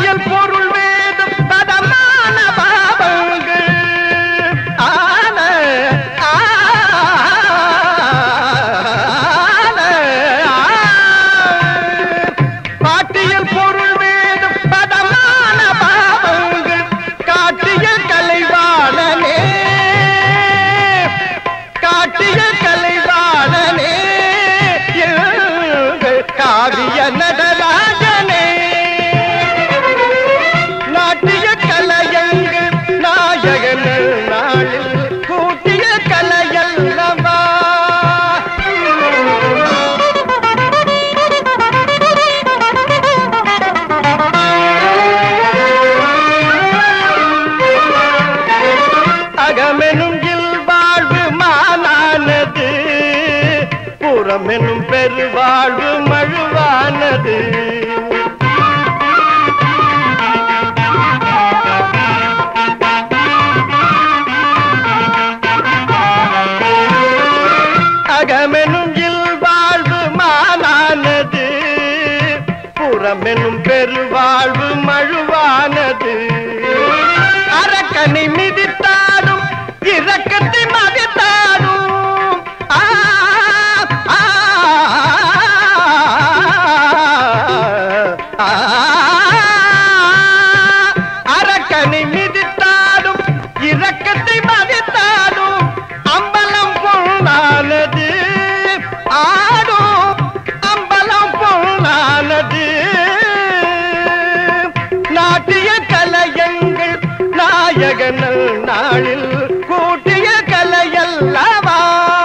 பாட்டியல் பொருள் வேதம் பதமான பாவங்கள் ஆன ஆன பாட்டியல் பொருள் வேதம் பதமான பாவங்கள் காட்டிய கலைவாணனே காட்டிய கலைவாணனே எங்கள் காவிய நடராஜனே நாட்டிய கலையங்கள் நாயகன் நாளில் கூட்டிய கலையல்லவா அகமெனும் இல்வாழ்வு மானானது புறமெனும் பெருவாழ்வு மழுவானது அகமெனும் இல்வாழ்வு மானானது புறமெனும் பெருவாழ்வு மழுவானது அரக்கனை மிதித்தாடும் இரக்கத்தை மதித்தாடும் ஆ, ஆ, ஆ, அரக்கனை மிதித்தாடும் இரக்கத்தை மதித்தாடும் அம்பலம் பொருளானது ஆடும் அம்பலம் பொருளானது நாட்டிய கலையங்கள் நாயகனல் நாளில் கூட்டிய கலையல்லவா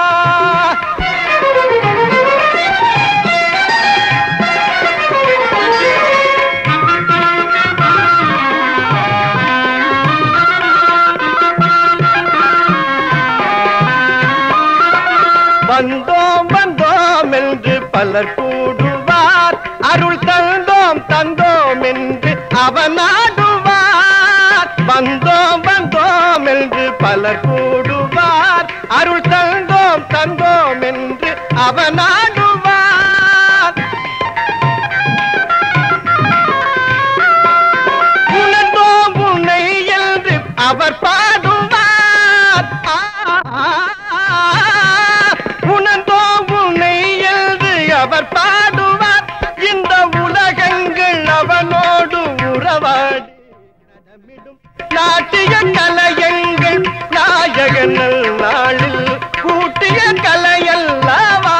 வந்தோம் வந்தோம் என்று பலர் கூடுவார் அருள் தந்தோம் தந்தோம் என்று அவன் ஆடுவார் வந்தோம் வந்தோம் என்று பலர் கூடுவார் அருள் தந்தோம் தந்தோம் என்று அவன் ஆடுவார் உணர்ந்தோம் உன்னை என்று அவர் பாடுவார் ஆ, ஆ, ஆ. உணர்ந்தோம் உன்னை என்று அவர் பாடுவார் இந்த உலகங்கள் அவனோடு உறவாடி நடமிடும் நாட்டிய கலையங்கள் நாயகன் நாளில் கூட்டிய கலையல்லவா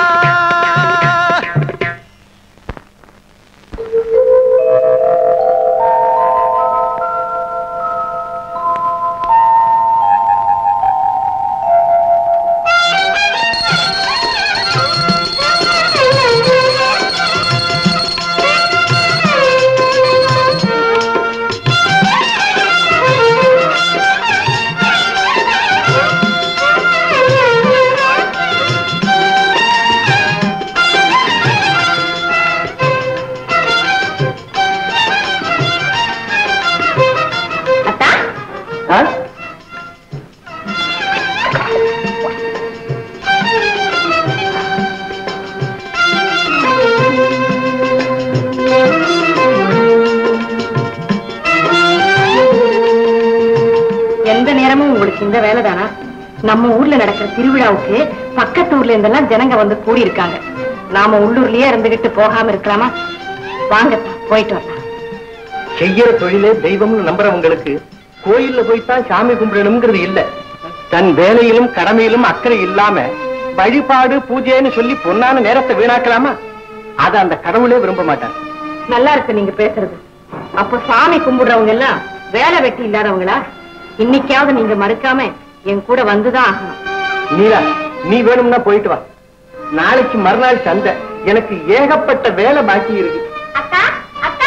எந்த நேரமும் உங்களுக்கு இந்த வேலைதானா நம்ம ஊர்ல நடக்கிற திருவிழாவுக்கு பக்கத்து ஊர்ல இருந்தெல்லாம் ஜனங்க வந்து கூடி இருக்காங்க நாம உள்ளூர்லயே இருந்துகிட்டு போகாம இருக்கலாமா வாங்கப்பா போயிட்டு வரலாம் செய்யற தொழிலே தெய்வம்னு நம்புறவங்களுக்கு கோயில்ல போய்த்தான் சாமி கும்பிடணுங்கிறது இல்ல தன் வேலையிலும் கடமையிலும் அக்கறை இல்லாம வழிபாடு பூஜைன்னு சொல்லி பொன்னான நேரத்தை வீணாக்கலாமா அத அந்த கடவுளே விரும்ப மாட்டார் நல்லா இருக்கு நீங்க பேசுறது அப்ப சாமி கும்பிடுறவங்க எல்லாம் வேலை வெட்டி இல்லாதவங்களா இன்னைக்காவது நீங்க மறுக்காம என் கூட வந்துதான் ஆகணும் நீலா நீ வேணும்னா போயிட்டு வா நாளைக்கு மறுநாள் சந்தை எனக்கு ஏகப்பட்ட வேலை பாக்கி இருக்கு அக்கா அக்கா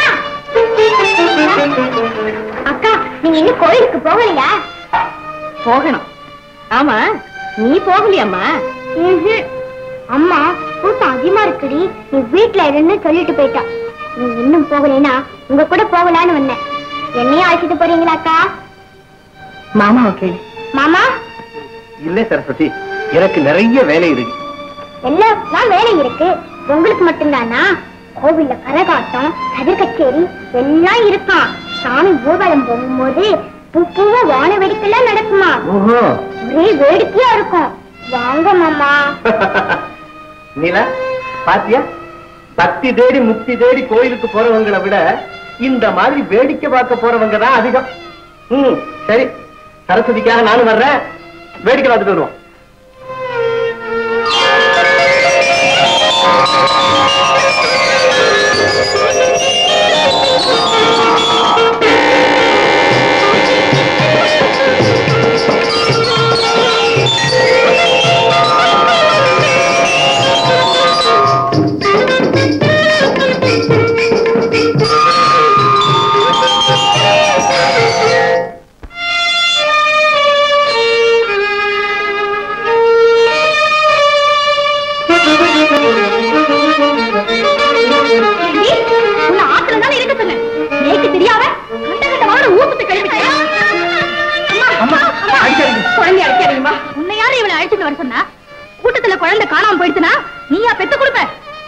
அக்கா நீங்க இன்னும் கோயிலுக்கு போகலையா போகணும் ஆமா நீ போகலையாம்மா ம்ஹும். அம்மா கூட்டம் அதிகமா இருக்குடி நீ வீட்ல இருன்னு சொல்லிட்டு போயிட்டா நீ இன்னும் போகலைன்னா உங்க கூட போகலான்னு வந்தேன் என்னையும் அழைச்சிட்டு போறீங்களா அக்கா மாமாவை கேளு மாமா இல்ல சரஸ்வதி எனக்கு நிறைய வேலை இருக்கு எல்லாருக்கும் வேலை இருக்கு உங்களுக்கு மட்டும்தானா கோவில்ல கரகாட்டம் கதிர் கச்சேரி எல்லாம் இருக்கான் சாமி ஊர்வலம் போகும்போது பூ பூவா வான வேடிக்கைலாம் நடக்குமா ஓஹோ ஒரே வேடிக்கையா இருக்கும் வாங்க மாமா நீலா பாத்தியா பக்தி தேடி முக்தி தேடி கோயிலுக்கு போறவங்களை விட இந்த மாதிரி வேடிக்கை பார்க்க போறவங்க தான் அதிகம் ம் சரி சரஸ்வதிக்காக நானும் வர்றேன் வேடிக்கை பார்த்துட்டு வருவோம் உன்னை ஆத்துல தானே இருக்க சொன்னேன் நேக்கு தெரியாம கண்ட கண்ட வாழ ஊத்துட்டு கிளம்பிட்டேன் அம்மா, அடிக்காதீங்க. குழந்தை அடிக்காதீங்கம்மா உன்னை யாரு இவளை அழைச்சிட்டு வர சொன்னா கூட்டத்துல குழந்தை காணாம போயிடுச்சுன்னா நீயா பெத்து கொடுப்ப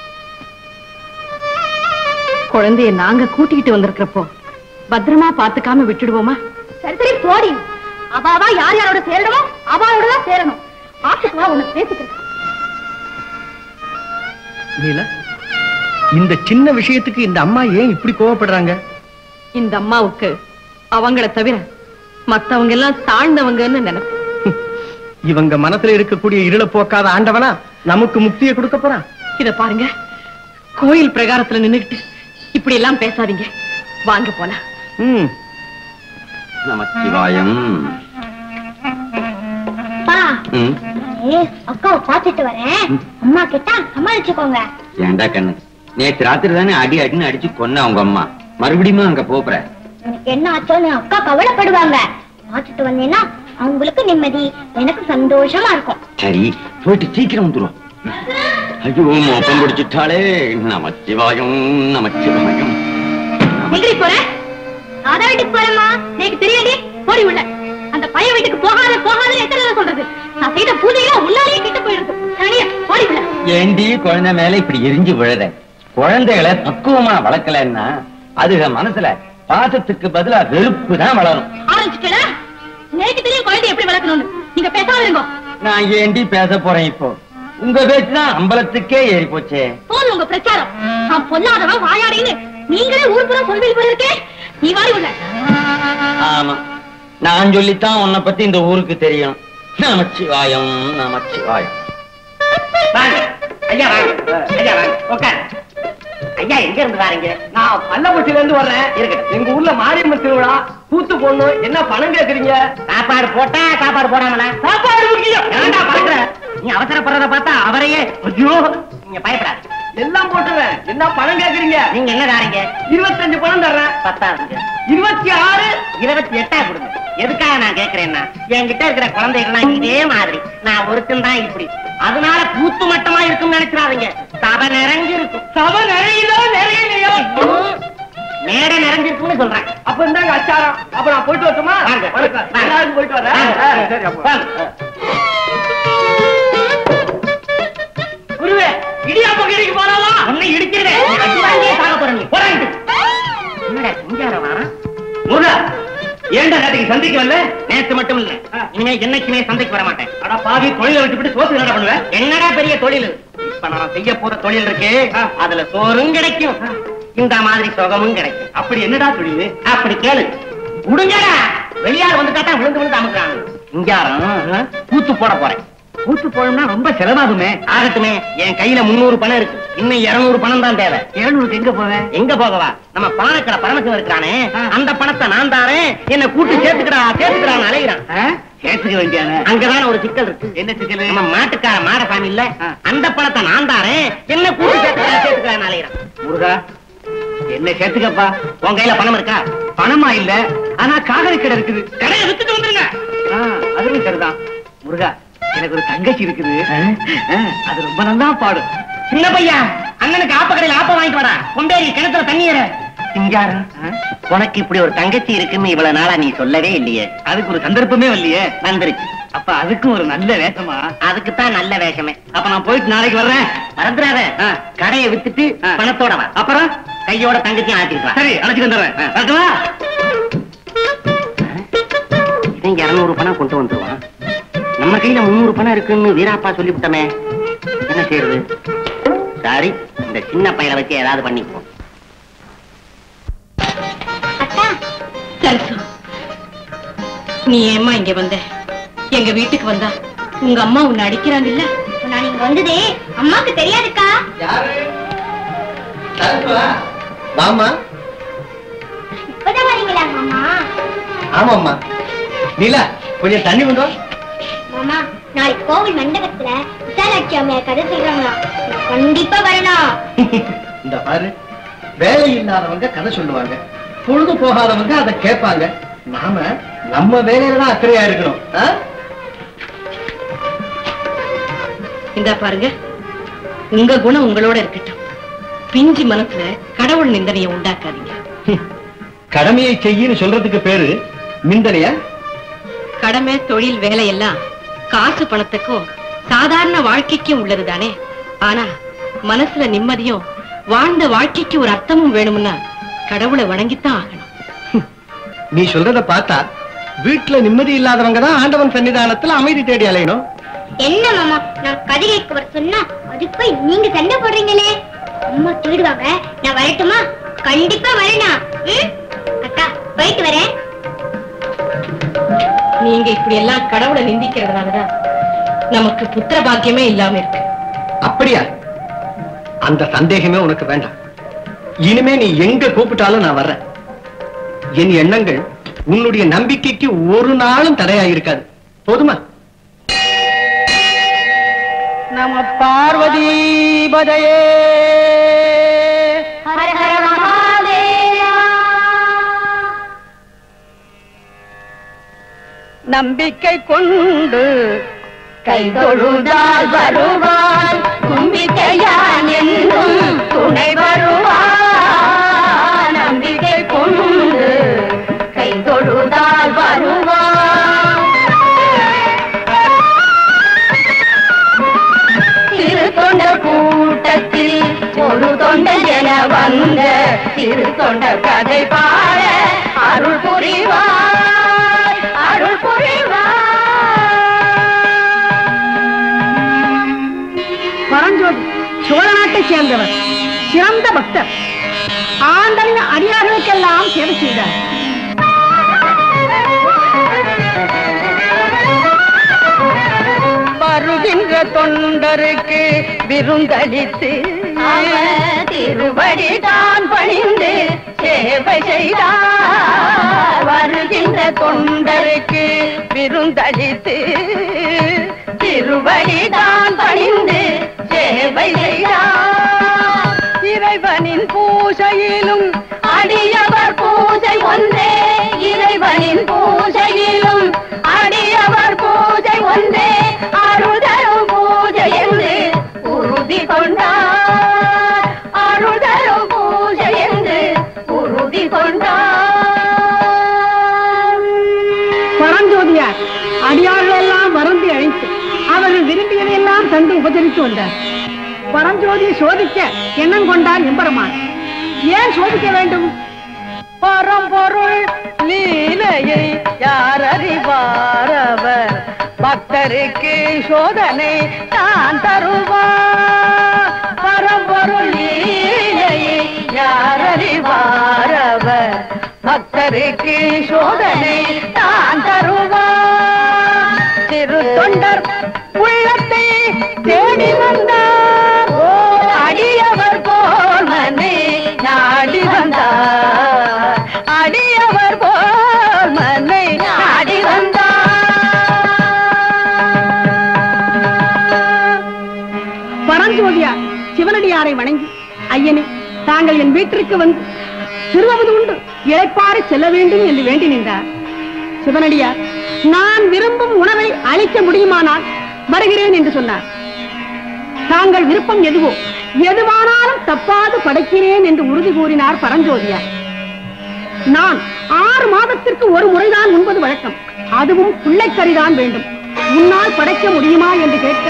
குழந்தைய நாங்க கூட்டிக்கிட்டு வந்திருக்கிறப்போ பத்திரமா பாத்துக்காம விட்டுடுவோமா சரி சரி போடி அவாவா யார் யாரோட சேரணுமோ அவாவோட தான் சேரணும் ஆத்துக்கு வா உனக்கு பேசிக்கிறேன் நீலா இந்த சின்ன விஷயத்துக்கு இந்த அம்மா ஏன் இப்படி கோவப்படுறாங்க இந்த அம்மாவுக்கு அவங்கள தவிர மத்தவங்க எல்லாம் தாழ்ந்தவங்கன்னு நினைப்பு இவங்க மனசுல இருக்கக்கூடிய இருள போக்காத ஆண்டவனா நமக்கு முக்தியை கொடுக்க போறான் இத பாருங்க கோயில் பிரகாரத்துல நின்னுகிட்டு இப்படி எல்லாம் பேசாதீங்க வாங்க போலாம் ம் நமச்சிவாயம் பா ம், ஏ அக்காவை பாத்துட்டு வரேன் அம்மா கிட்ட சமாளிச்சுக்கோங்க ஏன்டா கண்ணு நேத்து ராத்திரி தானே அடி அடின்னு அடிச்சு கொன்ன அவங்க அம்மா மறுபடியும் அங்க போப்புற எனக்கு என்ன ஆச்சோன்னு அக்கா கவலைப்படுவாங்க பாத்துட்டு வந்தேன்னா அவங்களுக்கு நிம்மதி எனக்கு சந்தோஷமா இருக்கும் சரி போயிட்டு சீக்கிரம் வந்துரும் ஐயோ மோப்பம் பிடிச்சிட்டாளே நமச்சிவாயம் நமச்சிவாயம் எங்கடி போற அத வீட்டுக்கு போறேம்மா எனக்கு தெரியாடி போடி உள்ள அந்த பையன் வீட்டுக்கு போகாத போகாத எத்தனை தடவை சொல்றது நான் செய்த பூஜையெல்லாம் முன்னாலேயே கிட்ட போயிடுது தனியா போடி உள்ள ஏண்டி குழந்தை மேல இப்படி எரிஞ்சு விழுத குழந்தைகளை பக்குவமா வளர்க்கலன்னா அதுக மனசுல பாசத்துக்கு பதிலா வெறுப்பு தான் வளரும் ஆரம்பிச்சுட்டா எனக்கு தெரியும் குழந்தை எப்படி வளர்க்கணும்னு நீங்க பேசாம இருங்க நான் ஏண்டி பேச போறேன் இப்போ உங்க பேச்சுதான் அம்பலத்துக்கே ஏறி போச்சே போதும் உங்க பிரச்சாரம் நான் பொல்லாதவன் வாயாடின்னு நீங்களே ஊர் பூரா சொல்வீங்க போல இருக்கே நீ வாடி உள்ள ஆமா நான் சொல்லித்தான் உன்னை பத்தி இந்த ஊருக்கு தெரியும் நமச்சிவாயம் நமச்சிவாயம் வாங்க ஐயா வாங்க ஐயா வாங்க உட்கார் ஐயா எங்க இருந்து வாரீங்க நான் பல்லப்பட்டியில இருந்து வர்றேன் இருக்கட்டும் எங்க ஊர்ல மாரியம்மன் திருவிழா கூத்து போடணும் என்ன பணம் கேக்குறீங்க சாப்பாடு போட்டா சாப்பாடு போடாமல சாப்பாடு முக்கியம் ஏன்டா பாக்குற நீ அவசரப்படுறத பார்த்தா அவரையே ஐயோ நீங்க பயப்படாது எல்லாம் போட்டுறேன் என்ன பணம் கேக்குறீங்க நீங்க என்ன தாரீங்க இருபத்தஞ்சு பணம் தர்றேன் பத்தாதுங்க இருபத்தி ஆறு இருபத்தி எட்டா கொடுங்க எதுக்காக நான் கேக்குறேன்னா என்கிட்ட இருக்கிற குழந்தைகள்லாம் இதே மாதிரி நான் ஒருத்தன் தான் இப்படி அதனால கூத்து மட்டமா இருக்கும்னு நினைச்சிடாதீங்க சபை நிறைஞ்சு இருக்கும் சபை நிறையுதோ நிறையலையோ மேடை நிறைஞ்சிருக்கும்னு சொல்றேன் அப்ப இருந்தாங்க அச்சாரம் அப்ப நான் போயிட்டு வரட்டுமா வாங்க எல்லாருக்கும் போயிட்டு வரேன் சரி அப்போ குருவே இடியாப்ப கடைக்கு போறாளா உன்னை இடிக்கிறேன் அடிவாங்கியே சாக போறேன் நீ போறாங்க என்னடா சிங்கார வாரா முருகா ஏன்டா நேற்றுக்கு சந்தைக்கு வரல நேத்து மட்டும் இல்ல இனிமே என்னைக்குமே சந்தைக்கு வர மாட்டேன் அட பாவி தொழிலை விட்டுவிட்டு சோத்து என்னடா பண்ணுவேன் என்னடா பெரிய தொழில் இப்ப நான் செய்ய போற தொழில் இருக்கே அதுல சோறும் கிடைக்கும் இந்த மாதிரி சுகமும் கிடைக்கும் அப்படி என்னடா தொழில் அப்படி கேளு உடுங்கடா வெளியார் வந்து கேட்டா விழுந்து விழுந்து அமுக்குறாங்க இங்காரம் கூத்து போட போறேன் கூத்து போடணும்னா ரொம்ப செலவாகுமே ஆகட்டுமே என் கையில முன்னூறு பணம் இருக்கு இன்னும் இருநூறு பணம் தான் தேவை இருநூறுக்கு எங்க போவேன் எங்க போகவா நம்ம பானக்கடை பரமசிவம் இருக்கிறானே அந்த பணத்தை நான் தாரேன் என்ன கூட்டு சேர்த்துக்கிறா சேர்த்துக்கிறான் அலைகிறான் சேர்த்துக்க வேண்டியான அங்கதான ஒரு சிக்கல் இருக்கு என்ன சிக்கல் நம்ம மாட்டுக்கார மாடசாமி இல்ல அந்த பணத்தை நான் தாரேன் என்ன கூட்டு சேர்த்துக்கிறா சேர்த்துக்கிறான் அலைகிறான் முருகா என்ன சேர்த்துக்கப்பா உன் கையில பணம் இருக்கா பணமா இல்ல ஆனா காகரி கடை இருக்குது கடையை வித்துட்டு வந்துருங்க அதுவும் சரிதான் முருகா எனக்கு ஒரு தங்கச்சி இருக்குது அது ரொம்ப நல்லா பாடும் சின்ன பையா அண்ணனுக்கு ஆப்ப கடையில ஆப்ப வாங்கிட்டு வரா கொண்டேரி கிணத்துல தண்ணீர சிங்காரம் உனக்கு இப்படி ஒரு தங்கச்சி இருக்குன்னு இவ்வளவு நாளா நீ சொல்லவே இல்லையே அதுக்கு ஒரு சந்தர்ப்பமே இல்லையே வந்துருச்சு அப்ப அதுக்கும் ஒரு நல்ல வேஷமா அதுக்கு தான் நல்ல வேஷமே அப்ப நான் போயிட்டு நாளைக்கு வர்றேன் மறந்துடாத கடையை வித்துட்டு பணத்தோட வா அப்புறம் கையோட தங்கச்சியும் ஆட்டிருக்கலாம் சரி அழைச்சிட்டு வந்துடுறேன் ஒருத்தன் இருநூறு பணம் கொண்டு வந்துருவான் நம்ம கையில முந்நூறு பணம் இருக்குன்னு வீராப்பா சொல்லிவிட்டமே என்ன செய்யறது சாரி இந்த சின்ன பையனை வச்சு ஏதாவது பண்ணிக்குவோம் அக்கா சரசு நீ ஏம்மா இங்க வந்த எங்க வீட்டுக்கு வந்தா உங்க அம்மா உன்னை அடிக்கிறாங்க இல்ல இப்ப நான் இங்க வந்ததே அம்மாக்கு தெரியாதுக்கா யாரு வாமா இப்பதான் வரீங்களா மாமா ஆமாம்மா நீலா கொஞ்சம் தண்ணி கொண்டு வா. மாமா நாளைக்கு கோவில் மண்டபத்துல விசாலாட்சி அம்மையார் கதை சொல்றாங்களா கண்டிப்பா வரணும் இந்த பாரு வேலை இல்லாதவங்க கதை சொல்லுவாங்க பொழுது போகாதவங்க அதை கேட்பாங்க நாம நம்ம வேலையில தான் அக்கறையா இருக்கணும் ஆ? இந்தா பாருங்க உங்க குணம் உங்களோட இருக்கட்டும் பிஞ்சு மனசுல கடவுள் நிந்தனையை உண்டாக்காதீங்க கடமையை செய்யின்னு சொல்றதுக்கு பேரு மிந்தனையா கடமை தொழில் வேலையெல்லாம் காசு பணத்துக்கும் சாதாரண வாழ்க்கைக்கும் உள்ளதுதானே ஆனா மனசுல நிம்மதியும் வாழ்ந்த வாழ்க்கைக்கு ஒரு அர்த்தமும் வேணும்னா கடவுளை வணங்கித்தான் ஆகணும் நீ சொல்றத பார்த்தா வீட்டுல நிம்மதி இல்லாதவங்க தான் ஆண்டவன் சன்னிதானத்துல அமைதி தேடி அலையணும் என்ன மாமா நான் கதை கேட்க வர சொன்னா அதுக்கு போய் நீங்க சண்டை போடுறீங்களே அம்மா தேடுவாங்க நான் வரட்டுமா கண்டிப்பா வரணும் ம்? அக்கா போயிட்டு வரேன் நீங்க இப்படி எல்லாம் கடவுளை நிந்திக்கிறதுனாலதான் நமக்கு புத்திர பாக்கியமே இல்லாம இருக்கு அப்படியா அந்த சந்தேகமே உனக்கு வேண்டாம் இனிமே நீ எங்க கூப்பிட்டாலும் நான் வர்றேன் என் எண்ணங்கள் உன்னுடைய நம்பிக்கைக்கு ஒரு நாளும் தடையா இருக்காது போதுமா நம பார்வதி பதையே ஹர ஹர மகாதேவா நம்பிக்கை கொண்டு கை தொழுதால் வருவான் கும்பிக்கையான் என்னும் துணை வருவான் நம்பிக்கை கொண்டு கை தொழுதால் வருவான் திரு தொண்ட கூட்டத்தில் ஒரு தொண்டன் என வந்த திரு தொண்ட கதை பாட அருள் புரிவாய் அருள் புரிவாய் பரஞ்சோதி சோழ நாட்டை சேர்ந்தவர் சிறந்த பக்தர் ஆண்டனின் அடியார்களுக்கெல்லாம் சேவை செய்தார் வருகின்ற தொண்டருக்கு விருந்தளித்து திருவடி தான் பணிந்து சேவை செய்தார் வருகின்ற தொண்டருக்கு விருந்தளித்து திருவடி தான் பணிந்து சேவை செய்தார் இறைவனின் பூஜையிலும் அடியவர் பூஜை ஒன்றே இறைவனின் பூஜையிலும் அடியவர் பூஜை ஒன்றே அருள்தரும் பூஜை என்று உறுதி கொண்டார் அருள்தரும் பூஜை என்று உறுதி கொண்டார் பரஞ்சோதியார் அடியார்கள் எல்லாம் வருந்தி அழைத்து அவர்கள் விரும்பியதையெல்லாம் தந்து உபசரித்து வந்தார் பரஞ்சோதியை சோதிக்க எண்ணம் கொண்டார் எம்பெருமான் ஏன் சோதிக்க வேண்டும் பரம்பொருள் லீலையை யார் அறிவார் அவர் பக்தருக்கு சோதனை தான் தருவார் பரம்பொருள் லீலையை யார் அறிவார் அவர் பக்தருக்கு சோதனை தான் தருவார் திரு தொண்டர் உள்ளத்தை தேடி வந்தார் ஓ அடியவர் போல் மனை நாடி வந்தார் அடியவர் போல் மனை நாடி வந்தார் பரஞ்சோதியார் சிவனடியாரை வணங்கி ஐயனே தாங்கள் என் வீட்டிற்கு வந்து திருவது உண்டு இழைப்பாறு செல்ல வேண்டும் என்று வேண்டி நின்றார் சிவனடியார் நான் விரும்பும் உணவை அளிக்க முடியுமானால் வருகிறேன் என்று சொன்னார் தாங்கள் விருப்பம் எதுவோ எதுவானாலும் தப்பாது படைக்கிறேன் என்று உறுதி கூறினார் பரஞ்சோதியார் நான் ஆறு மாதத்திற்கு ஒரு முறைதான் உண்பது வழக்கம் அதுவும் பிள்ளைக்கறிதான் வேண்டும் உன்னால் படைக்க முடியுமா என்று கேட்க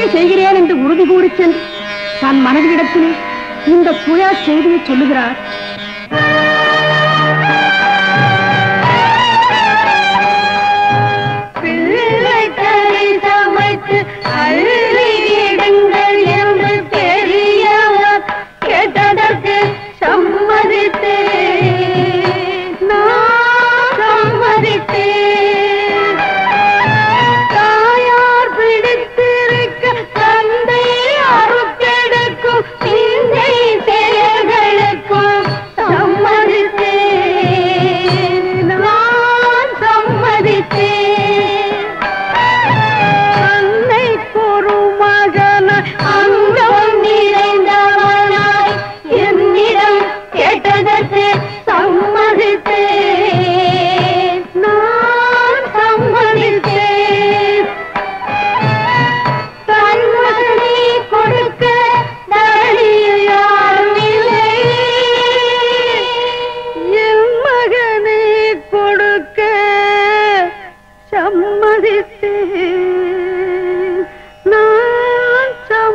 சொன்னபடியே செய்கிறேன் என்று உறுதி கூறி சென்று தன் மனைவியிடத்திலே இந்த துயர செய்தியை சொல்லுகிறார் பிள்ளைகளை சமைத்து அள்ளி விடுங்கள் என்று பெரியவர் கேட்டதற்கு சம்மதித்தேன் நான் சம்மதித்தேன் தாயார் பிடித்திருக்க தந்தை அறுத்தெடுக்கும் சிந்தை செயல்களுக்கும் சம்மதித்தேன் நான் சம்மதித்தேன் அன்னை ஒரு மகனாய் அங்கம் நிறைந்தவனாய் என்னிடம் கேட்டதற்கு சம்மதித்தேன் நான் சம்மதித்தேன் கண்மணி கொடுக்க தரணியில் யாரும் இல்லை என் மகனை கொடுக்க சம்மதித்தேன் நான்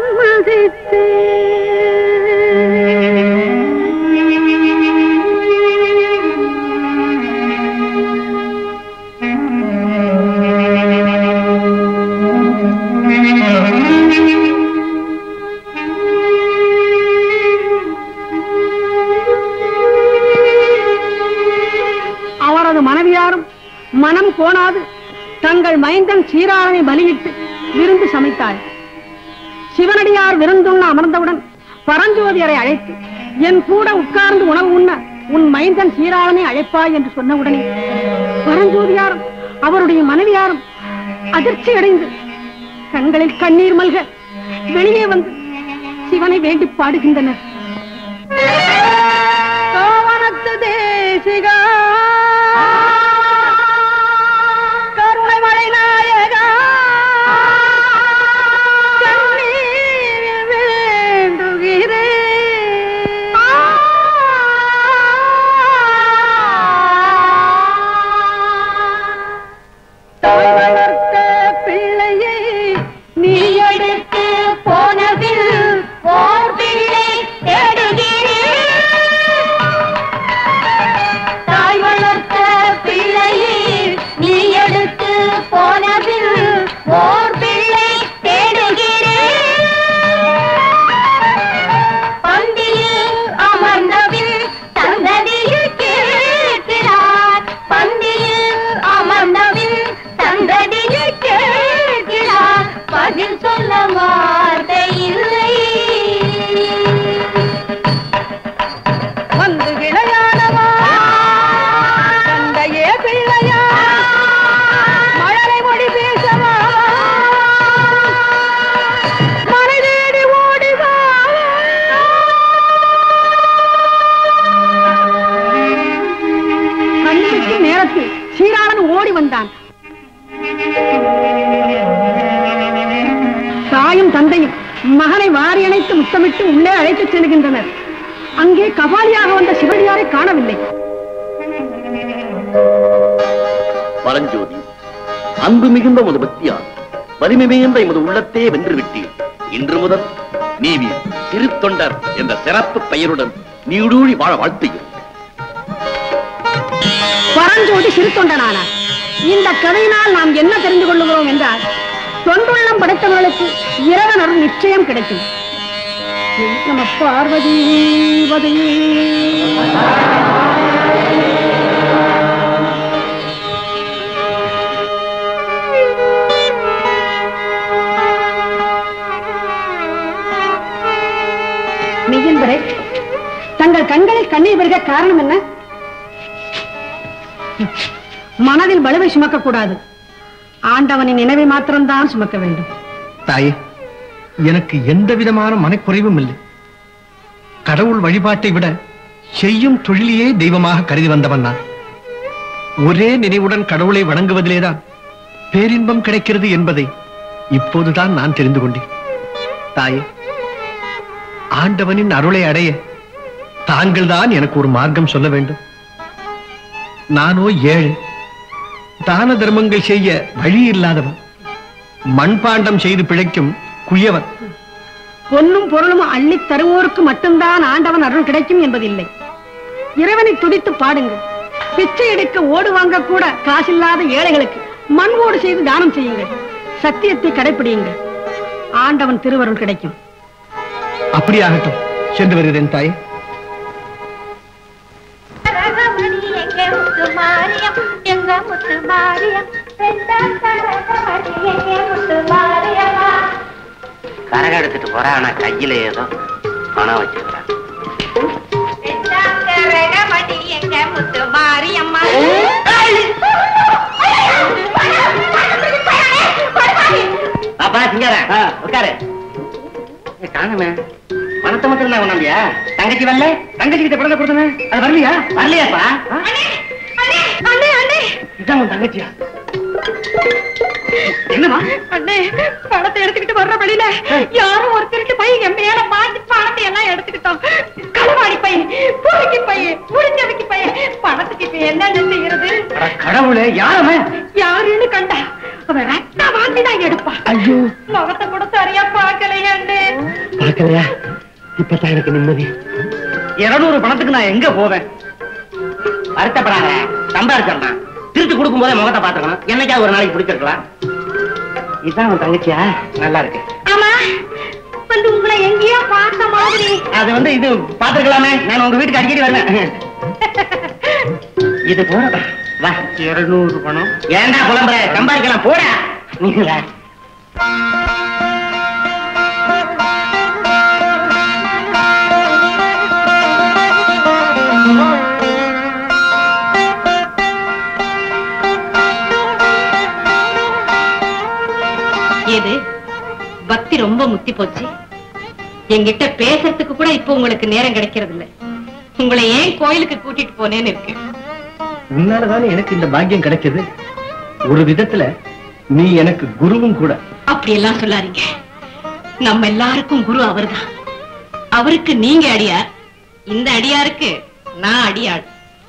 அவரது மனைவியாரும் மனம் கோணாது தங்கள் மைந்தன் சீராளனை பலியிட்டு விருந்து சமைத்தாள் சிவனடியார் விருந்துண்ண அமர்ந்தவுடன் பரஞ்சோதியரை அழைத்து என் கூட உட்கார்ந்து உணவு உண்ண உன் மைந்தன் சீராளனை அழைப்பாய் என்று சொன்னவுடனே பரஞ்சோதியாரும் அவருடைய மனைவியாரும் அதிர்ச்சி அடைந்து கண்களில் கண்ணீர் மல்க வெளியே வந்து சிவனை வேண்டி பாடுகின்றனர் கோவணத்து தேசிகா கருணை மழை நாயகா கண்ணீரில் வேண்டுகிறேன் தாய் வளர்த்த பிள்ளையை நீ எடுத்து போனதில் ஓர் பிள்ளை தேடுகிறேன் தாய் வளர்த்த பிள்ளையை நீ எடுத்து போனதில் ஓர் பிள்ளை தேடுகிறேன் பந்தியில் அமர்ந்தபின் சந்ததியில் கேட்கிறார் பந்தியில் அமர்ந்தபின் சந்ததியில் கேட்கிறார் பதில் சொல்ல வார்த்தை இல்லை வந்து விளையாடவா தந்தையே பிள்ளையா மழலை மொழி பேசவா மலை தேடி ஓடிவா கண்ணுக்கு நேரத்தில் சீராளன் ஓடி வந்தான் தாயும் தந்தையும் மகனை வாரி அணைத்து முத்தமிட்டு உள்ளே அழைத்துச் செல்கின்றனர் அங்கே கபாலியாக வந்த சிவடியாரை காணவில்லை பரஞ்சோதி அன்பு மிகுந்த உமது பக்தியால் வலிமை மிகுந்த எமது உள்ளத்தே வென்று விட்டீர் இன்று முதல் நீவி திருத்தொண்டர் என்ற சிறப்பு பெயருடன் நீடூழி வாழ வாழ்த்துகிறேன் பரஞ்சோதி சிறு தொண்டனானார் இந்த கதையினால் நாம் என்ன தெரிந்து கொள்ளுகிறோம் என்றால் தொண்டுள்ளம் படைத்தவர்களுக்கு இறைவன் அருள் நிச்சயம் கிடைக்கும் நம பார்வதி பதையே மெய்யன்பரே தங்கள் கண்களில் கண்ணீர் பெருக காரணம் என்ன மனதில் பலுவை சுமக்க கூடாது ஆண்டவனின் நினைவை மாத்திரம்தான் சுமக்க வேண்டும் தாயே எனக்கு எந்த விதமான மனக்குறைவும் இல்லை கடவுள் வழிபாட்டை விட செய்யும் தொழிலையே தெய்வமாக கருதி வந்தவன் நான் ஒரே நினைவுடன் கடவுளை வணங்குவதிலேதான் பேரின்பம் கிடைக்கிறது என்பதை இப்போதுதான் நான் தெரிந்து கொண்டேன் தாயே ஆண்டவனின் அருளை அடைய தாங்கள்தான் எனக்கு ஒரு மார்க்கம் சொல்ல வேண்டும் நானோ ஏழை தான தர்மங்கள் செய்ய வழி இல்லாதவன் மண்பாண்டம் செய்து பிழைக்கும் குயவன் பொன்னும் பொருளும் அள்ளித் தருவோருக்கு மட்டும்தான் ஆண்டவன் அருள் கிடைக்கும் என்பதில்லை இறைவனை துதித்து பாடுங்கள் பிச்சை எடுக்க ஓடு வாங்க கூட காசில்லாத ஏழைகளுக்கு மண் ஓடு செய்து தானம் செய்யுங்கள் சத்தியத்தை கடைப்பிடியுங்கள் ஆண்டவன் திருவருள் கிடைக்கும் அப்படி ஆகட்டும் சென்று வருகிறேன் தாய் கரகமணி எங்க முத்து மாரியம் எங்க முத்து மாரியம் ரெண்டாம் கரகமணி எங்க முத்து மாரியம்மா கரக எடுத்துட்டு போறா ஆனா கையில ஏதோ பணம் வச்சிருக்கா ரெண்டாம் கரகமணி எங்க முத்து மாரியம்மா பாப்பா சிங்கார உட்காரு ஏய், காணுமே பணத்தை மட்டும் நான் கொண்டாந்தியா தங்கச்சி வரல தங்கச்சி கிட்ட பணத்தை கொடுத்தேன் அது வரலையா வரலையாப்பா ஆ? அண்ணே அண்ணே இதான் உன் தங்கச்சியா என்னமா அண்ணே பணத்தை எடுத்துக்கிட்டு வர்ற வழியில யாரும் ஒரு திருட்டு பையன் என் மேல மாட்டி பணத்தை எல்லாம் எடுத்துக்கிட்டோம் களவாடி பையன் பூரிக்கு பையன் புரிஞ்சவைக்கு பையன் பணத்துக்கு இப்ப என்னென்ன செய்யறது அட கடவுளே யாருமே யாருன்னு கண்டா அவன் ரத்த வாந்தி தான் எடுப்பா ஐயோ முகத்தை கூட சரியா பாக்கலையே அண்ணே பார்க்கலையா இப்பதான் எனக்கு நிம்மதி இருநூறு பணத்துக்கு நான் எங்க போவேன் வருத்தப்படாத சம்பாரிச்சிடலாம் திருட்டு கொடுக்கும் போதே முகத்தை பாத்துக்கணும் என்னைக்காவது ஒரு நாளைக்கு பிடிச்சிருக்கலாம் இதான் உன் தங்கச்சியா நல்லா இருக்கு ஆமா வந்து உங்களை எங்கேயோ பார்த்த மாதிரி அது வந்து இது பாத்துக்கலாமே நான் உங்க வீட்டுக்கு அடிக்கடி வருவேன் இது போற வா இருநூறு பணம் ஏன்டா புலம்புற சம்பாதிக்கலாம் போடா நீங்களா எது பக்தி ரொம்ப முத்தி போச்சு என்கிட்ட பேசுறதுக்கு கூட இப்ப உங்களுக்கு நேரம் கிடைக்கிறது இல்ல உங்களை ஏன் கோயிலுக்கு கூட்டிட்டு போனேன்னு இருக்கு உன்னாலதானே எனக்கு இந்த பாக்கியம் கிடைச்சது ஒரு விதத்துல நீ எனக்கு குருவும் கூட அப்படி எல்லாம் சொல்லாதீங்க நம்ம எல்லாருக்கும் குரு அவர்தான் அவருக்கு நீங்க அடியார் இந்த அடியாருக்கு நான் அடியாள்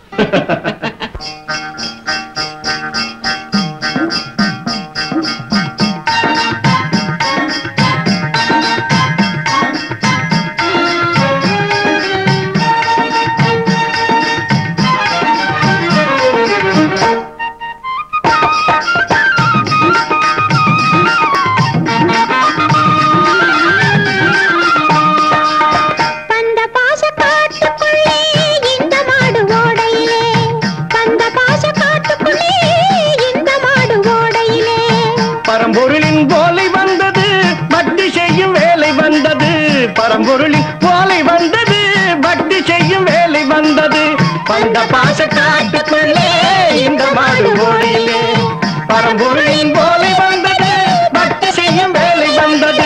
பந்த பாச காட்டுக்குள்ளே இந்த மாடு ஓடையிலே பந்த பாச காட்டுக்குள்ளே இந்த மாடு ஓடையிலே பரம்பொருளின் போலை வந்தது பக்தி செய்யும் வேலை வந்தது பரம்பொருளின் போலை வந்தது பக்தி செய்யும் வேலை வந்தது பந்த பாச காட்டுக்குள்ளே இந்த மாடு ஓடையிலே பரம்பொருளின் போலை வந்தது பக்தி செய்யும் வேலை வந்தது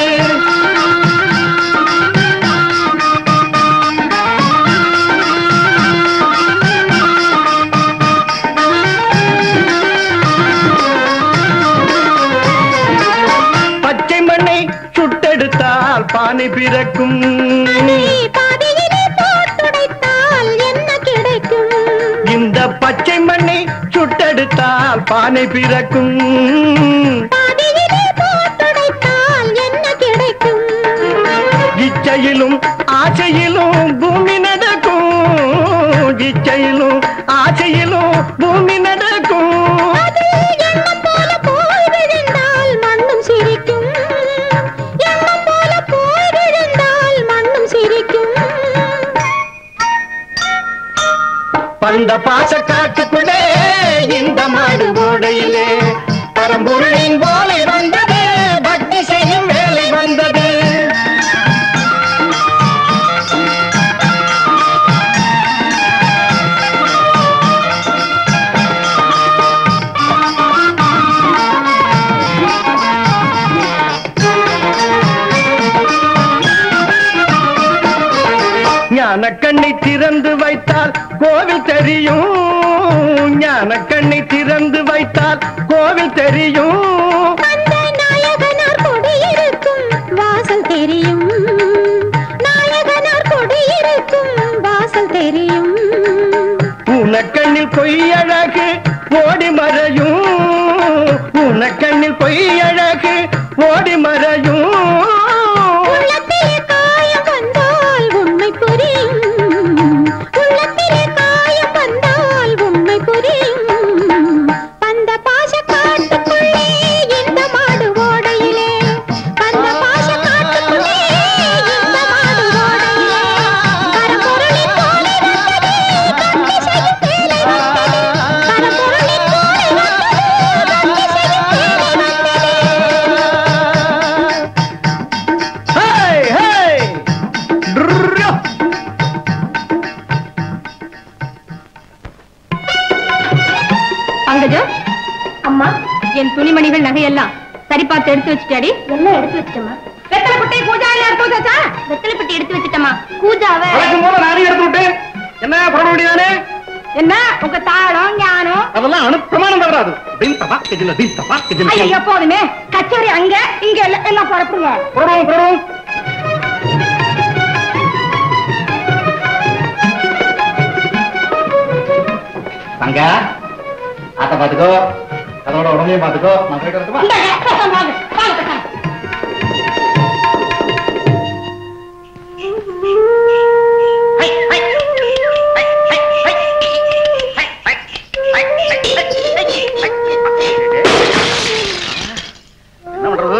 பச்சை மண்ணை சுட்டெடுத்தால் பானை பிறக்கும் நீ பாதையிலே போட்டுடைத்தால் என்ன கிடைக்கும் இந்த பச்சை மண்ணை சுட்டெடுத்தால் பானை பிறக்கும் பாதையிலே போட்டுடைத்தால் என்ன கிடைக்கும் இச்சையிலும் ஆசையிலும் பூமி நடக்கும் இச்சையிலும் ஆசையிலும் பூமி நடக்கும் அது எண்ணம் போல போய் விழுந்தால் மண்ணும் சிரிக்கும் எண்ணம் போல போய் விழுந்தால் மண்ணும் சிரிக்கும் பந்த பாச காட்டுக்குள்ளே இந்த மாடு ஓடையிலே பரம்பொருளின் போலை வந்தது பக்தி செய்யும் வேலை வந்தது ஞான கண்ணை திறந்து வைத்தால் கோவில் தெரியும் ஞான கண்ணை திறந்து வைத்தால் கோவில் தெரியும் அந்த நாயகனார் கொடியிருக்கும் வாசல் தெரியும் நாயகனார் கொடியிருக்கும் வாசல் தெரியும் உனக்கண்ணில் பொய்யழகு ஓடி மறையும் உனக்கண்ணில் பொய்யழகு ஓடி மறையும் சரி பார்த்து எடுத்து வச்சுட்டாடி எல்லாம் எடுத்து வச்சிட்டமா வெத்தலை குட்டை பூஜா எல்லாம் எடுத்து வச்சாச்சா வெத்தலை பெட்டி எடுத்து வச்சிட்டமா கூஜாவை வழக்கம் போல நானே எடுத்து விட்டேன் என்ன புறப்பட வேண்டியதானே என்ன உங்க தாளம் ஞானம் அதெல்லாம் அனுப்பிரமாணம் தவறாது பின் தப்பா கிஜில பின் தப்பா கிஜில ஐயோ போதுமே கச்சேரி அங்க இங்க எல்லாம் எல்லாம் புறப்படுங்க புறவும் புறவும் தங்க ஆத்த பாத்துக்கோ அதோட உடம்பையும் பாத்துக்கோ நான் போயிட்டு வரட்டுமா இந்தாங்க, பேசாம வாங்க, வாங்க, பேசாம. என்ன பண்றது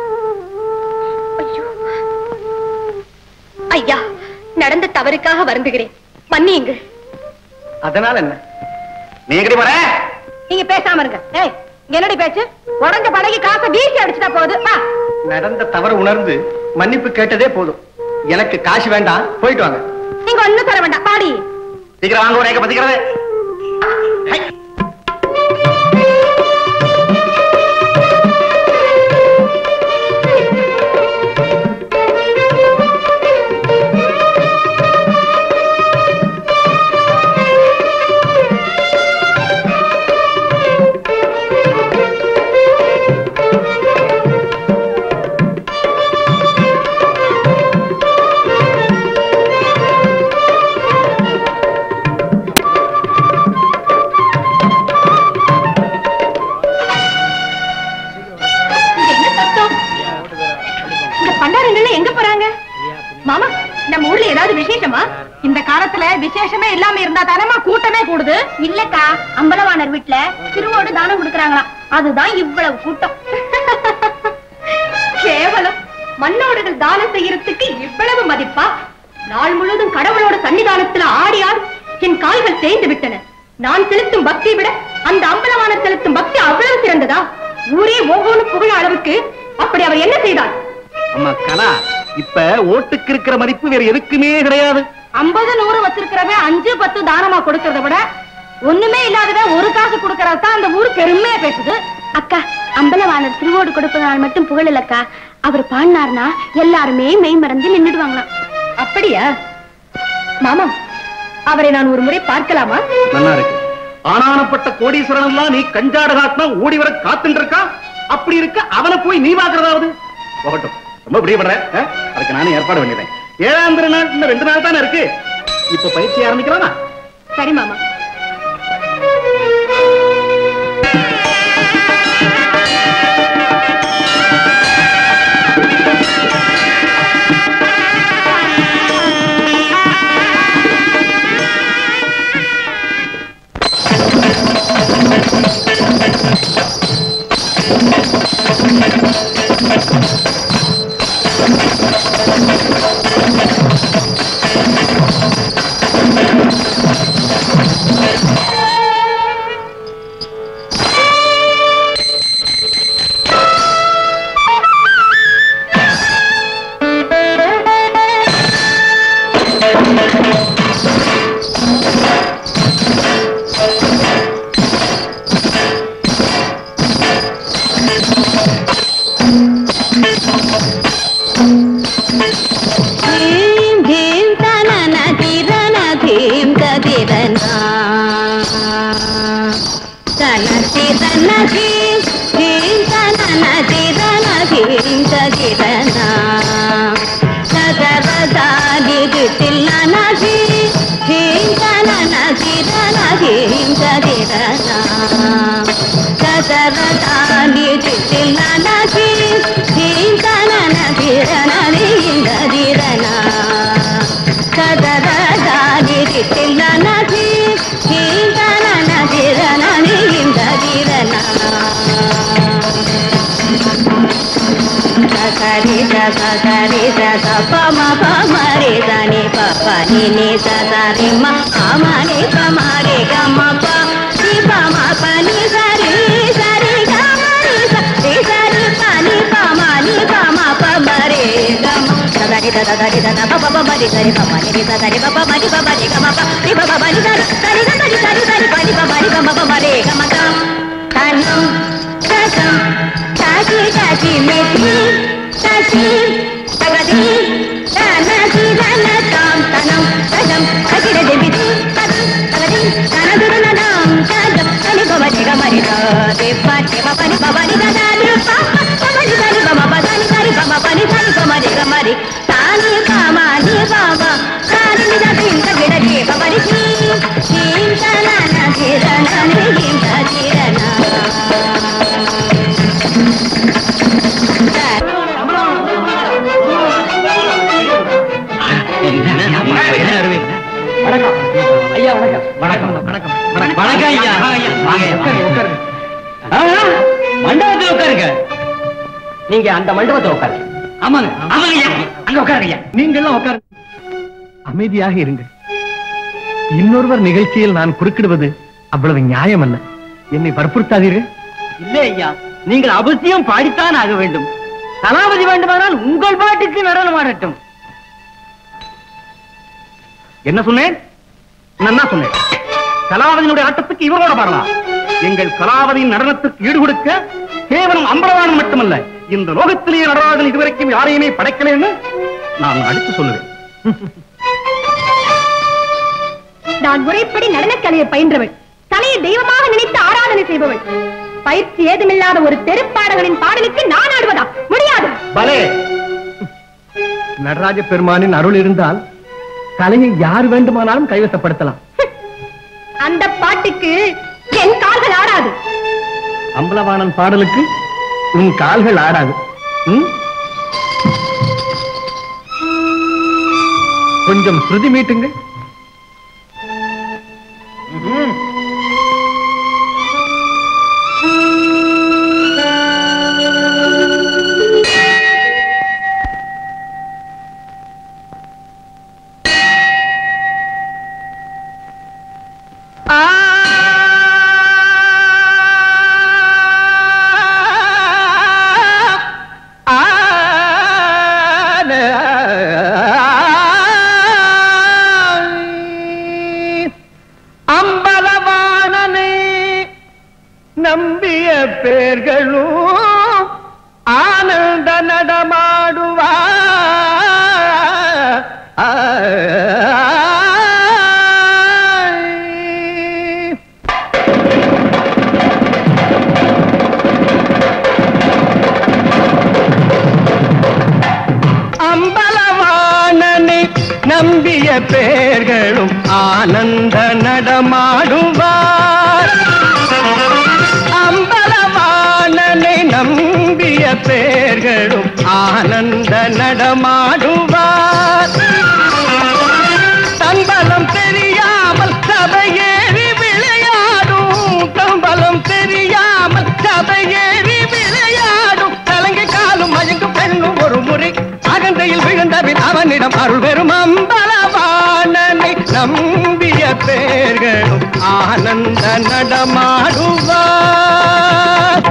ஐயா நடந்த தவறுக்காக வருந்துகிறேன் மன்னியுங்கள் அதனால என்ன நீ எங்கடி வர நீங்க பேசாம இருங்க ஏய் இங்க என்னடி பேச்சு உடஞ்ச படகி காசை வீசி அடிச்சுட்டா போகுது வா நடந்த தவறு உணர்ந்து மன்னிப்பு கேட்டதே போதும் எனக்கு காசு வேண்டாம் போயிட்டு வாங்க நீங்க ஒண்ணும் தர வேண்டாம் பாடி சீக்கிரம் வாங்க ஒரு ஏக்க பத்திக்கிறது இங்க என்ன சத்தம் இந்த பண்டாரங்கள்ல எங்க போறாங்க மாமா நம்ம ஊர்ல ஏதாவது விசேஷமா இந்த காலத்துல விசேஷமே இல்லாம இருந்தா தானேமா கூட்டமே கூடுது இல்லக்கா அம்பலவாணர் வீட்டுல திருவோடு தானம் கொடுக்கறாங்களாம் அதுதான் இவ்வளவு கூட்டம் கேவலம் மண்ணோடுகள் தானம் செய்யறதுக்கு இவ்வளவு மதிப்பா நாள் முழுவதும் கடவுளோட சன்னிதானத்துல ஆடி ஆடி என் கால்கள் தேய்ந்து விட்டன நான் செலுத்தும் பக்தியை விட அந்த அம்பலவாணர் செலுத்தும் பக்தி அவ்வளவு சிறந்ததா ஊரே ஒவ்வொரு புகழ அளவுக்கு அப்படி அவர் என்ன செய்தார் அம்மா கலா இப்ப ஓட்டுக்கு இருக்கிற மதிப்பு வேற எதுக்குமே கிடையாது ஐம்பது நூறு வச்சிருக்கிறவன் அஞ்சு பத்து தானமா கொடுக்கறத விட ஒண்ணுமே இல்லாதவன் ஒரு காசு கொடுக்கறத தான் அந்த ஊர் பெருமையா பேசுது அக்கா அம்பலவாணர் திருவோடு கொடுப்பதனால் மட்டும் புகழ் இல்லக்கா அவர் பாடினார்னா எல்லாருமே மெய் மறந்து நின்னுடுவாங்களாம் அப்படியா மாமா அவரை நான் ஒரு முறை பார்க்கலாமா நல்லா இருக்கு ஆனானப்பட்ட கோடீஸ்வரன் எல்லாம் நீ கஞ்சாட காட்டினா ஓடி வர காத்துட்டு இருக்கா அப்படி இருக்க அவனை போய் நீ பாக்குறதாவது போகட்டும் ரொம்ப பிரியப்படுற ஆ? அதுக்கு நானே ஏற்பாடு பண்ணிடுறேன் ஏழாம் திருநாள் இன்னும் ரெண்டு நாள் தானே இருக்கு இப்ப பயிற்சி ஆரம்பிக்கலாமா சரி மாமா ధీం ధీం తనన తిరన ధీం తదిరన తన తిరన ధీం ధీం తనన తిరన ధీం తదిరన సదర దాది తిల్లన ధీం ధీం తనన తిరన ధీం తదిరన సదర దాది తిల్లన ధీం ధీం తనన తిరన ధీం తదిరన సదర దాది తిల్లన ధీం ధీం తనన తిరన ధీం తదిరన సరి స సరి స పమ పమ రే దని పప ని ని స సరి మ పమ ని పమ రే గ మ ప ని పమ ప ని సరి సరి గ మ ని స రి సరి ప ని పమ ని పమ పమ రే గ మ సరి ద ద రి ద ద ప ప ప రి సరి ప మ ని రి స సరి ప ప మ ని ప మ ని గ మ ప ని ప ప మ ని సరి సరి గ సరి సరి సరి ప ని ప మ ని గ మ ప మ రే గ మ గ తనం ససం தாசி தாசி மேத்தி தாசி தகதி தானசி தான தாம் தனம் தகம் தகிட தேவிதி தகி தகதி தனதுரு நடம் தகம் தனி பவனி கமரி தேவா தேவ பனி பவனி ததாரி பாப்பா பவனி தனி பம பதனி தனி பம பனி தனி கமரி கமரி தானி காமானி பாபா தானி நித தீந்த கிடகி பவனி தீ தீந்த நான கிரண நிகிந்த கிரண வணக்கம் ஐயா வணக்கம் வணக்கம் வணக்கம் வணக்கம் ஐயா வாங்க உட்காருங்க மண்டபத்தில் உட்காருங்க நீங்க அந்த மண்டபத்தில் உட்காருங்க ஆமாங்க ஆமாங்க ஐயா அங்க உட்காருங்க ஐயா நீங்களும் உட்காருங்க அமைதியாக இருங்கள் இன்னொருவர் நிகழ்ச்சியில் நான் குறுக்கிடுவது அவ்வளவு நியாயம் அல்ல என்னை வற்புறுத்தாதீர்கள் இல்லை ஐயா நீங்கள் அவசியம் பாடித்தான் ஆக வேண்டும் தலாபதி வேண்டுமானால் உங்கள் பாட்டுக்கு நடனம் ஆடட்டும் என்ன சொன்னேன் என்ன சொன்னேன் கலாவதியினுடைய ஆட்டத்துக்கு இவரோட பாடலாம் எங்கள் கலாவதியின் நடனத்துக்கு ஈடு கொடுக்க கேவலம் அம்பலவானம் மட்டுமல்ல இந்த லோகத்திலேயே நடராஜன் இதுவரைக்கும் யாரையுமே படைக்கலைன்னு நான் அடுத்து சொல்லுவேன் நான் முறைப்படி நடனக்கலையை பயின்றவள் கலையை தெய்வமாக நினைத்து ஆராதனை செய்பவள் பயிற்சி ஏதுமில்லாத ஒரு தெருப்பாடகனின் பாடலுக்கு நான் ஆடுவதா முடியாது பலே நடராஜ பெருமானின் அருள் இருந்தால் கலையை யார் வேண்டுமானாலும் கைவசப்படுத்தலாம் அந்த பாட்டுக்கு என் கால்கள் ஆடாது அம்பலவாணன் பாடலுக்கு உன் கால்கள் ஆடாது ம்? கொஞ்சம் ஸ்ருதி மீட்டுங்கள் ம். அம்பலவானனை நம்பிய பேர்களும் ஆனந்த நடமாடுவா அம்பலவானனை நம்பிய பேர்களும் ஆனந்த நடமாடுவார் அம்பலவானனை நம்பிய பேர்களும் ஆனந்த நடமாடுவார் தன்பலம் தெரியாமல் சபையேறி விளையாடும் தம்பலம் தெரியாமல் சபையேறி விளையாடும் கலங்கை காலும் மயங்கும் பெண்ணும் ஒரு முறை அகந்தையில் விழுந்தபின் அவனிடம் அருள் பெறும் அம்பலவானனை நம்பிய பேர்களும் ஆனந்த நடமாடுவார்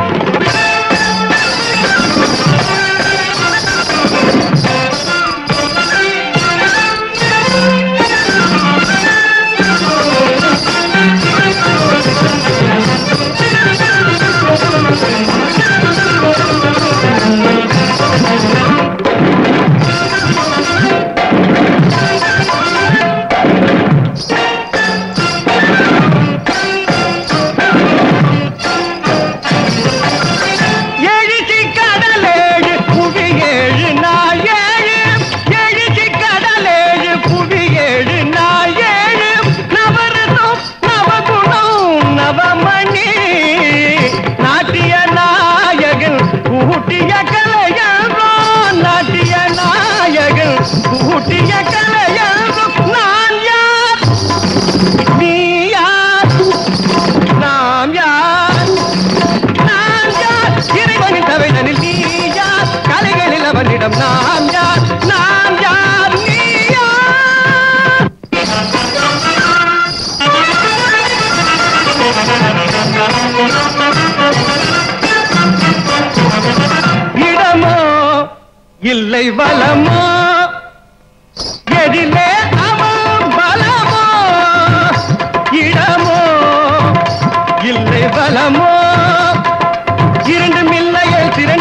எழுச்சி கடலேழு புவி ஏழு நாள் ஏழு எழுச்சி கடலேழு புவி ஏழு நாள் ஏழு நவரசம் நவகுணம் நவமணி நாட்டிய நாயகன் கூட்டிய கலையன்றோ நாட்டிய நாயகன் கூட்டிய கலையன்றோ நான் யார் நீ யார் நாம் யார் நான் யார் இறைவனின் தவைதனில் நீ யார் கலைகளில் அவனிடம் நாம் யார் நாம் யார் நீ யார் இடமோ இல்லை வளமோ எதிலே அவன் பலமோ இடமோ இல்லை பலமோ இரண்டும் இல்லையே திரை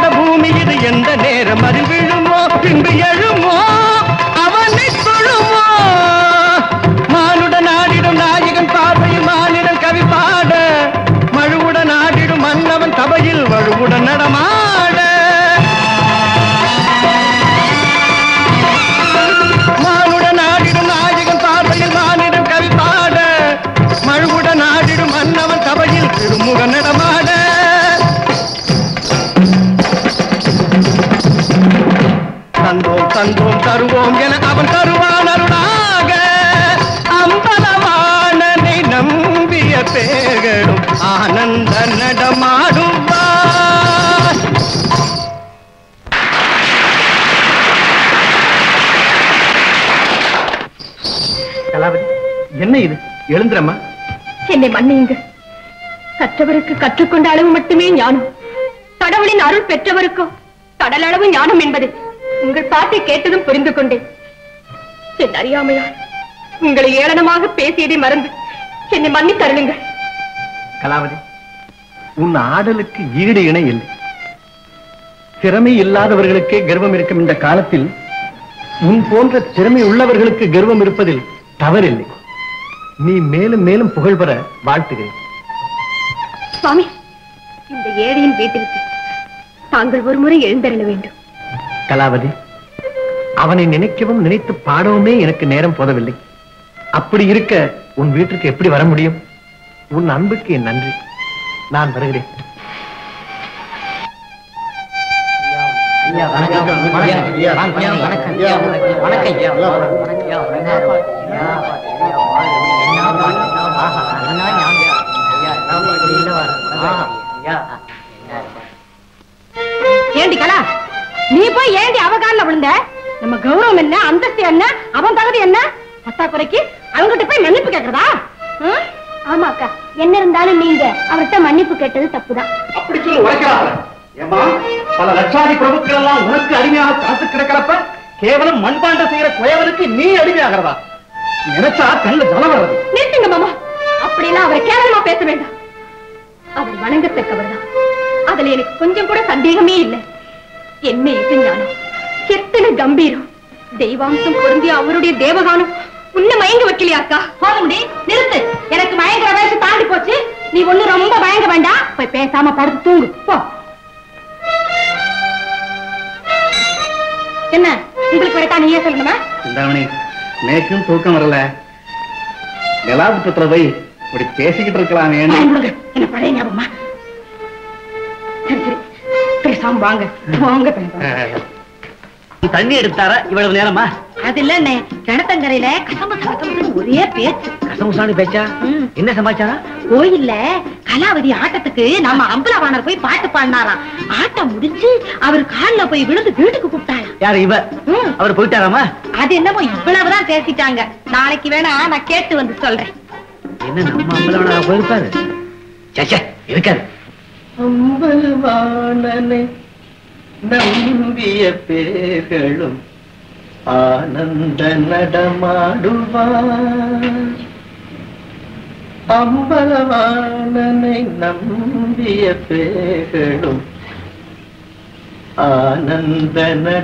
தந்தோம் தந்தோம் தருவோம் என அவன் தருவான் அருளாக அம்பலவாணனை நம்பிய பேர்களும் ஆனந்த நடமாடுவார் கலாவதி என்ன இது எழுந்துறம்மா என்னை மன்னியுங்க கற்றவருக்கு கற்றுக்கொண்ட அளவு மட்டுமே ஞானம் கடவுளின் அருள் பெற்றவருக்கோ கடலளவு ஞானம் என்பதை உங்கள் பாட்டை கேட்டதும் புரிந்து கொண்டேன் என் அறியாமையால் உங்களை ஏளனமாக பேசியதை மறந்து என்னை மன்னித்தருளுங்கள் கலாவதி உன் ஆடலுக்கு ஈடு இணை இல்லை திறமை இல்லாதவர்களுக்கே கர்வம் இருக்கும் இந்த காலத்தில் உன் போன்ற திறமை உள்ளவர்களுக்கு கர்வம் இருப்பதில் தவறில்லை நீ மேலும் மேலும் புகழ் பெற வாழ்த்துகிறேன் சுவாமி இந்த ஏழையின் வீட்டிற்கு தாங்கள் ஒருமுறை எழுந்தருள வேண்டும் கலாவதி அவனை நினைக்கவும் நினைத்து பாடவுமே எனக்கு நேரம் போதவில்லை அப்படி இருக்க உன் வீட்டுக்கு எப்படி வர முடியும் உன் அன்புக்கு என் நன்றி நான் வருகிறேன் ஏண்டி கலா நீ போய் ஏண்டி அவ கால்ல விழுந்த நம்ம கௌரவம் என்ன அந்தஸ்து என்ன அவன் தகுதி என்ன பத்தாக்குறைக்கு அவங்ககிட்ட போய் மன்னிப்பு கேக்குறதா ம்? ஆமா அக்கா என்ன இருந்தாலும் நீங்க அவர்கிட்ட மன்னிப்பு கேட்டது தப்புதான் அப்படி சொல்லி உரைக்கிறாங்க ஏமா பல லட்சாதி பிரபுக்கள் எல்லாம் உனக்கு அடிமையாக காத்து கிடக்கிறப்ப கேவலம் மண்பாண்ட செய்யற குயவனுக்கு நீ அடிமையாகிறதா நினைச்சா கண்ணு ஜலம் வர்றது நிறுத்துங்க மாமா அப்படிலாம் அவரை கேவலமா பேச வேண்டாம் அவர் வணங்கத்தக்கவர்தான் அதுல எனக்கு கொஞ்சம் கூட சந்தேகமே இல்லை என்ன இசை ஞானம் எத்தனை கம்பீரம் தெய்வாம்சம் பொருந்திய அவருடைய தேவகானம் உன்னை மயங்க வைக்கலையா அக்கா போத முடி நிறுத்து எனக்கு மயங்குற வயசு தாண்டி போச்சு நீ ஒண்ணு ரொம்ப மயங்க வேண்டாம் போய் பேசாம படுத்து தூங்கு போ என்ன உங்களுக்கு வரட்டா நீயே சொல்லணுமா இந்தாமணி நேற்றும் தூக்கம் வரல நிலாபுத்தத்துல போய் இப்படி பேசிக்கிட்டு இருக்கலாமே வாங்கி கொடுங்க. என்ன பழைய ஞாபகமா சரி சரி பேசாம வாங்க வாங்க பேசாம தண்ணி எடுத்தாரா இவ்வளவு நேரமா அது இல்ல அண்ணே கிணத்தங்கரையில கசம கசம ஒரே பேச்சு கசமுசாமி பேச்சா ம். என்ன சமாச்சாரம் கோயில்ல கலாவதி ஆட்டத்துக்கு நம்ம அம்பலவாணர் போய் பாட்டு பாடினாராம் ஆட்டம் முடிஞ்சு அவர் கால்ல போய் விழுந்து வீட்டுக்கு கூப்பிட்டாராம் யாரு இவ ம். அவர் போயிட்டாராமா அது என்னமோ இவ்வளவுதான் பேசிட்டாங்க நாளைக்கு வேணா நான் கேட்டு வந்து சொல்றேன் என்ன நம்ம அம்பலவனா போயிருப்பாரு சச்சா இருக்காரு அம்பலவாணனை நம்பிய பேர்களும் ஆனந்த நடமாடுவார் அம்பலவாணனை நம்பிய பேர்களும் ஆனந்த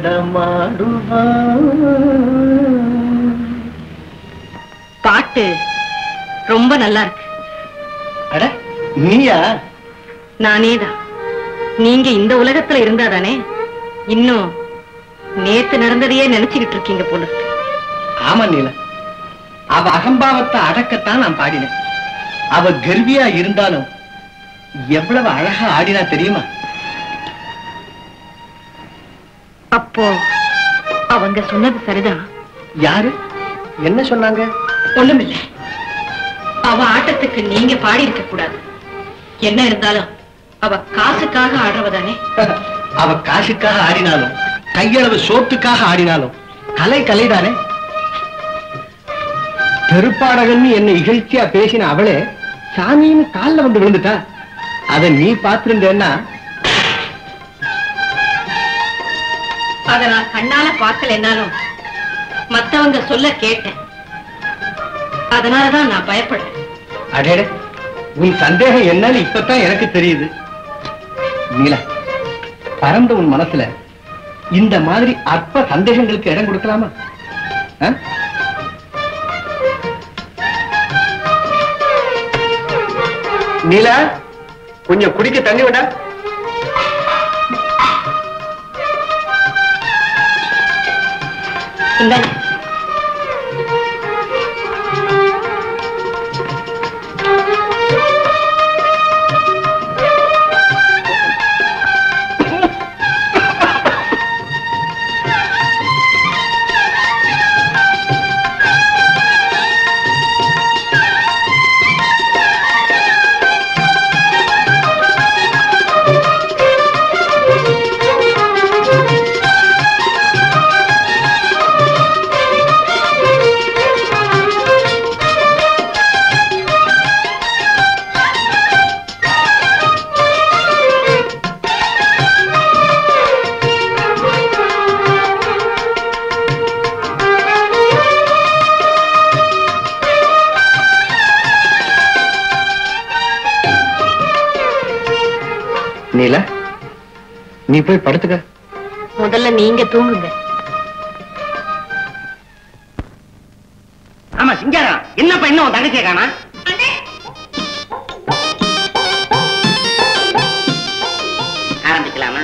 நடமாடுவார் பாட்டு ரொம்ப நல்லா இருக்கு அட நீயா நானேதான் நீங்க இந்த உலகத்துல இருந்தாதானே இன்னும் நேத்து நடந்ததையே நினைச்சுக்கிட்டு இருக்கீங்க போல இருக்கு. ஆமா நீல அவ அகம்பாவத்தை அடக்கத்தான் நான் பாடினேன் அவ கர்வியா இருந்தாலும் எவ்வளவு அழகா ஆடினா தெரியுமா அப்போ அவங்க சொன்னது சரிதான் யாரு என்ன சொன்னாங்க ஒண்ணுமில்ல அவ ஆட்டத்துக்கு நீங்க பாடி இருக்க கூடாது என்ன இருந்தாலும் அவ காசுக்காக ஆடுறவதானே அவ காசுக்காக ஆடினாலும் கையளவு சோத்துக்காக ஆடினாலும் கலை கலைதானே பெருப்பாடகன்னு என்ன இகழ்ச்சியா பேசின அவளே சாமின்னு கால்ல வந்து விழுந்துட்டா அத நீ பார்த்திருந்தேன்னா அத நான் கண்ணால பார்க்கலனாலும் மத்தவங்க சொல்ல கேட்டேன் அதனாலதான் நான் பயப்படுறேன் அடேடே உன் சந்தேகம் என்னன்னு இப்பதான் எனக்கு தெரியுது நீலா பரந்த உன் மனசுல இந்த மாதிரி அற்ப சந்தேகங்களுக்கு இடம் கொடுக்கலாமா ஆ? நீலா கொஞ்சம் குடிக்க தண்ணி விட இந்தாங்க நீலா நீ போய் படுத்துக்க முதல்ல நீங்க தூங்குங்க ஆமா சிங்காரம் என்னப்பா இன்னும் உன் தங்கச்சியை காணா ஆரம்பிக்கலாமா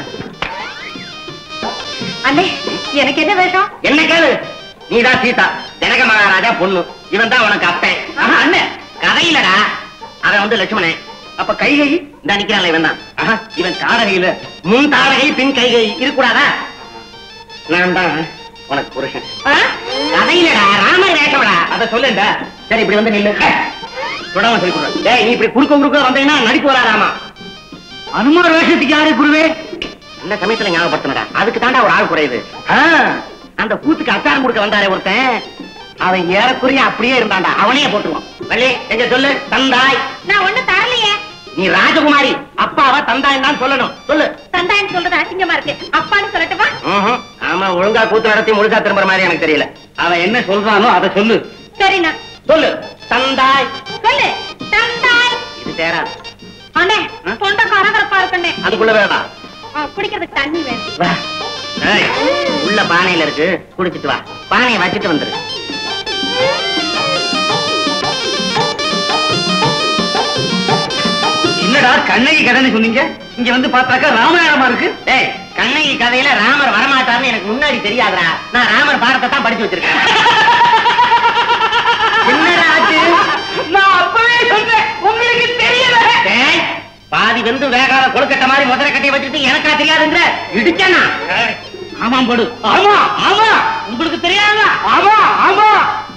அண்ணே எனக்கு என்ன வேஷம் என்ன கேளு நீதான் சீதா ஜனக மகாராஜா பொண்ணு இவன் தான் உனக்கு அப்பன் ஆஹா, அண்ணன் கதையிலடா அவன் வந்து லட்சுமணன் அப்ப கைகை இந்த நிக்கிறான் இவன் தான் ஆஹா, இவன் தாரகையில முன் தாரகை பின் கைகை இருக்கக்கூடாதா நான் தான் உனக்கு புருஷன் ஆ? கதையிலடா ராமர் வேஷம்டா அத சொல்லுண்டா சரி இப்படி வந்து நில்லு தொடாம சொல்லி கொடுறேன் டேய் நீ இப்படி குறுக்க குறுக்க வந்தீங்கன்னா நடிப்பு வராதாமா அனுமார் வேஷத்துக்கு யாரு குருவே இந்த சமயத்துல ஞாபகப்படுத்தினடா அதுக்கு தாண்டா ஒரு ஆள் குறையுது ஆ, அந்த கூத்துக்கு அச்சாரம் கொடுக்க வந்தாரே ஒருத்தன் அவன் ஏறக்குறைய அப்படியே இருந்தான்டா அவனையே போட்டுருவான் வள்ளி எங்க சொல்லு தந்தாய் நான் ஒண்ணு தரலையே நீ ராஜகுமாரி அப்பாவா தந்தாய் தான் சொல்லணும் சொல்லு தந்தாயின்னு சொல்றது அசிங்கமா இருக்கு அப்பான்னு சொல்லட்டுமா ம்ஹும். ஆமா ஒழுங்கா கூத்து நடத்தி முழுசா திரும்புற மாதிரி எனக்கு தெரியல அவன் என்ன சொல்றானோ அதை சொல்லு சரிண்ணா சொல்லு தந்தாய் சொல்லு தந்தாய் இது தேராது அண்ணே ஆ? தொண்டை கரகரப்பா இருக்குண்ணே அதுக்குள்ள வேண்டாம் ஆ, குடிக்கிறதுக்கு தண்ணி வேணும் வா. ஏய், உள்ள பானையில இருக்கு குடிச்சிட்டு வா பானையை வச்சுட்டு வந்துரு என்னடா கண்ணகி கதைன்னு சொன்னீங்க இங்க வந்து பார்த்தாக்கா ராமாயணமா இருக்கு டேய் கண்ணகி கதையில ராமர் வரமாட்டார்னு எனக்கு முன்னாடி தெரியாதுடா நான் ராமர் பாடத்தை தான் படிச்சு வச்சிருக்கேன் என்னடா ஆச்சு நான் அப்பவே சொன்னேன் உங்களுக்கு தெரியல டேய் பாதி வந்து வேகாத கொழுக்கட்டை மாதிரி முதல கட்டி வச்சுட்டு எனக்கா தெரியாதுன்ற இடிச்சனா ஆமாம் போடு ஆமா ஆமா உங்களுக்கு தெரியாதா ஆமா ஆமா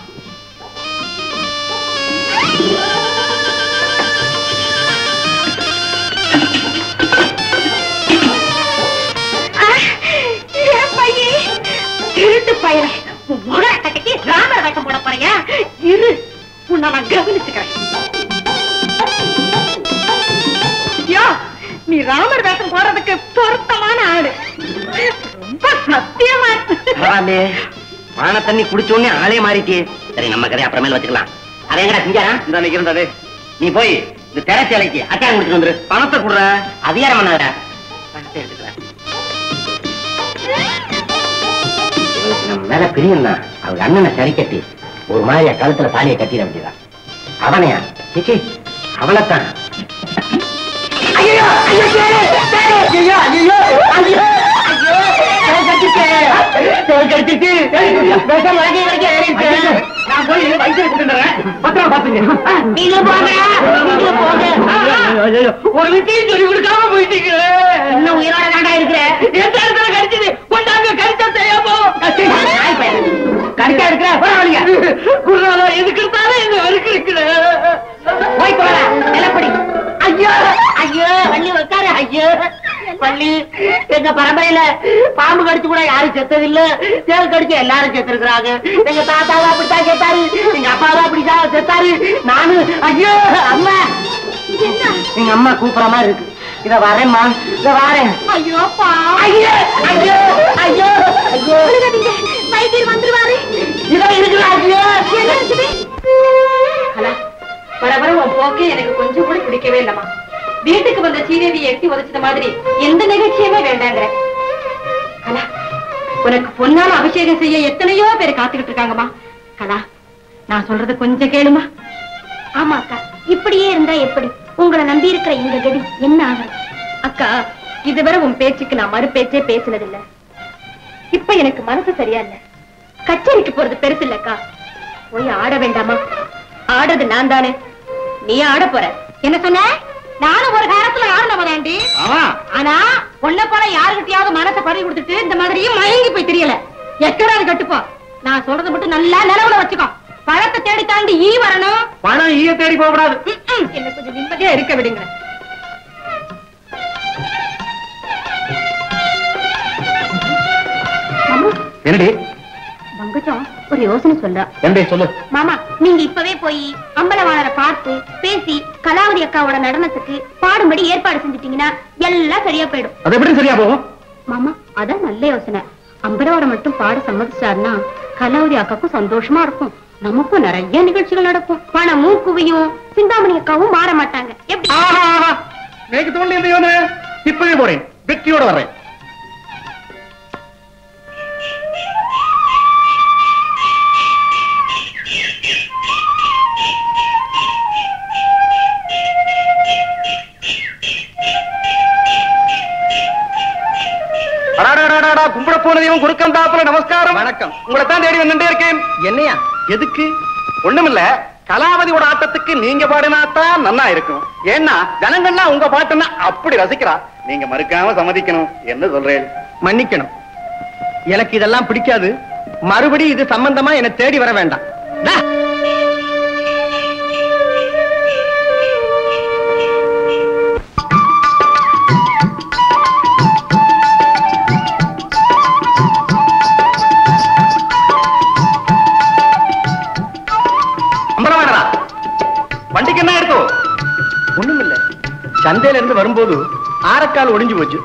திருட்டு பையன் முகத்தை ராமர் வேஷம் போட போறியா இரு உன்னை நான் கவனிச்சுக்கிறேன் யோ நீ ராமர் வேஷம் போடுறதுக்கு பொருத்தமான ஆளு ரொம்ப சத்தியமா பரவாயில்லையே பானை தண்ணி குடிச்ச உடனே ஆளே மாறிட்டியே சரி நம்ம கதையை அப்புறமேல் வச்சுக்கலாம் அதை எங்கடா செஞ்சாரா இந்த நிக்கிறதே நீ போய் இந்த திரைச்சேலைக்கு அச்சாரம் குடிச்சிட்டு வந்துரு பணத்தை குடுற அதிகாரம் பண்ணாதடா பணத்தை எடுத்துக்கிறேன் இவனுக்கு நம்ம மேல பிரியம் தான் அவங்க அண்ணனை சரி கட்டி ஒரு மாதிரியா கழுத்துல தாலியை கட்டிட வேண்டியதான் அவனையா சிச்சி அவளைத்தான் ஐயோ ஐயோ ஐயோ ஐயோ ஐயோ நான் போய் வைத்தியம் கூட்டிட்டு பத்திரம் பாத்துங்க நீங்க போங்க நீங்க போங்க ஒரு விஷயம் சொல்லி கொடுக்காம போயிட்டீங்களே இன்னும் உயிரோட தாண்டா இருக்கிற எந்த இடத்துல கடிச்சது கொண்டாங்க கடிச்சா செய்யாமோ கடிச்சா இருக்கிற பரவாயில்லைங்க குருநாதா எதுக்கு இருந்தாலும் எங்க வரைக்கும் இருக்கிற போய் போற நிலப்படி ஐயோ ஐயோ வள்ளி உட்காரு ஐயோ வள்ளி எங்க பரம்பரையில பாம்பு கடிச்சு கூட யாரும் செத்தது இல்ல தேல் கடிச்சு எல்லாரும் செத்துருக்காங்க எங்க தாத்தாவா அப்படித்தான் செத்தாரு எங்க அப்பாவா அப்படிதான் செத்தாரு நானு ஐயோ அம்மா எங்க அம்மா கூப்பிடுற மாதிரி இருக்கு இத வரேம்மா இத வரேன் ஐயோ பா ஐயோ ஐயோ ஐயோ ஐயோ வைத்தியர் வந்துருவாரு இத இருக்குல்ல ஐயோ ஹலோ வர வர உன் போக்கு எனக்கு கொஞ்சம் கூட பிடிக்கவே இல்லம்மா வீட்டுக்கு வந்த சீரேவியை எட்டி உதச்சத மாதிரி எந்த நிகழ்ச்சியுமே வேண்டாங்கிற கலா உனக்கு பொன்னால அபிஷேகம் செய்ய எத்தனையோ பேர் காத்துக்கிட்டு இருக்காங்கம்மா கலா நான் சொல்றது கொஞ்சம் கேளுமா ஆமா அக்கா இப்படியே இருந்தா எப்படி உங்களை நம்பி இருக்கிற எங்க கதி என்ன ஆகும் அக்கா இதுவரை உன் பேச்சுக்கு நான் மறு பேச்சே பேசினதில்ல இப்ப எனக்கு மனசு சரியா இல்ல கச்சேரிக்கு போறது பெருசு இல்லக்கா போய் ஆட வேண்டாமா ஆடுறது நான் தானே நீ ஆட போற என்ன சொன்ன நானும் ஒரு காலத்துல ஆடினவதாண்டி ஆமா ஆனா பொண்ணை போல யாருகிட்டயாவது மனசை பறி கொடுத்துட்டு இந்த மாதிரியும் மயங்கி போய் தெரியல எக்கடாது கட்டுப்போ நான் சொல்றது மட்டும் நல்லா நிலவுல வச்சுக்கோ பழத்தை தேடி தாண்டி ஈ வரணும் பணம் ஈய தேடி போக கூடாது ம்ம். என்ன கொஞ்சம் நிம்மதியா இருக்க விடுங்க மாமா என்னடி பங்கஜம் ஒரு யோசனை சொல்றா என்னடி சொல்லு மாமா நீங்க இப்பவே போய் அம்பலவாணரை பார்த்து பேசி கலாவதி அக்காவோட நடனத்துக்கு பாடும்படி ஏற்பாடு செஞ்சுட்டீங்கன்னா எல்லாம் சரியா போயிடும் அது எப்படி சரியா போகும் மாமா அதான் நல்ல யோசனை அம்பலவாரம் மட்டும் பாட சம்மதிச்சாருன்னா கலாவதி அக்காக்கும் சந்தோஷமா இருக்கும் நமக்கும் நிறைய நிகழ்ச்சிகள் நடக்கும் பணமும் குவியும் சிந்தாமணி அக்காவும் மாற மாட்டாங்க எப்படி நேக்கு தோணல இந்த யோனு இப்பவே போறேன் வெற்றியோட வர்றேன் அடாடாடாடா, கும்பிட போன தெய்வம் குறுக்கம் தாப்புல நமஸ்காரம் வணக்கம் உங்களை தான் தேடி வந்துட்டே இருக்கேன் என்னையா எதுக்கு ஒண்ணுமில்ல கலாவதியோட ஆட்டத்துக்கு நீங்க பாடினாத்தான் நன்னா இருக்கும் ஏன்னா ஜனங்கள்லாம் உங்க பாட்டுன்னா அப்படி ரசிக்கிறா நீங்க மறுக்காம சம்மதிக்கணும் என்ன சொல்றேன் மன்னிக்கணும் எனக்கு இதெல்லாம் பிடிக்காது மறுபடி இது சம்பந்தமா என்ன தேடி வர வேண்டாம் டா. அம்பலவாடா வண்டிக்கு என்ன இருக்கும் ஒண்ணும் இல்ல சந்தையில இருந்து வரும்போது ஆரக்கால் ஒடிஞ்சு போச்சு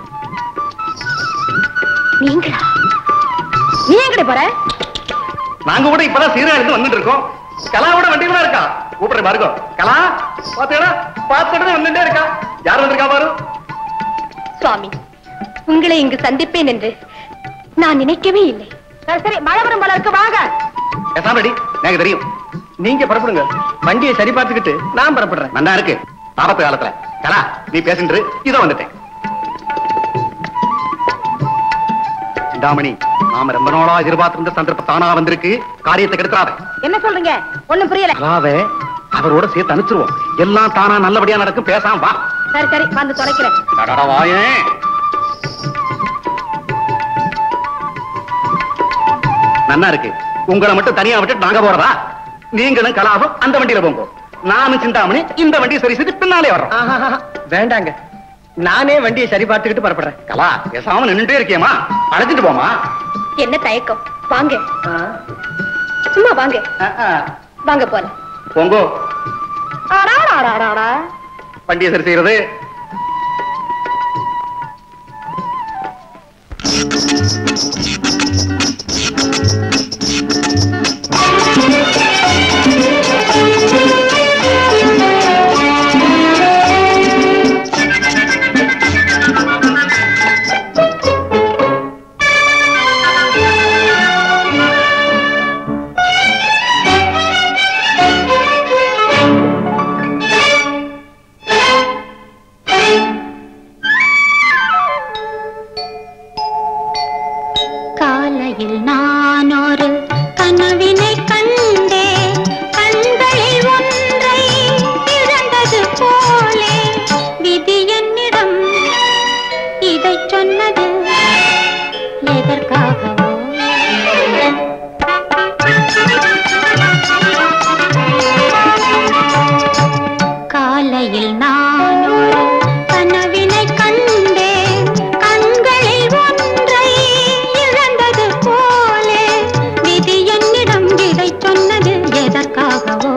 நீங்களா நீ எங்கடி போற நாங்க கூட இப்பதான் சீரா இருந்து வந்துட்டு இருக்கோம் கலாவோட வண்டியில இருக்கா கூப்பிடுற பாருங்க கலா பாத்தீங்களா பார்த்துட்டு வந்துட்டே இருக்கா யார் வந்திருக்கா பாரு சுவாமி உங்களை இங்கு சந்திப்பேன் என்று நான் நினைக்கவே இல்லை சரி சரி மழை வரும் போல இருக்கு வாங்க பேசாமடி எனக்கு தெரியும் நீங்க புறப்படுங்க வண்டியை சரி பார்த்துக்கிட்டு நான் புறப்படுறேன் நல்லா இருக்கு ஆபத்து காலத்துல கலா நீ பேசிட்டு இரு. இதோ வந்துட்டேன் சிந்தாமணி நாம ரொம்ப நாளா எதிர்பார்த்திருந்த சந்தர்ப்பம் தானா வந்திருக்கு காரியத்தை கெடுக்கிறாத என்ன சொல்றீங்க ஒண்ணும் புரியல கலாவை அவரோட சேர்த்து அனுப்பிச்சிருவோம் எல்லாம் தானா நல்லபடியா நடக்கும் பேசாம வா சரி சரி வந்து தொலைக்கிறேன் அடடா, வாயேன் நன்னா இருக்கு உங்களை மட்டும் தனியா விட்டு நாங்க போறதா நீங்களும் கலாபம் அந்த வண்டியில போங்க நானும் சிந்தாமணி இந்த வண்டியை சரி செய்து பின்னாலே வர்றோம் வேண்டாங்க நானே வண்டியை சரி பார்த்துக்கிட்டு புறப்படுறேன் கலா பேசாம நின்னுட்டே இருக்கியேமா அழைச்சிட்டு போமா என்ன தயக்கம் வாங்க சும்மா வாங்க வாங்க போல போங்கோ வண்டியை சரி செய்யறது காலையில் நான் ஒரு கனவினை கண்டேன் கண்களில் ஒன்றை இழந்தது போலே விதி என்னிடம் இதை சொன்னது எதற்காகவோ காலையில் நான் ஒரு கனவினை கண்டேன் கண்களில் ஒன்றை இழந்தது போலே விதி என்னிடம் இதை சொன்னது எதற்காகவோ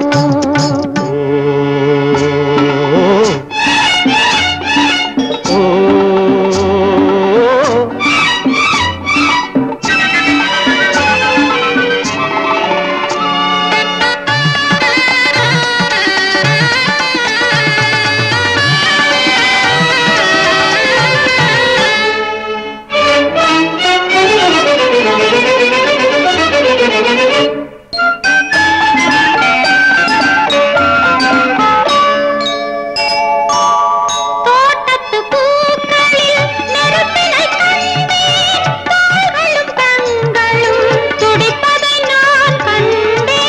தோட்டத்து பூக்களில் நெருப்பினை கண்டேன் கால்களும் கண்களும் துடிப்பதை நான் கண்டேன்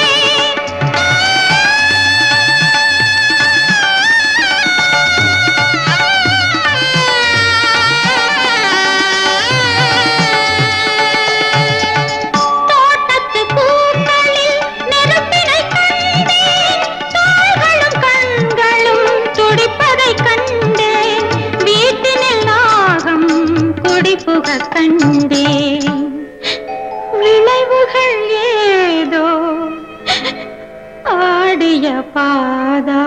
தோட்டத்து பூக்களில் நெருப்பினை கண்டேன் கால்களும் கண்களும் துடிப்பதைக் கண்டேன் வீட்டினில் நாகம் குடிபுக கண்டேன் விளைவுகள் ஏதோ ஆடிய பாதா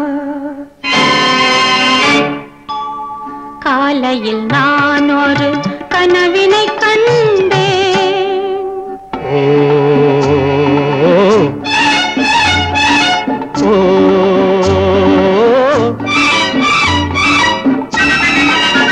காலையில் நான் ஒரு கனவினை கண்டேன் ஓ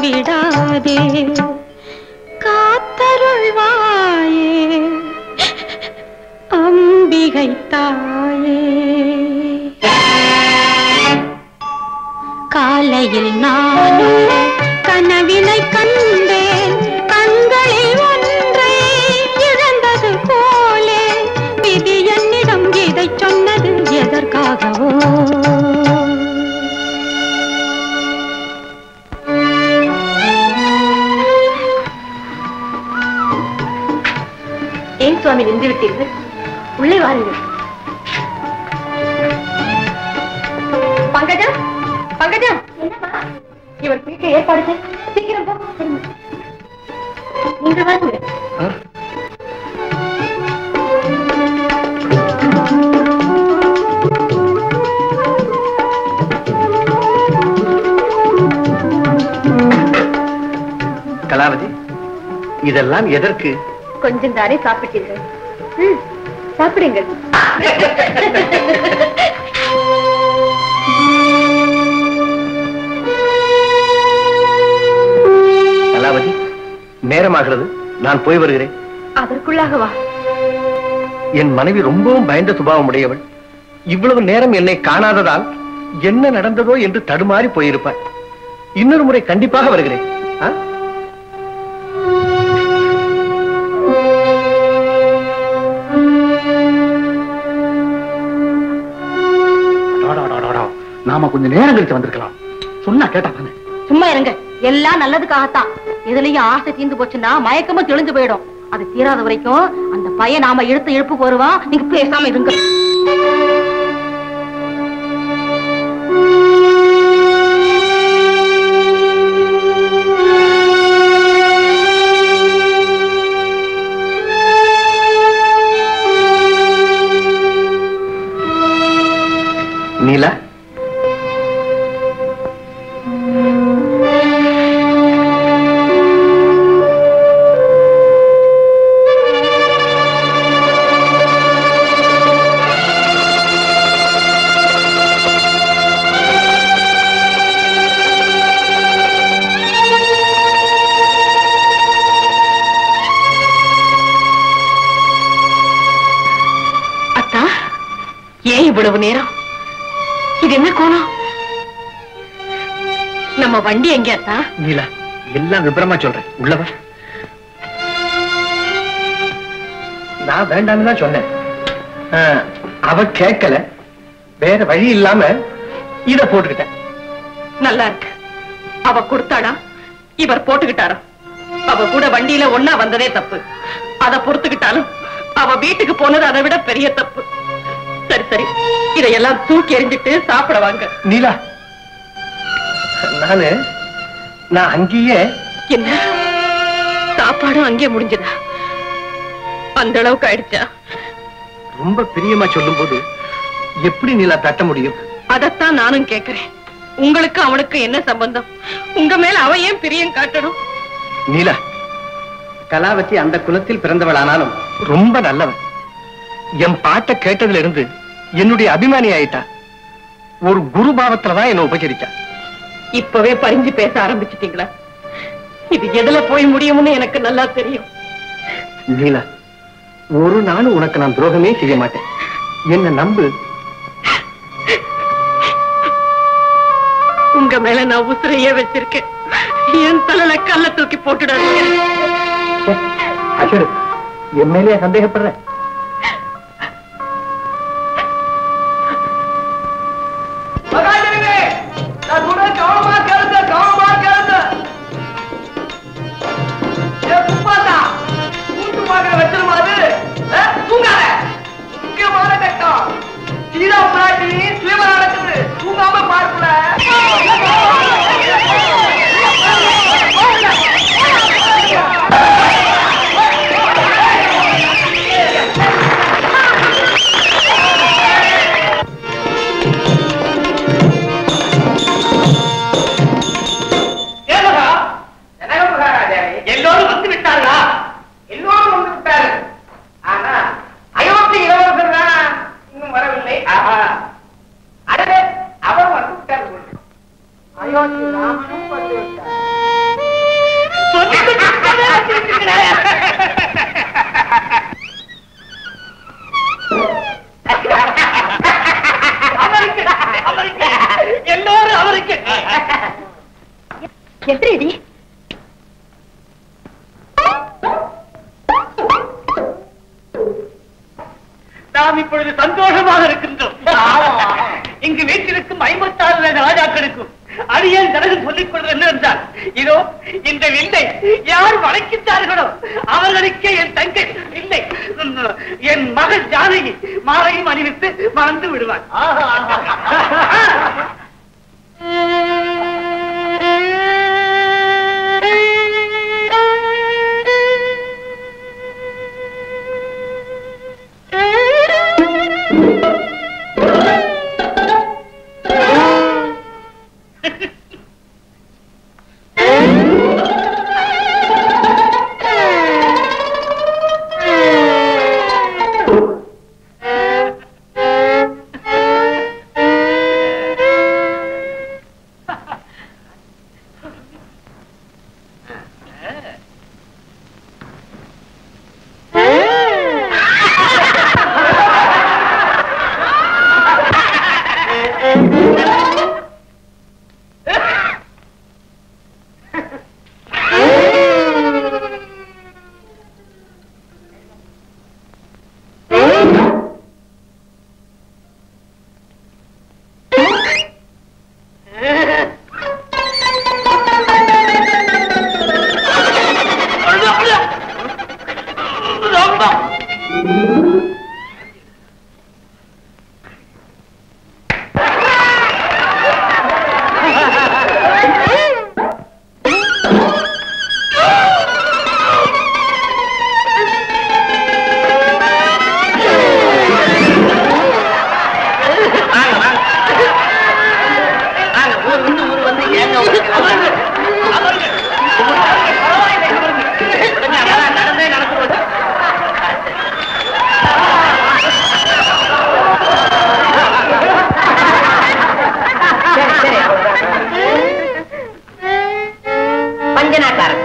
விடாதே காத்தருள்வாயே அம்பிகை தாயே காலையில் நானும் கனவினை கண்டேன் கண்களில் ஒன்றை இழந்தது போலே விதி என்னிடம் இதை சொன்னது எதற்காகவோ ஏன் சுவாமி நின்று விட்டீர்கள் உள்ளே வாருங்கள் பங்கஜம் பங்கஜம் இவர் குளிக்க ஏற்பாடு செய். சீக்கிரம் போ நீங்க வாருங்க கலாவதி இதெல்லாம் எதற்கு கொஞ்சம் தானே சாப்பிட்டீர்கள் ம், சாப்பிடுங்கள் கலாவதி நேரமாகிறது நான் போய் வருகிறேன் அதற்குள்ளாக வா என் மனைவி ரொம்பவும் பயந்த சுபாவம் உடையவள் இவ்வளவு நேரம் என்னை காணாததால் என்ன நடந்ததோ என்று தடுமாறி போயிருப்பாள் இன்னொரு முறை கண்டிப்பாக வருகிறேன் ஆ? நாம கொஞ்சம் நேரம் கழிச்சு வந்திருக்கலாம் சொன்னா கேட்டா தானே சும்மா இருங்க எல்லாம் நல்லதுக்காகத்தான் எதுலயும் ஆசை தீர்ந்து போச்சுன்னா மயக்கமும் தெளிஞ்சு போயிடும் அது தீராத வரைக்கும் அந்த பையன் நாம இழுத்து இழுப்புக்கு வருவான் நீங்க பேசாம இருங்க நீலா அத்தா ஏன் இவ்வளவு நேரம் இது என்ன கோணம் நம்ம வண்டி எங்க அத்தா நீலா எல்லாம் விபரமா சொல்றேன் உள்ளவ நான் வேண்டாம்னு தான் சொன்னேன் ஆ, அவ கேட்கல வேற வழி இல்லாம இத போட்டுக்கிட்டேன் நல்லா இருக்கு அவ கொடுத்தாடா இவர் போட்டுக்கிட்டாரா அவ கூட வண்டியில ஒன்னா வந்ததே தப்பு அத பொறுத்துக்கிட்டாலும் அவ வீட்டுக்கு போனது அதை விட பெரிய தப்பு சரி சரி இதையெல்லாம் தூக்கி எறிஞ்சிட்டு சாப்பிட வாங்க நீலா நானு நான் அங்கேயே என்ன சாப்பாடும் அங்கே முடிஞ்சதா அந்த அளவுக்கு ஆயிடுச்சா ரொம்ப பிரியமா சொல்லும்போது எப்படி நீலா தட்ட முடியும் அதத்தான் நானும் கேக்குறேன் உங்களுக்கு அவனுக்கு என்ன சம்பந்தம் உங்க மேல அவன் ஏன் பிரியம் காட்டணும் நீலா கலாவதி அந்த குலத்தில் பிறந்தவளானாலும் ரொம்ப நல்லவன் என் பாட்டை கேட்டதுல இருந்து என்னுடைய அபிமானி ஆயிட்டா ஒரு குரு பாவத்துல தான் என்ன உபச்சரிச்சா இப்பவே பறிஞ்சு பேச ஆரம்பிச்சிட்டீங்களா இது எதுல போய் முடியும்னு எனக்கு நல்லா தெரியும் நீலா ஒரு நாள் உனக்கு நான் துரோகமே செய்ய மாட்டேன் என்ன நம்பு உங்க மேல நான் உசிரையே வச்சிருக்கேன் என் தலையில கல்ல தூக்கி போட்டுடாதீங்க அசடு என் மேலே சந்தேகப்படுற தூங்காம அவருக்கு அவருக்கு எல்லாரும் அவருக்கு எப்படி நாம் இப்பொழுது சந்தோஷமாக இருக்கின்றோம் இங்கு வீட்டிற்கும் ஐம்பத்தாறு ராஜாக்களுக்கும் அடியேன் தனது சொல்லிக் கொள்வது என்னவென்றால் இதோ இந்த வில்லை யார் வளைக்கின்றார்களோ அவர்களுக்கே என் தங்கை இல்லை என் மகள் ஜானகி மாலையும் அணிவித்து மறந்து விடுவார் பஞ்சநாட்டாரன்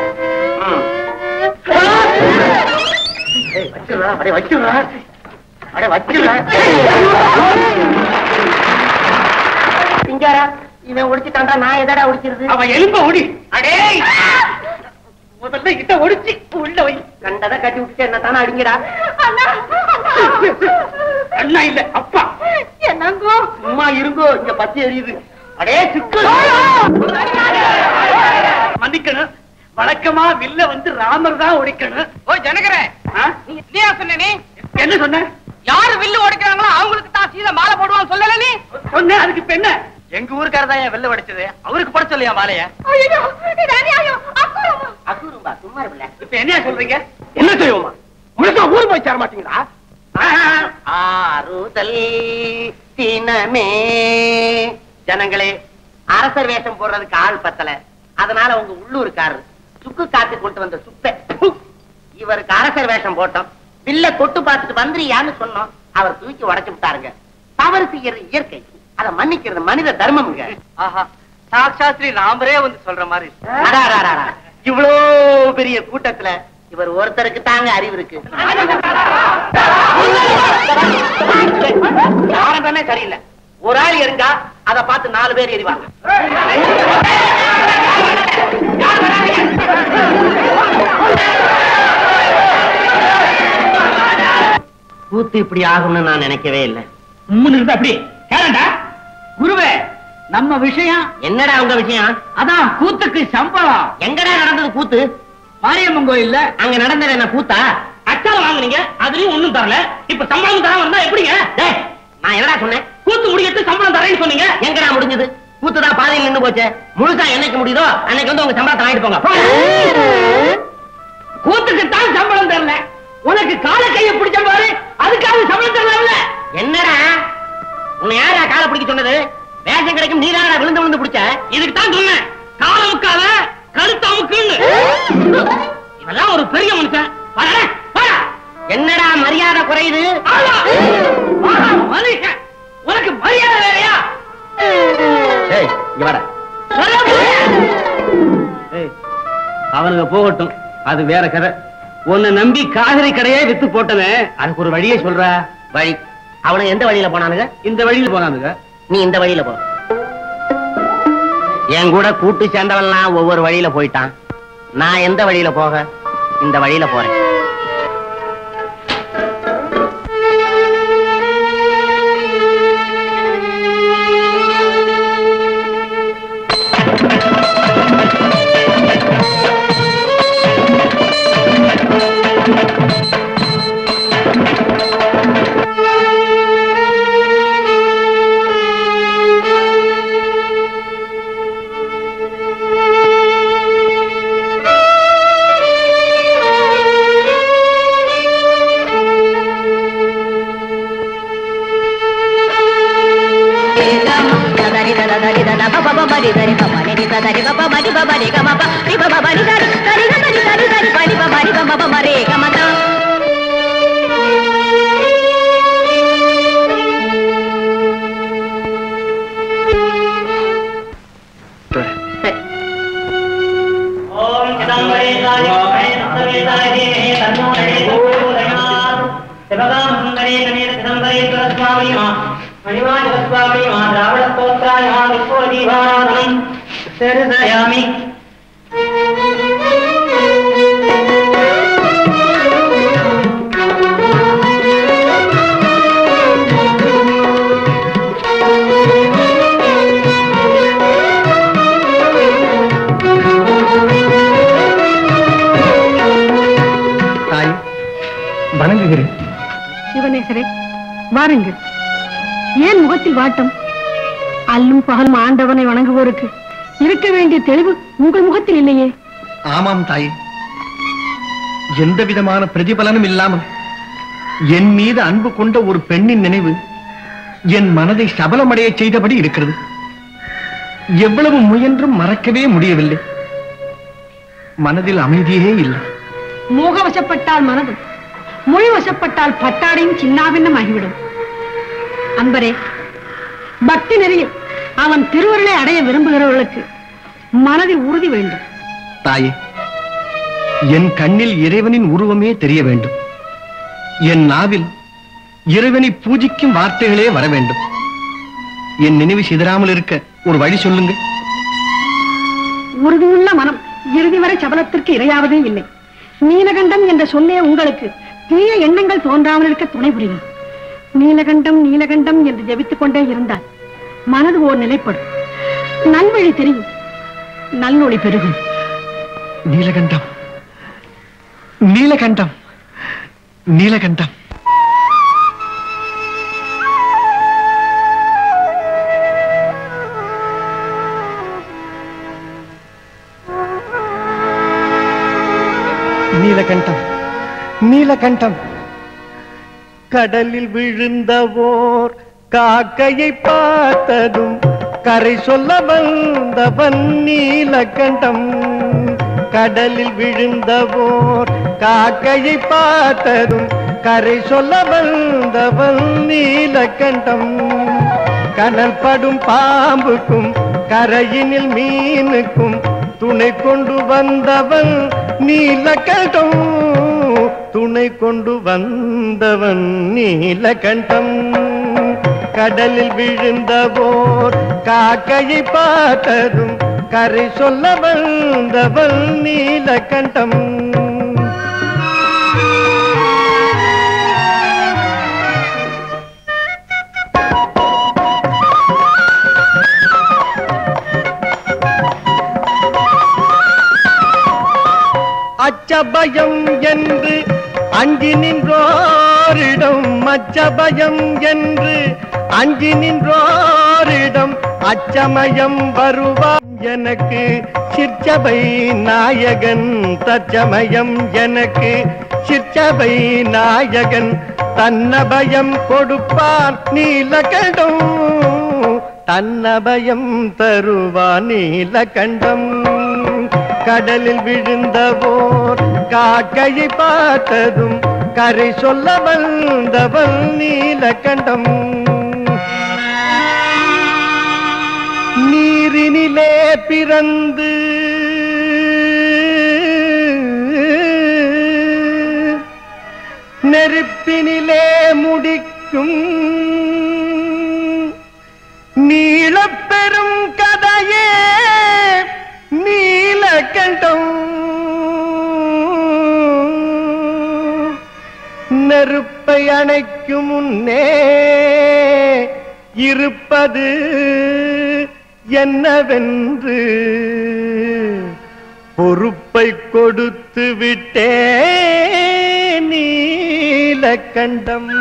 வச்சுடா அடே வச்சுடா அடே வச்சுடா சிங்காரா இவன் ஒடிச்சுட்டான்டா நான் எதடா ஒடிச்சிருது அவன் எலும்ப ஒடி அடே முதல்ல இத ஒடிச்சு உள்ள வை கண்டதை கட்டி விட்டு என்ன தானே அடிங்கடா அண்ணா இல்ல அப்பா என்னங்கோ சும்மா இருங்கோ இங்க பத்தி எரியுது அடே சிக்கு மன்னிக்கணும் வழக்கமா வில்ல வந்து ராமர் தான் ஒடிக்கணும் ஓ ஜனகரே ஆ? நீ நீயா சொன்ன நீ என்ன சொன்ன யாரு வில்லு உடைக்கிறாங்களோ அவங்களுக்கு தான் சீதை மாலை போடுவான்னு சொல்லல நீ சொன்ன அதுக்கு இப்ப என்ன எங்க ஊருக்காரர் தான் வெள்ள உடைச்சது அவருக்கு பட சொல்லியா மாலைய ஐயோ இது அநியாயம் அக்குறமா அசூரும்பா சும்மா இருப்பில்ல இப்ப என்ன சொல்றீங்க என்ன செய்வோமா முழுக்க ஊர் போய் சேர மாட்டீங்களா ஆறுதல் தினமே ஜனங்களே அரசர் வேஷம் போடுறதுக்கு ஆள் பத்தல அதனால உங்க உள்ளூர்காரர் சுக்கு காத்து கொண்டு வந்த சுப்பை இவருக்கு அரசர் வேஷம் போட்டோம் வில்ல தொட்டு பார்த்துட்டு வந்துறியான்னு சொன்னோம் அவர் தூக்கி உடைச்சு விட்டாருங்க தவறு செய்யறது இயற்கை அதை மன்னிக்கிறது மனித தர்மம்ங்க ஆஹா சாக்ஷாத்ரி ராமரே வந்து சொல்ற மாதிரி அடாடாடாடா. இவ்வளோ பெரிய கூட்டத்துல இவர் ஒருத்தருக்கு தாங்க அறிவு இருக்கு ஆரம்பமே சரியில்லை ஒரு ஆள் எரிஞ்சா அதை பார்த்து நாலு பேர் எரிவாங்க கூத்து இப்படி ஆகும்னு நான் நினைக்கவே இல்லை உம்முன்னு இருந்தா அப்படி கேளண்டா குருவே நம்ம விஷயம் என்னடா உங்க விஷயம் அதான் கூத்துக்கு சம்பளம் எங்கடா நடந்தது கூத்து மாரியம்மன் கோயில்ல அங்க நடந்தது என்ன கூத்தா அச்சாரம் வாங்குனீங்க அதுலயும் ஒண்ணும் தரல இப்ப சம்பளம் தராம இருந்தா எப்படிங்க டேய், நான் என்னடா சொன்னேன் கூத்து முடியட்டு சம்பளம் தரேன்னு சொன்னீங்க எங்கடா முடிஞ்சது கூத்துதான் பாதையில் நின்னு போச்சே முழுசா என்னைக்கு முடியுதோ அன்னைக்கு வந்து உங்க சம்பளத்தை வாங்கிட்டு போங்க கூத்துக்கு தான் சம்பளம் தரல உனக்கு கால கைய பிடிச்ச பாரு அதுக்காக சம்பளம் தரல என்னடா உன்னை யாரா காலை பிடிக்க சொன்னது வேஷம் கிடைக்கும் நீதானடா விழுந்து விழுந்து பிடிச்ச இதுக்கு தான் சொன்னேன் கால முக்கால கழுத்து அமுக்குன்னு இவெல்லாம் ஒரு பெரிய மனுஷன் வரடா, வாடா. என்னடா மரியாதை குறையுது ஆளா. வாடா, மனுஷன் உனக்கு மரியாதை வேறையா ஏய், இங்க வாடா. அவனுங்க போகட்டும் அது வேற கதை உன்னை நம்பி காய்கறி கடையே வித்து போட்டவன் அதுக்கு ஒரு வழியை சொல்ற வழி அவனுங்க எந்த வழியில போனானுங்க இந்த வழியில போனானுங்க நீ இந்த வழியில போ என் கூட கூட்டு சேர்ந்தவன்லாம் ஒவ்வொரு வழியில போயிட்டான் நான் எந்த வழியில போக இந்த வழியில போறேன் సదరి దద దరి దద బబ బబ రి దరి బబ రి రి దరి బబ మరి బబ రి గమ బ రి బబ బరి దరి దరి గమ రి దరి దరి బరి బబ రి బమ బమ రే గమ ద ஓம் சிதம்பரேசாய சர்வேசாய தன்னோரே தன்னோரயாத் சிவகாம் சுந்தரே கணேர சிதம்பரேஸ்வர சுவாமி மா மணிவாஜ சுவாமி மா திராவிட ஸ்தோத்ராய மா விஸ்வ தீபாராதனம் சரிதயாமி தாய் வணங்குகிறேன் சிவநேசரே வாருங்கள் ஏன் முகத்தில் வாட்டம் அல்லும் பகலும் ஆண்டவனை வணங்குவோருக்கு இருக்க வேண்டிய தெளிவு உங்கள் முகத்தில் இல்லையே ஆமாம் தாயே எந்த விதமான பிரதிபலனும் இல்லாமல் என் மீது அன்பு கொண்ட ஒரு பெண்ணின் நினைவு என் மனதை சபலமடைய செய்தபடி இருக்கிறது எவ்வளவு முயன்றும் மறக்கவே முடியவில்லை மனதில் அமைதியே இல்லை மோக வசப்பட்டால் மனதும் மொழி வசப்பட்டால் பட்டாடையும் சின்னாபின்னம் ஆகிவிடும் அன்பரே பக்தி நெறியில் அவன் திருவருளை அடைய விரும்புகிறவர்களுக்கு மனதில் உறுதி வேண்டும் தாயே என் கண்ணில் இறைவனின் உருவமே தெரிய வேண்டும் என் நாவில் இறைவனை பூஜிக்கும் வார்த்தைகளே வர வேண்டும் என் நினைவு சிதறாமல் இருக்க ஒரு வழி சொல்லுங்கள் உறுதியுள்ள மனம் இறுதி வரை சபலத்திற்கு இரையாவதே இல்லை நீலகண்டம் என்ற சொல்லே உங்களுக்கு தீய எண்ணங்கள் தோன்றாமல் இருக்க துணை புரியும் நீலகண்டம் நீலகண்டம் என்று ஜெபித்துக் கொண்டே இருந்தால் மனது ஓர் நிலைப்படும் நல்வழி தெரியும் நல்லொளி பெருகும் நீலகண்டம் நீலகண்டம் நீலகண்டம் நீலகண்டம் நீலகண்டம் கடலில் விழுந்தவோர் காக்கையை பார்த்ததும் கரை சொல்ல வந்தவன் நீலகண்டம் கடலில் விழுந்தவோர் காக்கையை பார்த்ததும் கரை சொல்ல வந்தவன் நீலகண்டம் கனல் படும் பாம்புக்கும் கரையினில் மீனுக்கும் துணை கொண்டு வந்தவன் நீலகண்டம் துணை கொண்டு வந்தவன் நீலகண்டம் கடலில் விழுந்தவோர் காக்கையை பார்த்ததும் கரை சொல்ல வந்தவன் நீலகண்டம் அச்சபயம் என்று அஞ்சி நின்றோரிடம் அச்சபயம் என்று அஞ்சி நின்றோரிடம் அச்சமயம் வருவான் எனக்கு சிற்சபை நாயகன் தச்சமயம் எனக்கு சிற்சபை நாயகன் தன்னபயம் கொடுப்பான் நீலகண்டம் தன்னபயம் தருவான் நீலகண்டம் கடலில் விழுந்தவோர் காக்கையை பார்த்ததும் கரை சொல்ல வந்தவன் நீலகண்டம் நீரினிலே பிறந்து நெருப்பினிலே முடிக்கும் நீளப்பெரும் கதையே நீலகண்டம் நெருப்பை அணைக்கும் முன்னே இருப்பது என்னவென்று பொறுப்பை கொடுத்து விட்டே நீலகண்டம்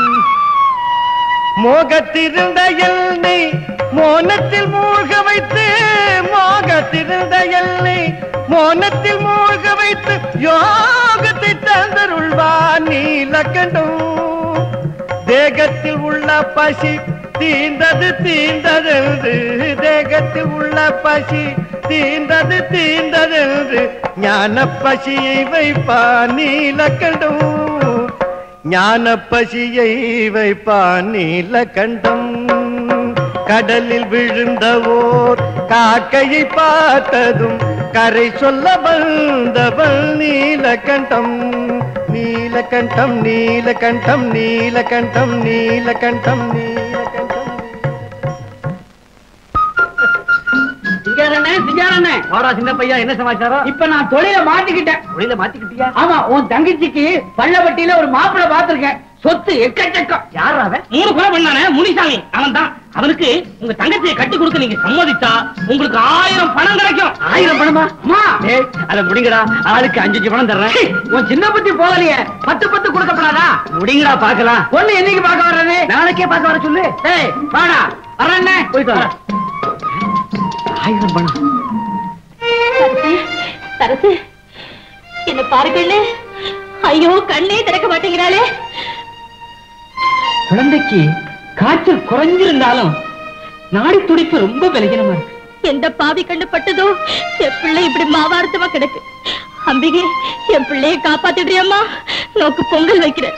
மோகத்திருந்த எல்லை மோனத்தில் மூழ்க வைத்து மோகத்திருந்த எல்லை மோனத்தில் மூழ்க வைத்து யோகத்தை தந்தருள்வான் நீலகண்டம் தேகத்தில் உள்ள பசி தீந்தது தீந்ததென்று தேகத்தில் உள்ள பசி தீந்தது தீந்ததென்று ஞான பசியை வைப்பான் நீலகண்டம் ஞான பசியை வைப்பான் நீலகண்டம் கடலில் விழுந்தவோர் காக்கையை பார்த்ததும் கரை சொல்ல வந்தவள் நீலகண்டம் நீலகண்டம் நீலகண்டம் நீலகண்டம் நீலகண்டம் நீலகண்டம் சிங்காரண்ணே சிங்காரண்ணே வாடா சின்ன பையா என்ன சமாச்சாரம் இப்ப நான் தொழில மாட்டிக்கிட்டேன் தொழில மாத்திக்கிட்டியா ஆமா உன் தங்கச்சிக்கு பள்ளப்பட்டியில ஒரு மாப்பிள்ளை பார்த்திருக்கேன் சொத்து எக்கச்சக்கம் யார் அவன் மூணு கொலை பண்ணானே முனிசாமி அவன் தான் அவனுக்கு உங்க தங்கச்சியை கட்டி கொடுக்க நீங்க சம்மதித்தா உங்களுக்கு ஆயிரம் பணம் கிடைக்கும் ஆயிரம் பணமா அம்மா ஏய் அத முடிங்கடா ஆளுக்கு அஞ்சு அஞ்சு பணம் தர்றேன் உன் சின்ன புத்தி போகலையே பத்து பத்து கொடுக்கப்படாதா முடிங்கடா பாக்கலாம் பொண்ணு என்னைக்கு பார்க்க வர்றது நாளைக்கே பார்க்க வர சொல்லு ஏய் வாடா வரேன்னே போயிட்டு வரேன் ஆயிரம் பணம் சரசு சரசு என்ன பாரு கண்ணு ஐயோ கண்ணே திறக்க மாட்டேங்கிறாளே குழந்தைக்கு காய்ச்சல் குறைஞ்சிருந்தாலும் நாடி துடிப்பு ரொம்ப பலகீனமா இருக்கு எந்த பாவி கண்ணு பட்டதோ என் பிள்ளை இப்படி மாவாரத்தமா கிடக்கு அம்பிகை என் பிள்ளைய காப்பாத்திடுறியம்மா நோக்கு பொங்கல் வைக்கிறேன்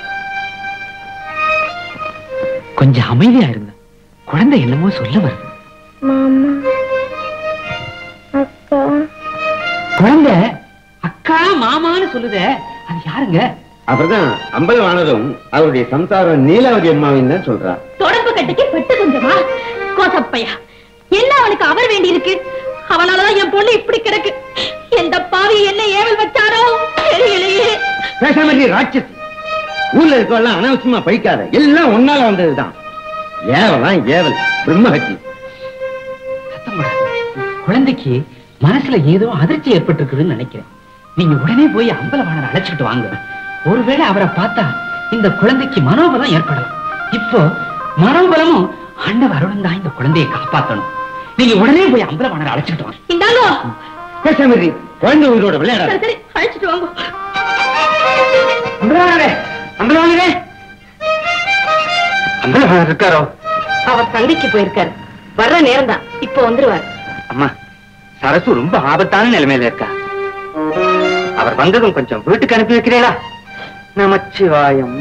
கொஞ்சம் அமைதியா இருங்க குழந்தை என்னமோ சொல்ல வருது மாமா அக்கா குழந்தை அக்கா மாமான்னு சொல்லுதே அது யாருங்க அவர்தான் அம்பலவானதும் அவருடைய சம்சாரம் நீலாவதி அம்மாவின் தான் சொல்றா தொடர்பு கட்டுக்கு பெட்டு கொஞ்சமா கோசப்பையா என்ன அவனுக்கு அவர் வேண்டி இருக்கு அவனாலதான் என் பொண்ணு இப்படி கிடக்கு எந்த பாவி என்ன ஏவல் வச்சாரோ தெரியலையே பேசாம நீ ராட்சசி ஊர்ல இருக்கவெல்லாம் அனாவசியமா பழிக்காத எல்லாம் ஒன்னால வந்ததுதான் ஏவலாம் ஏவல் பிரம்மஹத்தி சத்தம் போடாத. குழந்தைக்கு மனசுல ஏதோ அதிர்ச்சி ஏற்பட்டிருக்குதுன்னு நினைக்கிறேன் நீங்க உடனே போய் அம்பலவாணரை அழைச்சிட்டு வாங்க ஒருவேளை அவரை பார்த்தா இந்த குழந்தைக்கு மனோபலம் ஏற்படலாம் இப்போ மனோபலமும் ஆண்டவர் அருளும் தான் இந்த குழந்தையை காப்பாத்தணும் நீங்க உடனே போய் அம்பலவாணரை அழைச்சிட்டு வாங்க இந்தாங்கோ பேசாம இரு. குழந்தை உயிரோட விளையாடாத சரி சரி அழைச்சிட்டு வாங்க அம்பலவாணரே அம்பலவாணரே அம்பலவாணர் இருக்காரோ அவர் தங்கைக்கு போயிருக்காரு வர்ற நேரம் தான் இப்போ வந்துருவார் அம்மா சரசு ரொம்ப ஆபத்தான நிலைமையில இருக்கா அவர் வந்ததும் கொஞ்சம் வீட்டுக்கு அனுப்பி வைக்கிறீங்களா நமச்சிவாயம்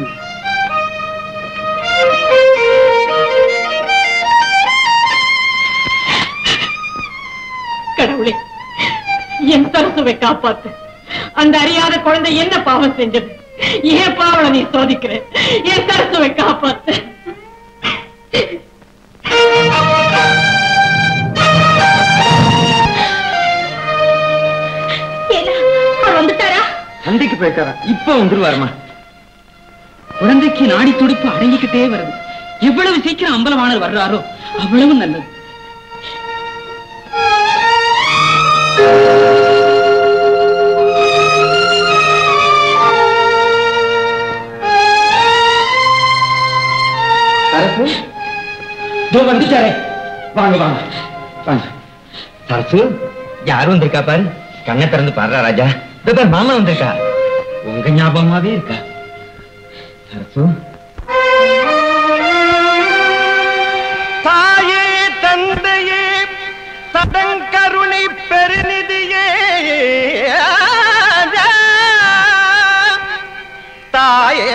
கடவுளே என் சரசுவை காப்பாத்து அந்த அறியாத குழந்தை என்ன பாவம் செஞ்சது ஏன் பாவனை நீ சோதிக்கிற என் சரசுவை காப்பாத்து என்ன, அவர் வந்துட்டாரா சந்தைக்கு போயிருக்காரா இப்ப வந்துருவாருமா குழந்தைக்கு நாடி துடிப்பு அடங்கிக்கிட்டே வருது எவ்வளவு சீக்கிரம் அம்பலவாணர் வர்றாரோ அவ்வளவு நல்லது சரசு இதோ வந்துட்டாரே வாங்க வாங்க வாங்க சரசு யாரும் வந்திருக்கா பாரு கண்ணை திறந்து பாடுறா ராஜா இதோ பாரு மாமா வந்திருக்கா உங்க ஞாபகமாவே இருக்கா சரசு தாயே தந்தையே தடங்கருணை பெருநிதியே தாயே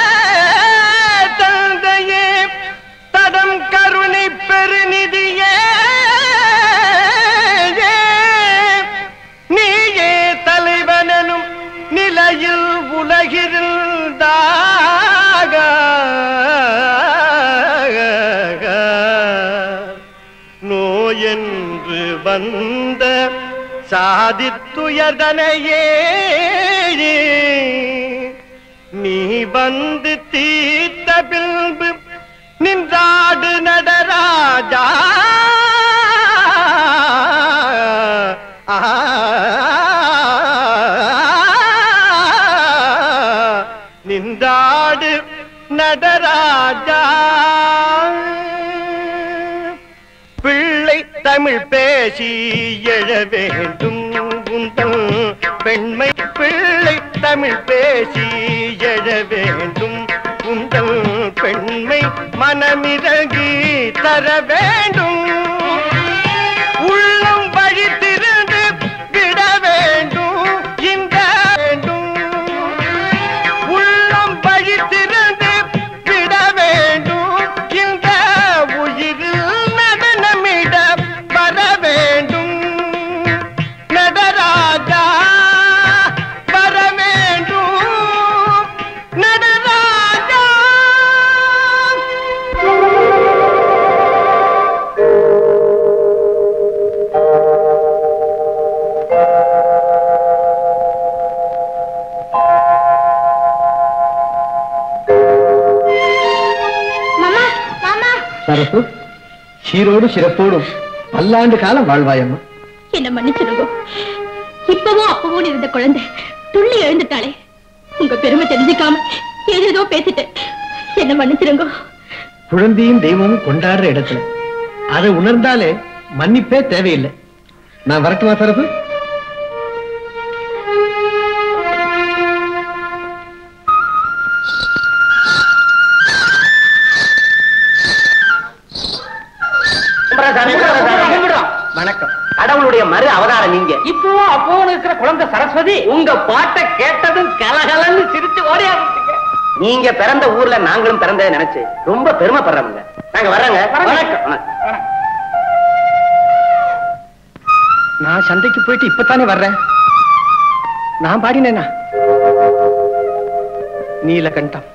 தந்தையே தடம் கருணை பெருநிதியே நீயே தலைவனும் நிலையில் உலகிருந்தாய் வந்த சாதித்துயர்தனையே நீ வந்து தீர்த்த பின்பு நின்றாடு நடராஜா நின்றாடு நடராஜா பிள்ளை தமிழ் பேசி எழ வேண்டும் உந்தன் பெண்மை பிள்ளை தமிழ் பேசி எழ வேண்டும் உந்தன் பெண்மை மனமிறங்கி தர வேண்டும் உள்ளம் வழி திருந்து விட வேண்டும் இந்த வேண்டும் உள்ளம் வழி திருந்து விட வேண்டும் இந்த உயிரில் நடனமிட வர வேண்டும் நடராஜா வர வேண்டும் நடராஜா மாமா மாமா சரசு சீரோடு சிறப்போடும் பல்லாண்டு காலம் வாழ்வாயம்மா என்ன மன்னிச்சிருங்க இப்பவும் அப்பவும் இருந்த குழந்தை துள்ளி எழுந்துட்டாளே உங்க பெருமை தெரிஞ்சுக்காம ஏதேதோ பேசிட்டேன் என்ன மன்னிச்சிருங்க குழந்தையும் தெய்வமும் கொண்டாடுற இடத்துல அதை உணர்ந்தாலே மன்னிப்பே தேவையில்லை நான் வரட்டுமா சரசு வணக்கம் கடவுளுடைய மறு அவதாரம் நீங்க இப்போ அப்போ இருக்கிற குழந்தை சரஸ்வதி உங்க பாட்டை கேட்டதும் கலகலன்னு சிரிச்சு ஓடி நீங்க பிறந்த ஊர்ல நாங்களும் பிறந்ததை நினைச்சு ரொம்ப பெருமைப்படுறவங்க நாங்க வர்றோங்க வணக்கம் நான் சந்தைக்கு போயிட்டு இப்பத்தானே வர்றேன் நான் பாடினேனா நீலகண்டம்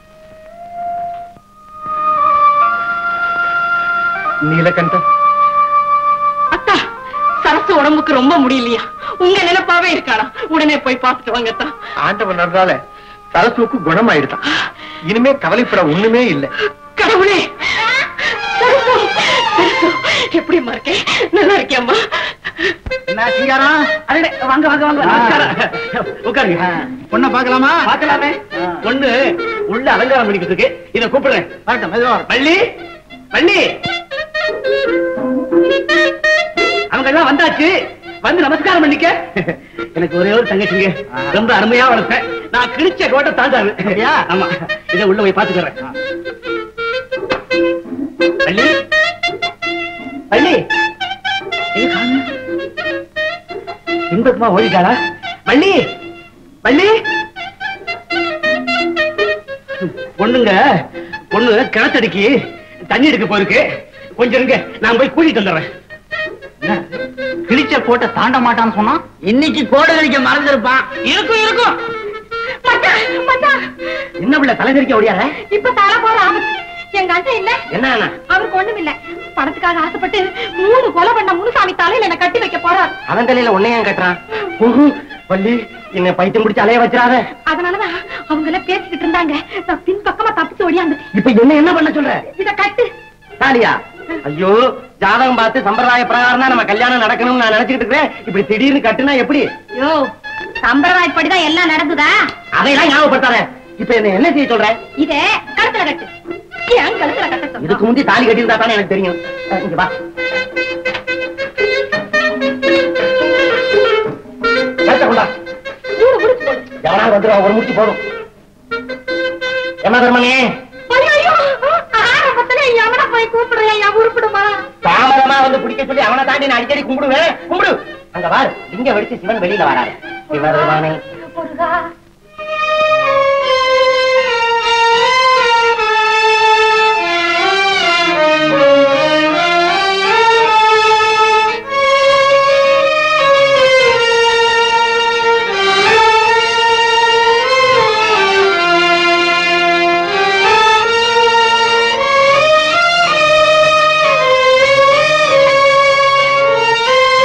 நீலகண்டம் அத்தா சரசு உடம்புக்கு ரொம்ப முடியலையா உங்க நினைப்பாவே இருக்காளா உடனே போய் பார்த்துட்டு வாங்க அத்தா ஆண்டவன் நன்றால சரசுக்கு குணமாயிடுதான் இனிமே கவலைப்பட ஒண்ணுமே இல்லை கடவுளே சரசு, சரசு, எப்படிம்மா இருக்கேன் நல்லா இருக்கியாம்மா என்ன சிங்காரம் அடடே, வாங்க வாங்க வாங்க நமஸ்காரம். உட்காருங்க பொண்ணை பார்க்கலாமா பார்க்கலாமே பொண்ணு உள்ள அலங்காரம் பண்ணிக்கிட்டு இருக்கு இத கூப்பிடுறேன் வரட்டும் மெதுவா வரும். வள்ளி வள்ளி அவங்க எல்லாம் வந்தாச்சு வந்து நமஸ்காரம் பண்ணிக்க எனக்கு ஒரே ஒரு தங்கச்சிங்க ரொம்ப அருமையா வளர்த்தேன் நான் கிழிச்ச கோட்டை தாண்டாது ஆமா இதை உள்ள போய் பாத்துக்கிறேன் வள்ளி வள்ளி எங்க காணோம்? இன்பத்துமா ஓடிட்டாளா வள்ளி வள்ளி பொண்ணுங்க பொண்ணு கிணத்தடிக்கு தண்ணி எடுக்க போயிருக்கு கொஞ்சம் இருங்க நான் போய் கூட்டிட்டு வந்துடுறேன் என்ன? கிழிச்ச கோட்டை தாண்ட மாட்டான்னு சொன்னா இன்னைக்கு கோடை கழிக்க மறந்துருப்பான் இருக்கும் இருக்கும் என்ன பிள்ளை தலைகரிக்க ஓடியார இப்ப தர போற ஆபத்து எங்க அண்ணன் இல்ல என்ன ஆனா? அவருக்கு ஒண்ணும் இல்ல பணத்துக்காக ஆசைப்பட்டு மூணு கொலை பண்ண முனுசாமி தலையில என்ன கட்டி வைக்க போறார் அவன் தலையில உன்னையும் கட்டுறான் உஹு, வள்ளி என்ன பைத்தியம் பிடிச்சு அலைய வச்சிடாத அதனாலதான் அவங்க எல்லாம் பேசிக்கிட்டு இருந்தாங்க நான் பின் பக்கமா தப்பிச்சு ஓடியாந்துட்டேன் இப்ப என்ன என்ன பண்ண சொல்ற இத கட்டு தாலியா ஐயோ ஜாதகம் பார்த்து சம்பிரதாய பிரகாரம் தான் நம்ம கல்யாணம் நடக்கணும்னு நான் நினைச்சுக்கிட்டு இருக்கேன் இப்படி திடீர்னு கட்டுனா எப்படி யோ சம்பிரதாயப்படிதான் எல்லாம் நடக்குதா அதையெல்லாம் ஞாபகப்படுத்தாத இப்ப என்ன என்ன செய்ய சொல்ற இத கழுத்துல கட்டு என் கழுத்துல கட்ட சொல்றேன். இதுக்கு முந்தி தாலி கட்டியிருந்தா தானே எனக்கு தெரியும் அஹ், இங்க வா கழுத்தை கொண்டா. மூணு முடிச்சு போடு எவனாவது வந்துருவா ஒரு முடிச்சு போதும் என்ன தர்மனே ஐயோ ஆரம்பத்துல எவனை போய் கூப்பிடுறேன் என் உருப்பிடுமா தாமதமா வந்து பிடிக்க சொல்லி அவனை தாண்டி நான் அடிக்கடி கும்பிடுவேன் கும்பிடு அங்க பாரு லிங்க வெடிச்சு சிவன் வெளியில வராரு சிவருமானே முருகா ஆ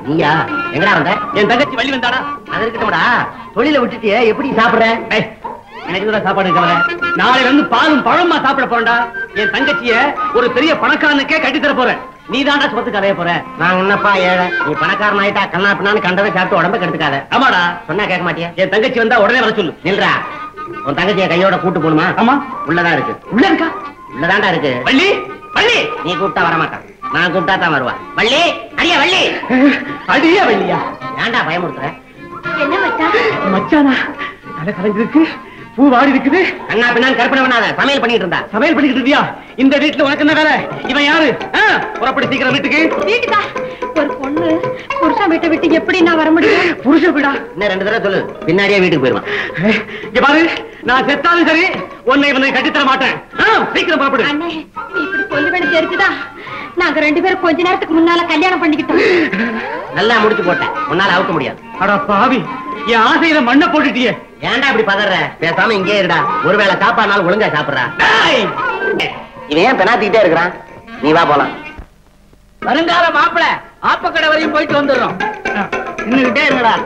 நீயா எங்கடா வந்த என் தங்கச்சி வள்ளி வந்தாடா அது இருக்கட்டும்டா தொழில விட்டுட்டு எப்படி சாப்பிடுற ஏய், எனக்கு தான் சாப்பாடு இருக்கவர நாளைல இருந்து பாலும் பழமா சாப்பிட போறேன்டா என் தங்கச்சிய ஒரு பெரிய பணக்காரனுக்கே கட்டி தர போறேன் நீ தான்டா சொத்து கதைய போற நான் என்னப்பா ஏழை நீ பணக்காரன் ஆயிட்டா கண்ணா பின்னான்னு கண்டதை சாப்பிட்டு உடம்ப கெடுத்துக்காத ஆமாடா சொன்னா கேட்க மாட்டியா என் தங்கச்சி வந்தா உடனே வர சொல்லு நில்றா உன் தங்கச்சிய கையோட கூட்டு போணுமா ஆமா உள்ளதான் இருக்கு உள்ள இருக்கா உள்ளதான்டா இருக்கு வள்ளி வள்ளி நீ கூப்பிட்டா வர மாட்டான் நான் கூப்பிட்டா தான் வருவா வள்ளி அடியா வள்ளி அடியா வள்ளியா ஏன்டா பயமுறுத்துற என்ன மச்சான் மச்சானா தலை கலைஞ்சிருக்கு பூ வாடி இருக்குது அண்ணா பின்னாடி கற்பனை பண்ணாத சமையல் பண்ணிட்டு இருந்தா சமையல் பண்ணிட்டு இருந்தியா இந்த வீட்டுல உனக்கு என்ன வேலை இவன் யாரு ஆ, புறப்படி சீக்கிரம் வீட்டுக்கு வீட்டுக்கா ஒரு பொண்ணு புருஷன் வீட்டை விட்டு எப்படி நான் வர முடியும் புருஷ வீடா இன்னும் ரெண்டு தடவை சொல்லு பின்னாடியே வீட்டுக்கு போயிருவான் இங்க பாரு நான் செத்தாலும் சரி உன்னை இவனை கட்டித்தர மாட்டேன் ஆ, சீக்கிரம் புறப்படு அண்ணே நீ இப்படி சொல்லுவேன்னு தெரிஞ்சுதா நாங்க ரெண்டு பேரும் கொஞ்ச நேரத்துக்கு முன்னால கல்யாணம் பண்ணிக்கிட்டோம் நல்லா முடிச்சு போட்டேன் உன்னால அவுக்க முடியாது அட பாவி என் ஆசையில மண்ணை போட்டுட்டியே ஏன்டா இப்படி பதற பேசாம இங்கே இருடா ஒருவேளை சாப்பாடுனாலும் ஒழுங்கா சாப்பிடுறா இவன் ஏன் பெனாத்திக்கிட்டே இருக்கிறான் நீ வா போலாம் வருங்கால மாப்பிள ஆப்பக்கடை வரையும் போயிட்டு வந்துடுறோம் நின்னுகிட்டே இருங்கடா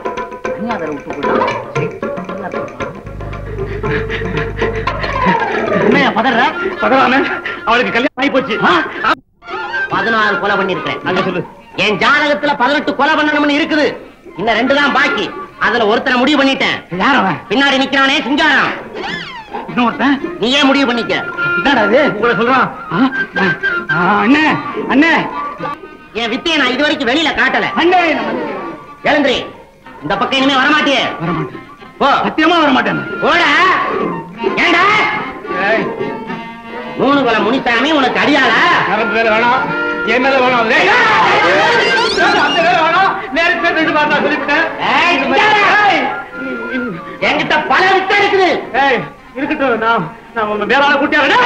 உண்மையா பதற பதறாம அவளுக்கு கல்யாணம் ஆகி போச்சு பதினாறு கொலை பண்ணிருக்கேன் அங்க சொல்லு என் ஜாதகத்துல பதினெட்டு கொலை பண்ணணும்னு இருக்குது இன்னும் ரெண்டு தான் பாக்கி அதுல ஒருத்தரை முடிவு பண்ணிட்டேன் யார் அவன் பின்னாடி நிக்கிறானே சிங்காரம் இன்னொருத்தன் நீயே முடிவு பண்ணிக்க என்னடா இது உங்களை சொல்றான் அண்ணே அண்ணே என் வித்தையை நான் இது வரைக்கும் வெளியில காட்டல அண்ணே எழுந்திரி இந்த பக்கம் இனிமே வரமாட்டியே வரமாட்டேன் போ சத்தியமா வரமாட்டேன் போட ஏண்டா மூணு கொலை முனிசாமி உனக்கு அடியாள வேலை வேணாம் என் மேல வேணாம் அந்த வேலை வேணாம் நேரத்தை ரெண்டு பார்த்தா சொல்லிவிட்டேன் என்கிட்ட பல வித்தை இருக்குது இருக்கட்டும் நான் நான் வேற ஆளை கூட்டியா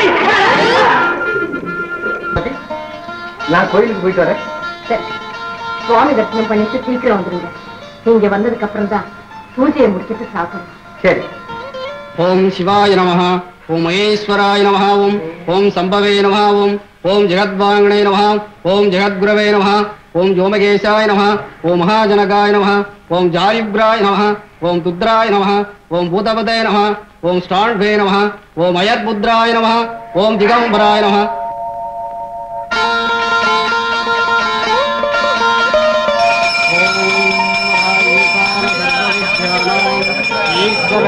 நான் கோயிலுக்கு போயிட்டு வரேன் சுவாமி தரிசனம் பண்ணிட்டு சீக்கிரம் வந்துருங்க நீங்க வந்ததுக்கு அப்புறம் தான் பூஜையை முடிச்சிட்டு சாப்பிடணும் சரி ஓம் சிவாய நம ஓம் மகேஸ்வராய நம ஓம் ஓம் சம்பவே நம ஓம் ஓம் ஜெகத்வாங்கணே நம ஓம் ஜெகத்குரவே நம ஓம் ஜோமகேశాய நம ஓம் மகாஜனகாய நம ஓம் ஜாரிப்ராய நம ஓம் துத்ராய நம ஓம் பூதபதே நம ஓம் ஸ்டாண்வே நம ஓம் அயத்முத்ராய நம ஓம் திகம்பராய நம ஈஸ்வர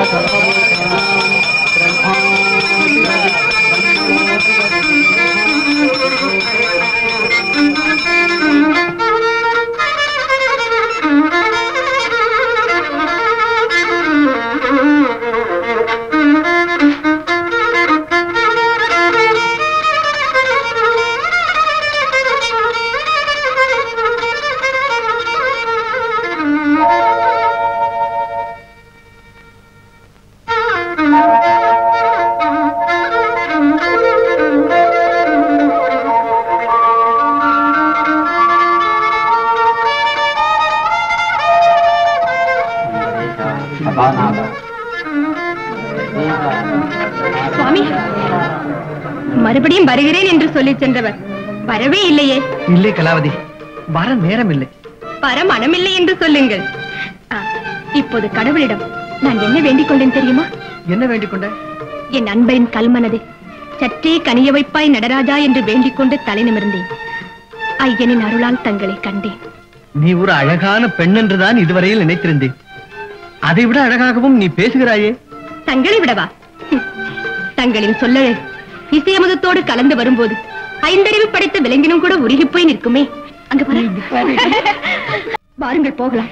சுவாமி மறுபடியும் வருகிறேன் என்று சொல்லி சென்றவர் வரவே இல்லையே இல்லை கலாவதி வர நேரம் இல்லை வர மனமில்லை என்று சொல்லுங்கள் ஆ, இப்போது கடவுளிடம் நான் என்ன வேண்டிக் கொண்டேன் தெரியுமா என்ன வேண்டிக் கொண்ட என் அன்பரின் கல்மனதை சற்றே கனிய வைப்பாய் நடராஜா என்று வேண்டிக் கொண்டு தலை நிமிர்ந்தேன் ஐயனின் அருளால் தங்களை கண்டேன் நீ ஒரு அழகான பெண் என்றுதான் இதுவரையில் நினைத்திருந்தேன் அதை விட அழகாகவும் நீ பேசுகிறாயே தங்களை விடவா ஹம். தங்களின் சொல்லழகு இசையமுதத்தோடு கலந்து வரும்போது ஐந்தறிவு படைத்த விலங்கினும் கூட உருகி போய் நிற்குமே அங்க பாரு. வாருங்கள் போகலாம்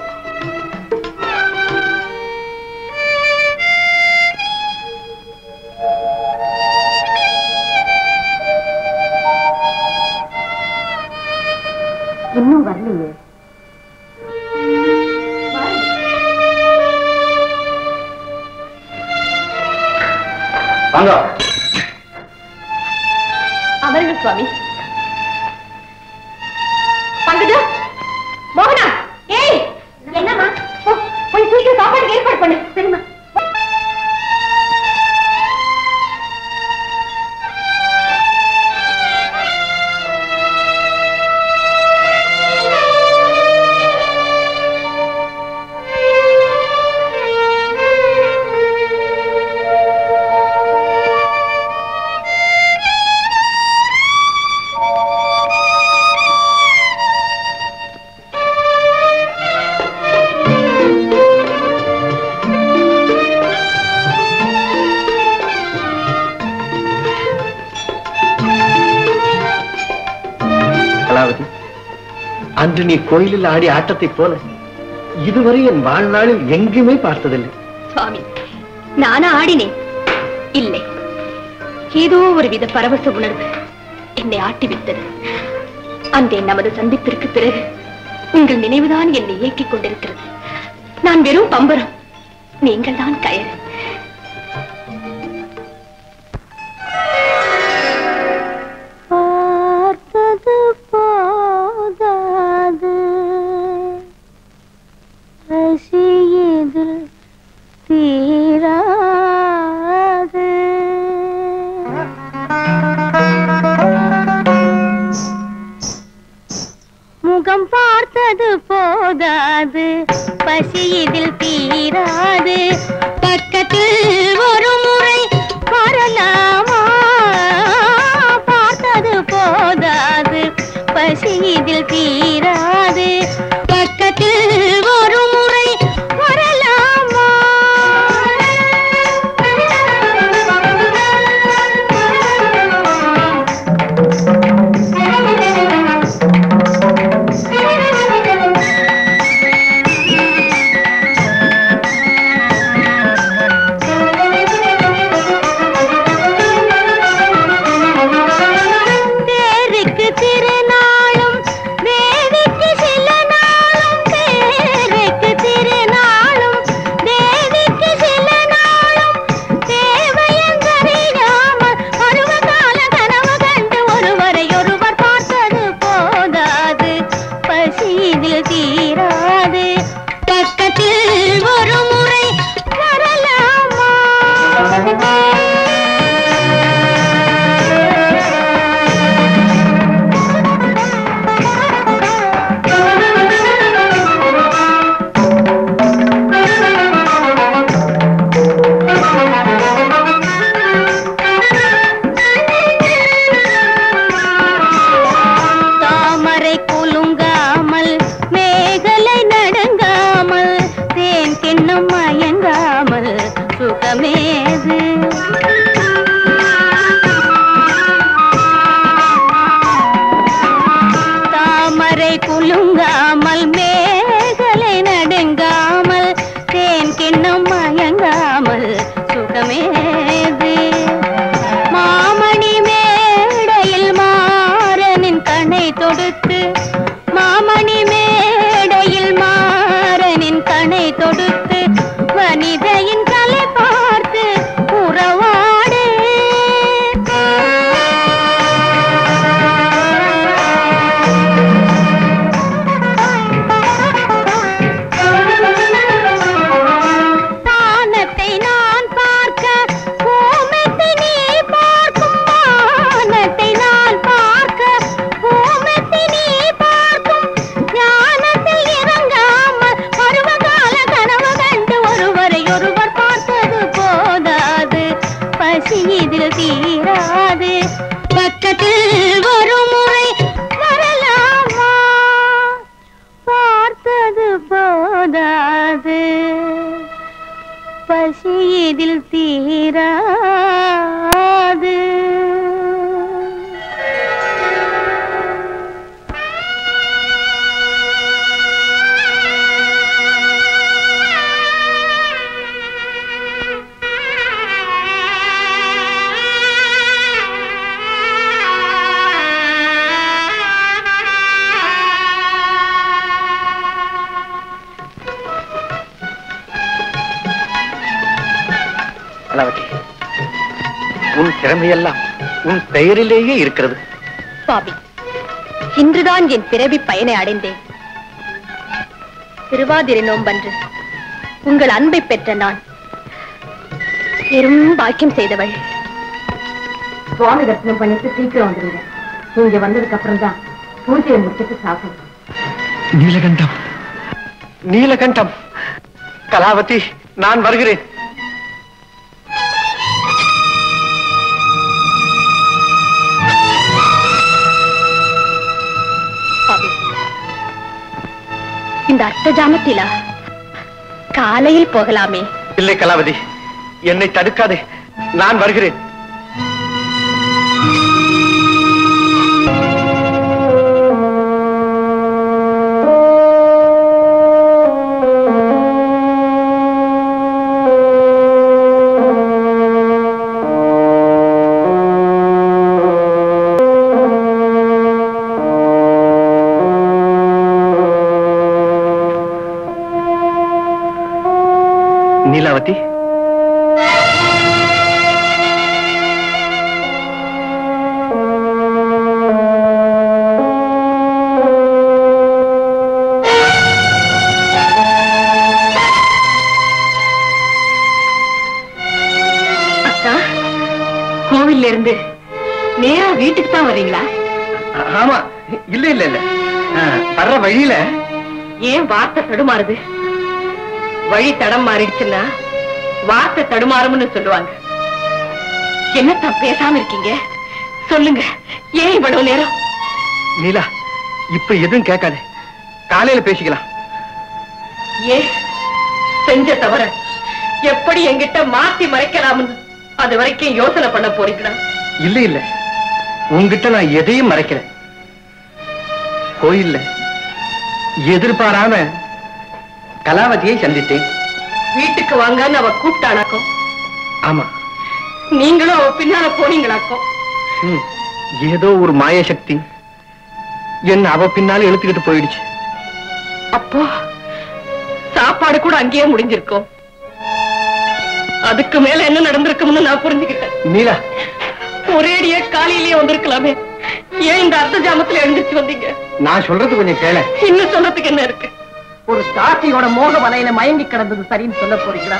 இன்னும் வரலையே வாங்க அமருங்க சுவாமி பங்கஜா மோகனா ஏய் என்னம்மா போ, போய் சீக்கிரம் சாப்பாடுக்கு ஏற்பாடு பண்ணு சரிம்மா கலாவதி அன்று நீ கோயிலில் ஆடி ஆட்டத்தைப் போல இதுவரை என் வாழ்நாளில் எங்குமே பார்த்ததில்லை சுவாமி நானா ஆடினேன் இல்லை ஏதோ ஒரு வித பரவச உணர்வு என்னை ஆட்டிவிட்டது அன்றே நமது சந்திப்பிற்கு பிறகு உங்கள் நினைவுதான் என்னை இயக்கிக் கொண்டிருக்கிறது நான் வெறும் பம்பரம் நீங்கள் தான் கயறு பார்த்தது போதாது ரசியதில் தீராது முகம் பார்த்தது போதாது பசி இதில் தீராது பக்கத்தில் ஒரு முறை வரலாமா பார்த்தது போதாது பசி இதில் தீராது பக்கத்தில் ஒரு முறை வரலாமா தேருக்கு திருநாளும் தேவிக்கு சில நாளும் தேருக்கு திருநாளும் தேவிக்கு சில நாளும் தேவையென்றறியாமல் பருவகால கனவு கண்டு ஒருவரை ஒருவர் பார்த்தது போதாது பசி இதில் தீராது பக்கத்தில் ஒரு முறை வரலாமா தாமரை குலுங்காமல் மேகலை நடுங்காமல் தேன் கிண்ணம் மயங்காமல் சுகமேது தாமரை குலுங்காமல் மேகலை நடுங்காமல் தேன் கிண்ணம் மயங்காமல் சுகமேது மாமணி மேடையில் மாறனின் கண்ணை தொடுத்து மாமணி மேடையில் மாறனின் கண்ணை தொடுத்து வனிதையின் கலை பார்த்து உறவாடு தானத்தை நான் பார்க்க பூமத்தை நீ பார்க்கும் வானத்தை நான் பார்க்க பூமத்தை நீ பார்க்கும் ஞானத்தை இறங்காமல் பருவகால கனவு கண்டு ஒருவரை ஒருவர் பார்த்தது போதாது பசி இதில் தீராது பக்கத்தில் ஒரு முறை வரலாமா பார்த்தது போதாது பசி இதில் தீராது கலாவதி உன் திறமையெல்லாம் உன் பெயரிலேயே இருக்கிறது சுவாமி இன்றுதான் என் பிறவி பயனை அடைந்தேன் திருவாதிரை நோன்பன்று உங்கள் அன்பை பெற்ற நான் பெரும் பாக்கியம் செய்தவள் சுவாமி தரிசனம் பண்ணிட்டு சீக்கிரம் வந்துருங்க நீங்க வந்ததுக்கு அப்புறம் தான் பூஜையை முடிச்சிட்டு சாப்பிடணும் நீலகண்டம் நீலகண்டம் கலாவதி நான் வருகிறேன் சுவாமி, இந்த அர்த்த ஜாமத்திலா காலையில் போகலாமே இல்லை கலாவதி என்னை தடுக்காதே நான் வருகிறேன் பார்வதி அக்கா கோவில்ல இருந்து நேரா வீட்டுக்கு தான் வர்றீங்களா ஆமா இல்ல இல்ல இல்ல ஆ, வர்ற வழியில ஏன் வார்த்தை தடுமாறுது வழி தடம் மாறிடுச்சுன்னா வார்த்தை தடுமாறும்னு சொல்லுவாங்க என்னத்தான் பேசாம இருக்கீங்க சொல்லுங்க ஏன் இவ்வளவு நேரம் நீலா இப்ப எதுவும் கேட்காதே காலையில பேசிக்கலாம் ஏன் செஞ்ச தவற எப்படி என்கிட்ட மாத்தி மறைக்கலாம்னு அது வரைக்கும் யோசனை பண்ண போறீங்களா இல்ல இல்ல உன்கிட்ட நான் எதையும் மறைக்கிறேன் கோயில்ல எதிர்பாராம கலாவதியை சந்தித்தேன் வீட்டுக்கு வாங்கன்னு அவ கூப்பிட்டானாக்கும் ஆமா நீங்களும் அவ பின்னால போனீங்களாக்கும் ம், ஏதோ ஒரு மாய சக்தி என்ன அவ பின்னால இழுத்துக்கிட்டு போயிடுச்சு அப்போ சாப்பாடு கூட அங்கேயே முடிஞ்சிருக்கும் அதுக்கு மேல என்ன நடந்திருக்கும்னு நான் புரிஞ்சுக்கிட்டேன் நீலா ஒரேடியே காலையிலேயே வந்திருக்கலாமே ஏன் இந்த அர்த்த ஜாமத்துல எழுந்திருச்சு வந்தீங்க நான் சொல்றது கொஞ்சம் கேள இன்னும் சொல்றதுக்கு என்ன இருக்கு ஒரு தாசியோட மோக வலையில மயங்கி கிடந்தது சரின்னு சொல்ல போறீங்களா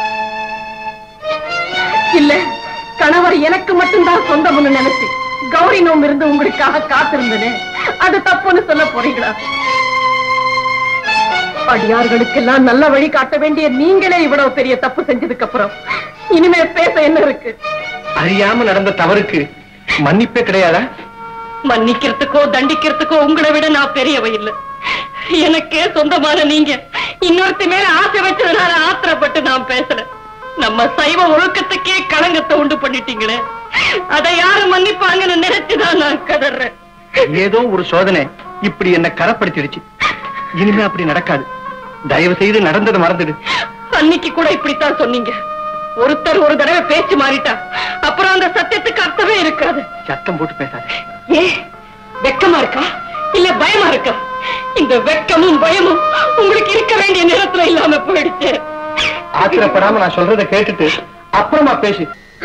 இல்ல கணவர் எனக்கு மட்டும்தான் சொந்தம்னு நினைச்சு கௌரி நோம் இருந்து உங்களுக்காக காத்திருந்தது அது தப்புன்னு சொல்ல போறீங்களா அடியார்களுக்கெல்லாம் நல்ல வழி காட்ட வேண்டிய நீங்களே இவ்வளவு பெரிய தப்பு செஞ்சதுக்கு அப்புறம் இனிமே பேச என்ன இருக்கு அறியாம நடந்த தவறுக்கு மன்னிப்பே கிடையாதா மன்னிக்கிறதுக்கோ தண்டிக்கிறதுக்கோ உங்களை விட நான் பெரியவ இல்ல எனக்கே சொந்தமான நீங்க இன்னொருத்தி மேல ஆசை வச்சதுனால ஆத்திரப்பட்டு நான் பேசுறேன் நம்ம சைவ ஒழுக்கத்துக்கே களங்கத்தை உண்டு பண்ணிட்டீங்களே அதை யாரு மன்னிப்பாங்கன்னு நினைச்சுதான் நான் கதறேன் ஏதோ ஒரு சோதனை இப்படி என்ன கரப்படுத்திடுச்சு இனிமே அப்படி நடக்காது தயவு செய்து நடந்தது மறந்துடு அன்னைக்கு கூட இப்படித்தான் சொன்னீங்க ஒருத்தர் ஒரு தடவை பேச்சு மாறிட்டா அப்புறம் அந்த சத்தியத்துக்கு அர்த்தமே இருக்காது சத்தம் போட்டு பேசாத ஏ வெக்கமா இருக்கா இல்ல பயமா இருக்கா இந்த வெக்கமும் பயமும் உங்களுக்கு இருக்க வேண்டிய நேரத்துல இல்லாம போயிடுச்சு ஆத்திரப்படாம நான் சொல்றத கேட்டுட்டு அப்புறமா பேசு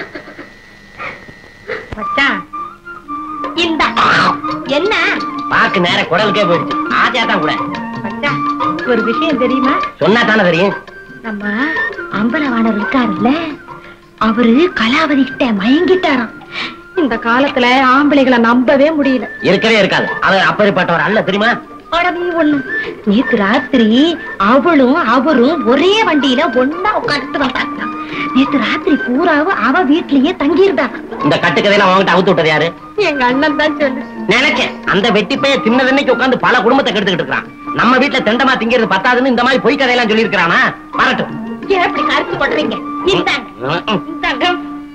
மச்சான் இந்த என்ன பாக்கு நேர குடலுக்கே போயிடுச்சு ஆசையா தான் கூட மச்சான் ஒரு விஷயம் தெரியுமா சொன்னா தானே தெரியும் நம்ம அம்பலவாணர் இருக்காருல்ல அவரு கலாவதி கிட்ட மயங்கிட்டாராம் இந்த காலத்துல ஆம்பளைகளை நம்பவே முடியல இருக்கவே இருக்காது அவர் அப்பேற்பட்டவர் அல்ல தெரியுமா அட நீ ஒண்ணு நேத்து ராத்திரி அவளும் அவரும் ஒரே வண்டியில ஒன்னா உட்காந்துட்டு வந்தாங்க நேத்து ராத்திரி பூராவும் அவ வீட்லயே தங்கியிருந்தாங்க இந்த கட்டுக்கதையெல்லாம் அவங்ககிட்ட அவுத்து விட்டது யாரு எங்க அண்ணன் தான் சொல்லு நினைச்சேன் அந்த வெட்டி பையன் தின்னதன்னைக்கு உட்கார்ந்து பல குடும்பத்தை கெடுத்துக்கிட்டு இருக்கான் நம்ம வீட்டுல தெண்டமா திங்கிறது பத்தாதுன்னு இந்த மாதிரி பொய் கதையெல்லாம் சொல்லி இருக்கிறானா வரட்டும் ஏன் அப்படி கருத்து பண்றீங்க இந்தாங்க ம்ம். இந்தாங்க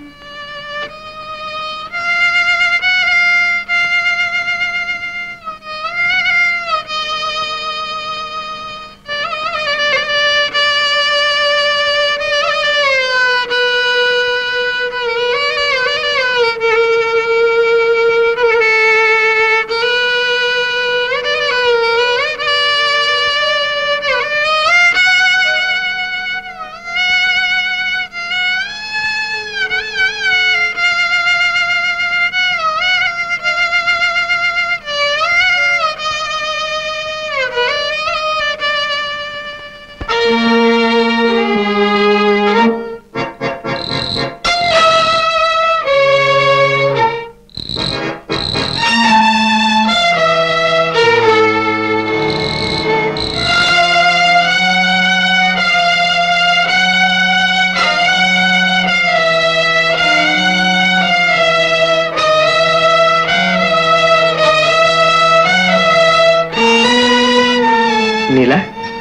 நீலா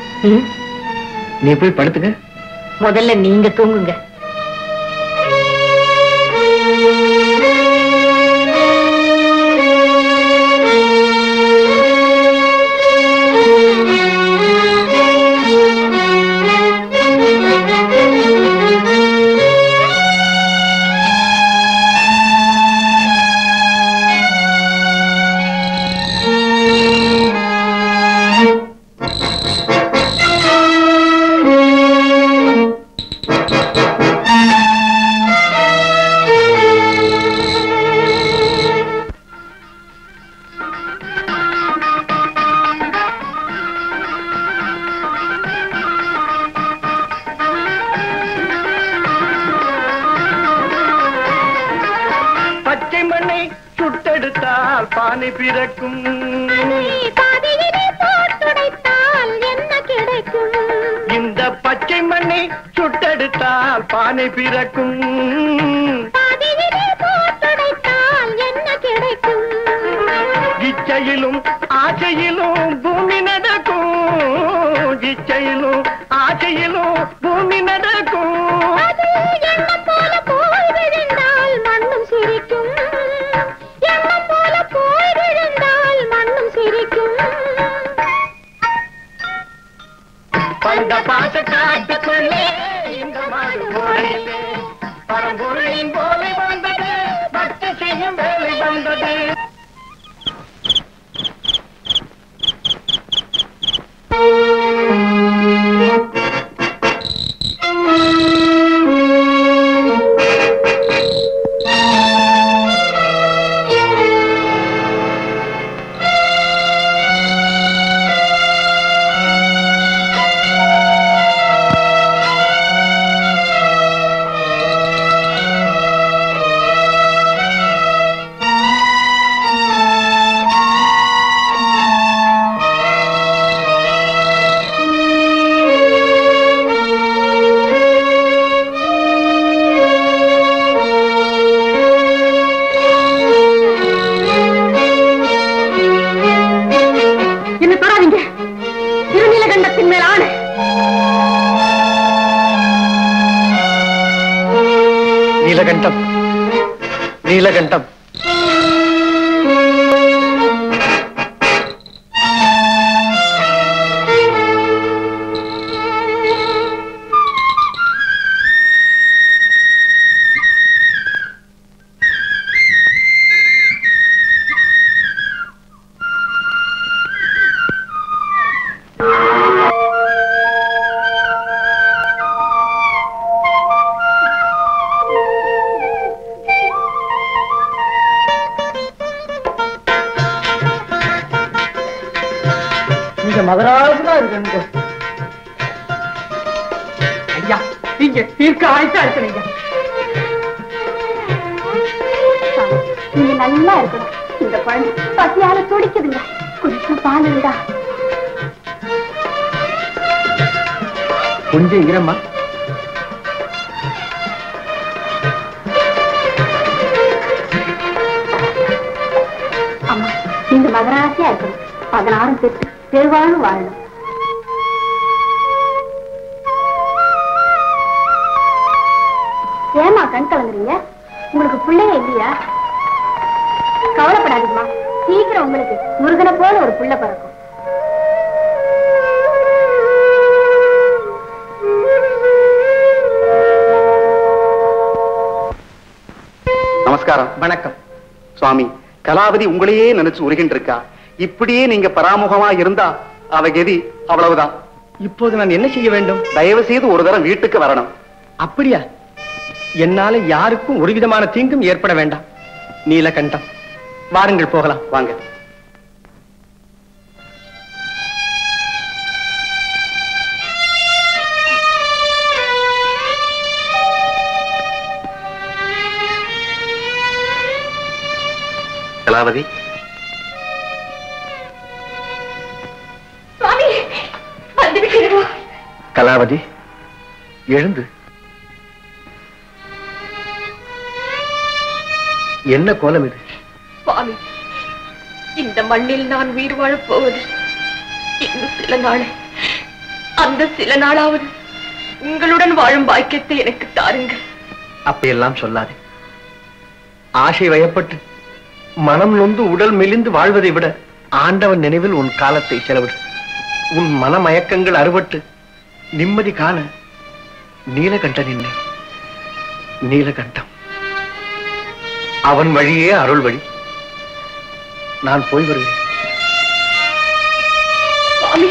நீ போய் படுத்துக்க முதல்ல நீங்க தூங்குங்க பச்சை மண்ணை சுட்டெடுத்தால் பானை பிறக்கும் பாதையிலே போட்டுடைத்தால் என்ன கிடைக்கும் இந்த பச்சை மண்ணை சுட்டெடுத்தால் பானை பிறக்கும் பாதையிலே போட்டுடைத்தால் என்ன கிடைக்கும் இச்சையிலும் ஆசையிலும் பூமி நடக்கும் இச்சையிலும் ஆசையிலும் பூமி நடக்கும் அது எண்ணம் போல போய் விழுந்தால் மண்ணும் சிரிக்கும் எண்ணம் போல போய் விழுந்தால் மண்ணும் சிரிக்கும் பண்ட பாச காட்டுக்குள்ளே இந்த மாடு ஓடையிலே பரம்பொருளின் போலை வந்தது பக்தி செய்யும் வேலை வந்தது என்ன தொடாதீங்க திருநீலகண்டத்தின் மேல் ஆணை நீலகண்டம் நீலகண்டம் இங்க மகராஜா இருக்கு ஐயா நீங்க தீர்க்க ஆயிட்டா இருக்கணுங்க நீங்க நல்லா இருக்கணும் இந்த குழந்தை பசியால துடிக்குதுங்க கொஞ்சம் பால் இருந்தா கொஞ்சம் இரம்மா அம்மா நீங்க மகராசியா இருக்கணும் பதினாறும் பெற்று பெருவாழும் வாழணும் ஏமா கண் கலங்குறீங்க உங்களுக்கு பிள்ளையே இல்லையா கவலைப்படாதீங்கம்மா சீக்கிரம் உங்களுக்கு முருகனை போல ஒரு புள்ள பிறக்கும் நமஸ்காரம் வணக்கம் சுவாமி கலாவதி உங்களையே நினைச்சு உருகின்ற இருக்கா இப்படியே நீங்க பராமுகமா இருந்தா அவ கதி அவ்வளவுதான் இப்போது நான் என்ன செய்ய வேண்டும் தயவு செய்து ஒரு தரம் வீட்டுக்கு வரணும் அப்படியா என்னால யாருக்கும் ஒரு விதமான தீங்கும் ஏற்பட வேண்டாம் நீலகண்டம் வாருங்கள் போகலாம் வாங்க கலாவதி சுவாமி வந்து விட்டுடுவோம் கலாவதி எழுந்து என்ன கோலம் இது சுவாமி இந்த மண்ணில் நான் உயிர் வாழப் போவது இன்னும் சில நாள் அந்த சில நாளாவது உங்களுடன் வாழும் பாக்கியத்தை எனக்கு தாருங்கள் அப்படியெல்லாம் சொல்லாதே ஆசை வயப்பட்டு மனம் நொந்து உடல் மெலிந்து வாழ்வதை விட ஆண்டவன் நினைவில் உன் காலத்தை செலவிடு உன் மனமயக்கங்கள் அறுபட்டு நிம்மதி காண நீலகண்டன் என்னை நீலகண்டம் அவன் வழியே அருள் வழி நான் போய் வருவேன் சுவாமி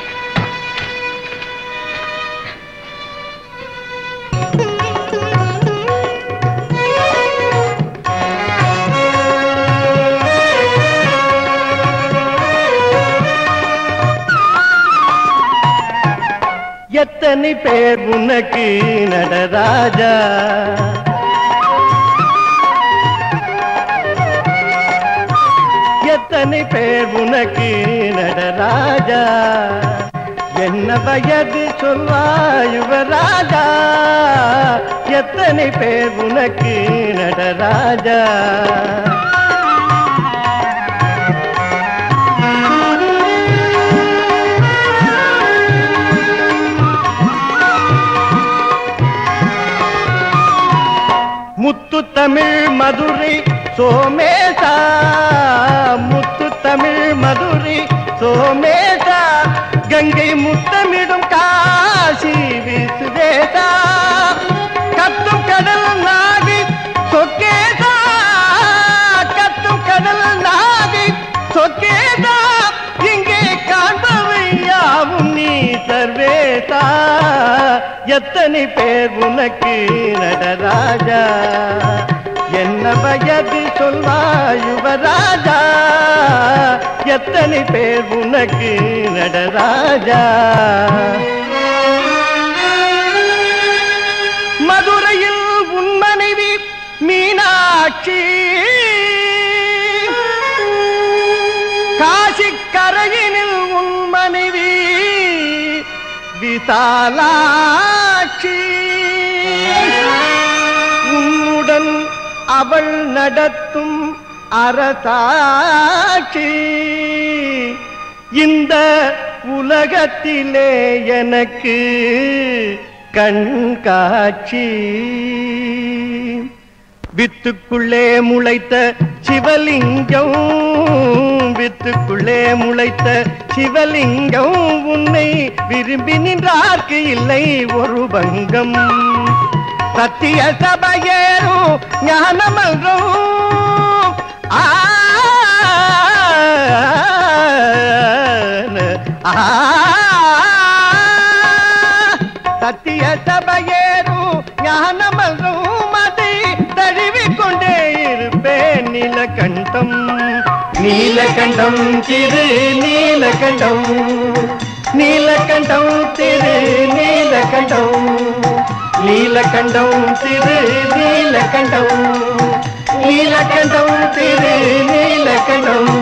எத்தனை பேர் உனக்கு நடராஜா எத்தனை பேர் உனக்கு நடராஜா என்ன வயது சொல்வாய் யுவராஜா எத்தனை பேர் உனக்கு நடராஜா முத்து தமிழ் மதுரை சோமேசா முத்து தமிழ் மதுரை சோமேசா கங்கை முத்தமிடும் காசி விசுவேசா கத்தும் கடல் நாகி சொக்கேசா கத்தும் கடல் நாகி சொக்கேசா இங்கே காண்பவை யாவும் நீ சர்வேசா எத்தனை பேர் உனக்கு நடராஜா என்ன வயது சொல்வாய் யுவராஜா எத்தனை பேர் உனக்கு நடராஜா மதுரையில் உன் மனைவி மீனாட்சி காசி கரையினில் உன் மனைவி விசாலாட்சி உன்னுடன் அவள் நடத்தும் அரசாட்சி இந்த உலகத்திலே எனக்கு கண்காட்சி வித்துக்குள்ளே முளைத்த சிவலிங்கம் வித்துக்குள்ளே முளைத்த சிவலிங்கம் உன்னை விரும்பி நின்றார்க்கு இல்லை ஒரு பங்கம் சத்திய சபையேறும் ஞானமல்றம் ஆ ஆ சத்திய சபையேறும் ஞானமல்றும் அதை தழுவிக்கொண்டே இருப்பேன் நீலகண்டம் நீலகண்டம் திரு நீலகண்டம் நீலகண்டம் திரு நீலகண்டம் நீலகண்டம் திரு நீலகண்டம் நீலகண்டம் திரு நீலகண்டம்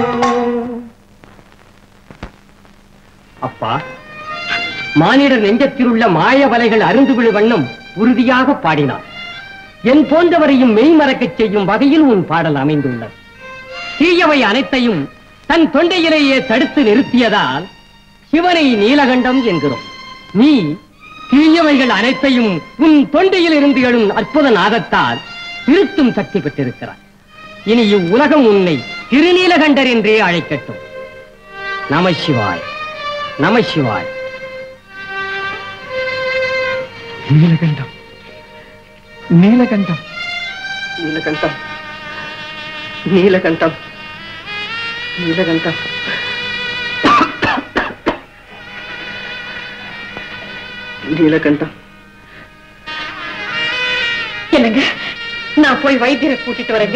அப்பா மானிடர் நெஞ்சத்திலுள்ள மாய வலைகள் அருந்து விழு வண்ணம் உறுதியாக பாடினார் என் போன்றவரையும் மெய்மறக்கச் செய்யும் வகையில் உன் பாடல் அமைந்துள்ளது தீயவை அனைத்தையும் தன் தொண்டையிலேயே தடுத்து நிறுத்தியதால் சிவனை நீலகண்டம் என்கிறோம் நீ தீயவைகள் அனைத்தையும் உன் தொண்டையில் இருந்து எழும் அற்புத நாதத்தால் திருத்தும் சக்தி பெற்றிருக்கிறார் இனி இவ்வுலகம் உன்னை திருநீலகண்டர் என்றே அழைக்கட்டும் நம சிவாய் நம சிவாய் நீலகண்டம் நீலகண்டம் நீலகண்டம் நீலகண்டம் நீலகண்டம் நீலகண்டம் என்னங்க நான் போய் வைத்தியரை கூட்டிட்டு வரேங்க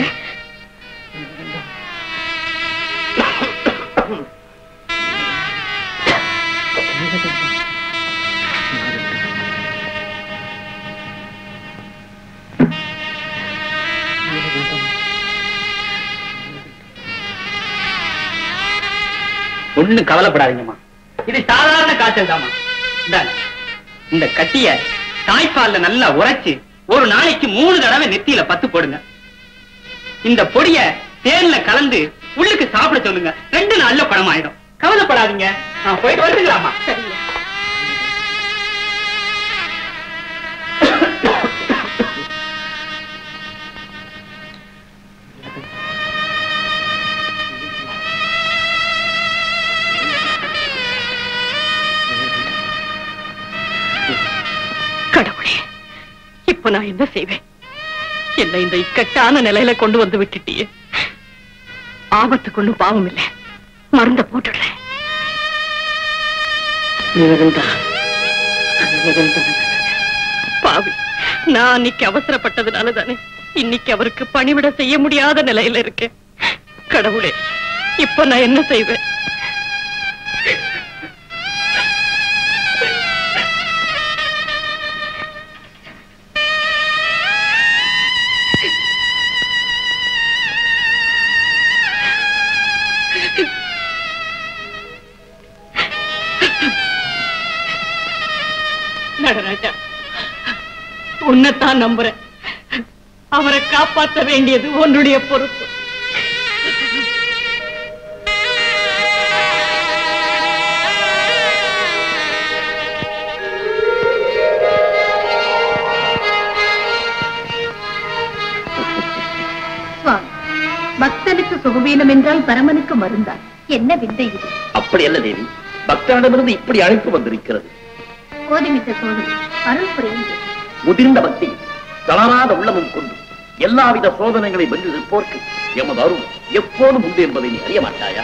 ஒண்ணும் கவலைப்படாதீங்கம்மா இது சாதாரண காய்ச்சல் தாமா இந்தாங்க. இந்த கட்டிய தாய்ப்பால்ல நல்லா உரைச்சு ஒரு நாளைக்கு மூணு தடவை நெத்தியில பத்து போடுங்க இந்த பொடிய தேன்ல கலந்து உள்ளுக்கு சாப்பிட சொல்லுங்க ரெண்டு நாள்ல பணமாயிடும் கவலைப்படாதீங்க நான் போயிட்டு வந்துக்கலாமா கடவுளே இப்ப நான் என்ன செய்வேன் என்ன இந்த இக்கட்டான நிலையில கொண்டு வந்து விட்டுட்டியே ஆபத்துக்கு ஒண்ணும் பாவம் இல்லை மருந்த போட்டுடுறேன் நீலகண்டம் நீலகண்டம் பாவி நான் அன்னைக்கு அவசரப்பட்டதுனால தானே இன்னைக்கு அவருக்கு பணிவிட செய்ய முடியாத நிலையில இருக்கேன் கடவுளே இப்ப நான் என்ன செய்வேன் நடராஜா உன்னைத்தான் நம்புறேன் அவரை காப்பாற்ற வேண்டியது உன்னுடைய பொறுப்பு சுவாமி பக்தனுக்கு சுகவீனம் என்றால் பரமனுக்கு மருந்தார் என்ன வித்தை இது அப்படி அல்ல தேவி பக்தனிடமிருந்து இப்படி அழைப்பு வந்திருக்கிறது கோதிமித்த சோதனை அருள் புரிந்து முதிர்ந்த பக்தி தளராத உள்ளமும் கொண்டு எல்லாவித சோதனைகளை வென்று நிற்போர்க்கு எமது அருள் எப்போதும் உண்டு என்பதை நீ அறிய மாட்டாயா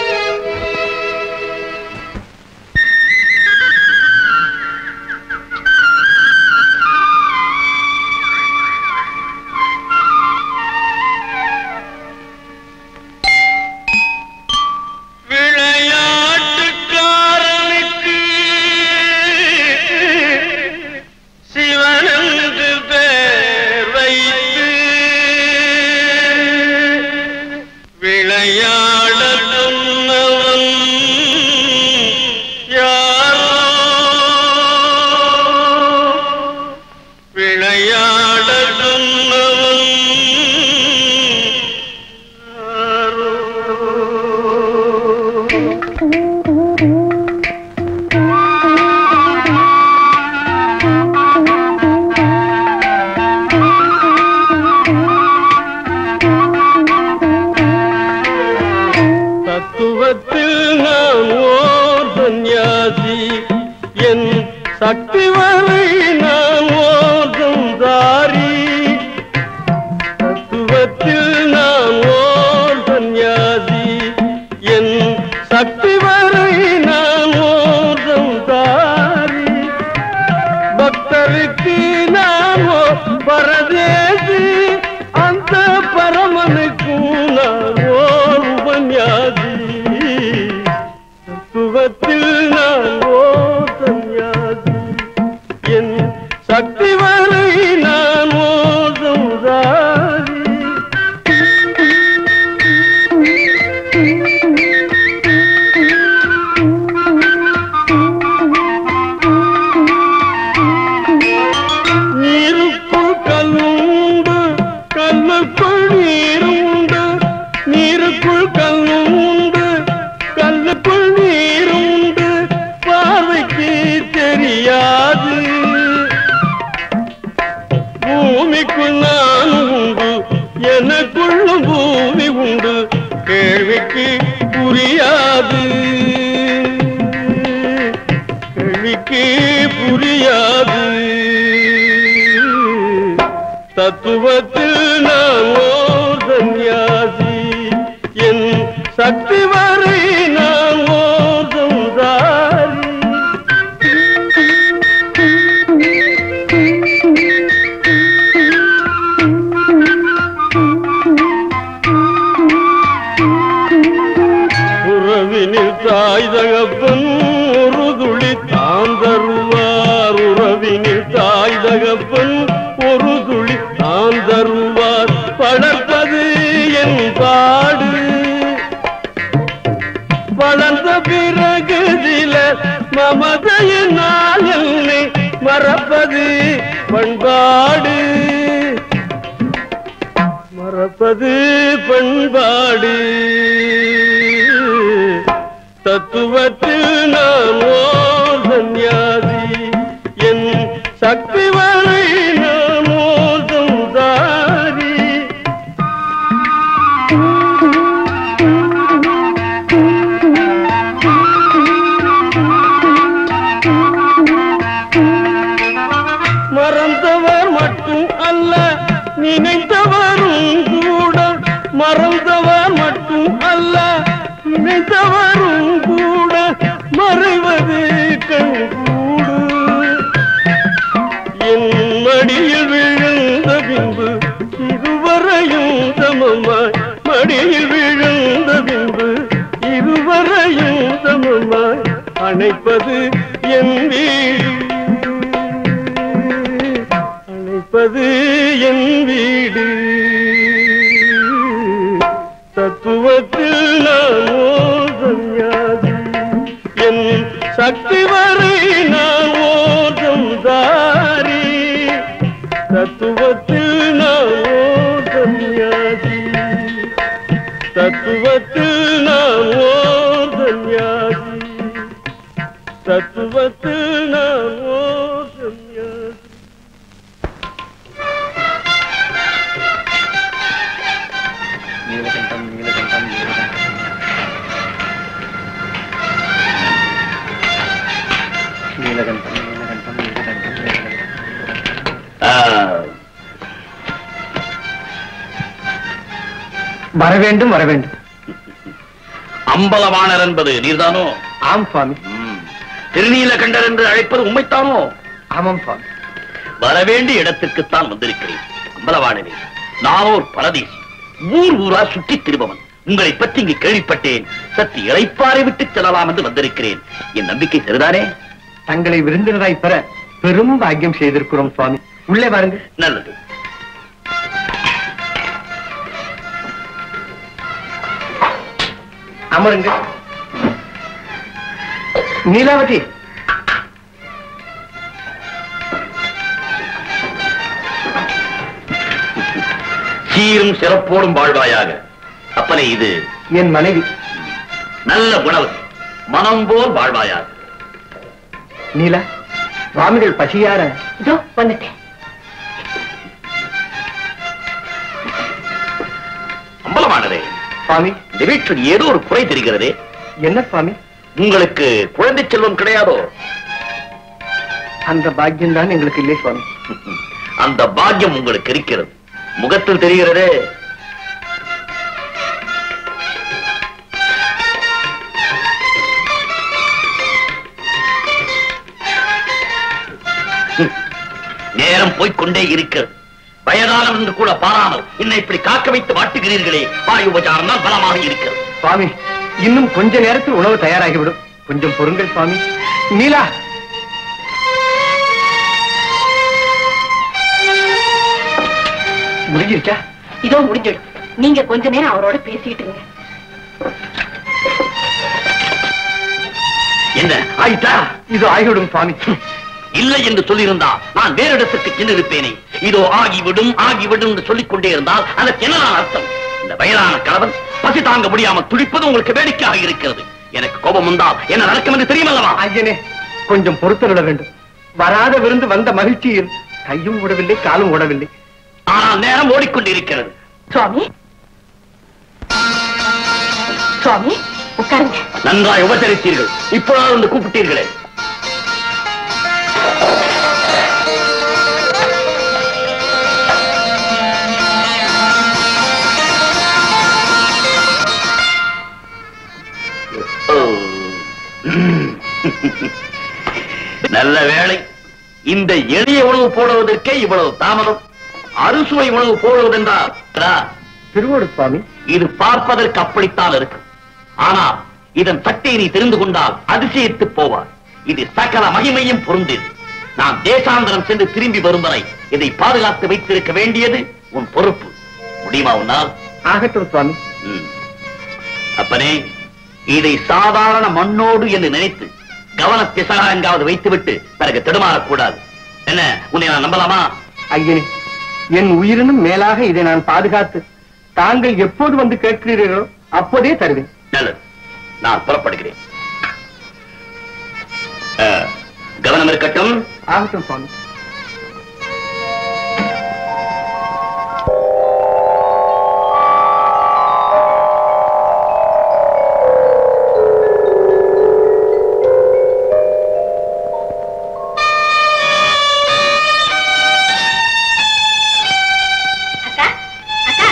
விளையாட்டுக்காரனுக்கு சிவனந்து பேர் வைத்து விளையாட சொன்னவன் யாரோ விளையாட சொன்னவன் தத்துவத்தில் நான் ஓர் சந்நியாசி என் சக்தி வரை நான் ஓர் சந்தாரி தத்துவத்தில் நான் ஓர் சந்நியாசி என் சக்தி வரை நான் ஓர் சந்தாரி பக்தருக்கு நான் ஓர் பரதேசி அந்த பரமனுக்கும் நான் ஓர் உபன்யாசி தத்துவத்தில் நான் ஓர் சந்நியாசி என் சக்தி வரை நான் ஓர் சௌதாரி நீருக்குள் கல்லுண்டு கல்லுக்குள் நீருண்டு நீருக்குள் கல்லுண்டு கல்லுக்குள் நீருண்டு பார்வைக்கு தெரியாது பூமிக்குள் நான் உண்டு எனக்குள்ளும் பூமி உண்டு கேள்விக்கு புரியாது கேள்விக்கு புரியாது தத்துவத்தில் நான் ஓர் சந்நியாசி என் சக்தி வரை நான் ஓர் சௌதாரி உறவினில் தாய் தகப்பன் ஒரு துளி தாம் தருவார் உறவினில் தாய் தகப்பன் ஒரு துளி தாம் தருவார் வளர்ப்பது என் பாடு வளர்ந்த பிறகு சில மமதையினால் என்னை மறப்பது பண்பாடு மறப்பது பண்பாடு தத்துவத்தில் நான் ஓர் சந்நியாசி என் சக்தி வரை நான் ஓர் சௌதாரி மறந்தவர் மட்டும் அல்ல நினைத்தவரும் கூட மறந்தவர் மட்டும் அல்ல நினைத்தவரும் கூட மறைவது கண்கூடு என் மடியில் விழுந்த பின்பு இருவரையும் சமமாய் மடியில் விழுந்த பின்பு இருவரையும் சமமாய் அணைப்பது என் வீடு அணைப்பது என் வீடு தத்துவத்தில் நான் ஓர் சந்நியாசி என் சக்தி வரை நான் ஓர் சந்தா தத்துவத்தில் நான் ஓர் சந்நியாசி தத்துவத்தில் நான் ஓர் சந்நியாசி நீலகண்டம் நீலகண்டம் நீலகண்டம் நீலகண்டம் நீலகண்டம் நீலகண்டம் நீலகண்டம் வர வேண்டும் வர வேண்டும் அம்பலவாணர் என்பது நீர்தானோ ஆம் சுவாமி ம். திருநீலகண்டர் என்று அழைப்பது உண்மைத்தானோ ஆமாம் சுவாமி வரவேண்டிய இடத்திற்குத்தான் வந்திருக்கிறேன் அம்பலவாணரே நானோர் பரதேசி ஊர் ஊரா சுற்றித் திருபவன் உங்களை பற்றி இங்கு கேள்விப்பட்டேன் சற்று இளைப்பாறை விட்டு செல்லலாம் என்று வந்திருக்கிறேன் என் நம்பிக்கை சரிதானே தங்களை விருந்தினராய் பெற பெரும் பாக்கியம் செய்திருக்கிறோம் சுவாமி உள்ளே வாருங்க நல்லது அமருங்க நீலாவதி சீரும் சிறப்போடும் வாழ்வாயாக அப்பனே இது என் மனைவி நல்ல உணவு மனம் போல் வாழ்வாயாக நீலா சுவாமிகள் பசியார இதோ வந்துட்டேன் அம்பலமானதே சுவாமி இந்த வீட்டில் ஏதோ ஒரு குறை தெரிகிறதே என்ன சுவாமி உங்களுக்கு குழந்தை செல்வம் கிடையாதோ அந்த பாக்கியம் தான் எங்களுக்கு இல்லை சுவாமி அந்த பாக்கியம் உங்களுக்கு இருக்கிறது முகத்தில் தெரிகிறதே ஹம். நேரம் போய்க்கொண்டே இருக்கிறது வயதானவன் என்று கூட பாராமல் என்னை இப்படி காக்க வைத்து வாட்டுகிறீர்களே வாயு உபச்சாரம் தான் பலமாக இருக்கிறது சுவாமி இன்னும் கொஞ்ச நேரத்தில் உணவு தயாராகிவிடும் கொஞ்சம் பொறுங்கள் சுவாமி நீலா முடிஞ்சிருச்சா இதோ முடிஞ்சிடும் நீங்க கொஞ்ச நேரம் அவரோட பேசிட்டு இருங்க என்ன ஆயிட்டா இது ஆகிவிடும் சுவாமி இல்லை என்று சொல்லியிருந்தால் நான் வேறு இடத்துக்கு சென்றிருப்பேனே இதோ ஆகிவிடும் ஆகிவிடும் என்று சொல்லிக் கொண்டே இருந்தால் அதற்கு என்ன அர்த்தம் இந்த வயதான கணவன் பசி தாங்க முடியாமல் துடிப்பது உங்களுக்கு வேடிக்கையாக இருக்கிறது எனக்கு கோபம் வந்தால் என்ன நடக்கும் என்று தெரியுமல்லவா ஐயனே கொஞ்சம் பொறுத்துவிட வேண்டும் வராத விருந்து வந்த மகிழ்ச்சியில் கையும் ஓடவில்லை காலும் ஓடவில்லை ஆனால் நேரம் ஓடிக்கொண்டிருக்கிறது சுவாமி சுவாமி உட்காருங்க நன்றாய் உபசரித்தீர்கள் இப்பொழுது வந்து கூப்பிட்டீர்களே ஓ. நல்ல வேளை இந்த எளிய உணவு போடுவதற்கே இவ்வளவு தாமதம் அறுசுவை உணவு போடுவதென்றால் அதா, திருவோடு சுவாமி இது பார்ப்பதற்கு அப்படித்தான் இருக்கு ஆனால் இதன் சக்தியை நீ தெரிந்து கொண்டால் அதிசயித்து போவார் இது சகல மகிமையும் பொருந்தது நான் தேசாந்தரம் சென்று திரும்பி வரும் வரை இதை பாதுகாத்து வைத்திருக்க வேண்டியது உன் பொறுப்பு முடியுமா உன்னால் ஆகட்டும் சுவாமி ம். அப்பனே இதை சாதாரண மண்ணோடு என்று நினைத்து கவன பிசகா எங்காவது வைத்துவிட்டு பிறகு தடுமாறக்கூடாது என்ன உன்னை நான் நம்பலாமா ஐயனே என் உயிரினும் மேலாக இதை நான் பாதுகாத்து தாங்கள் எப்போது வந்து கேட்கிறீர்களோ அப்போதே தருவேன் நல்லது நான் புறப்படுகிறேன் ஆ, கவனம் இருக்கட்டும் ஆகட்டும் சுவாமி அக்கா அக்கா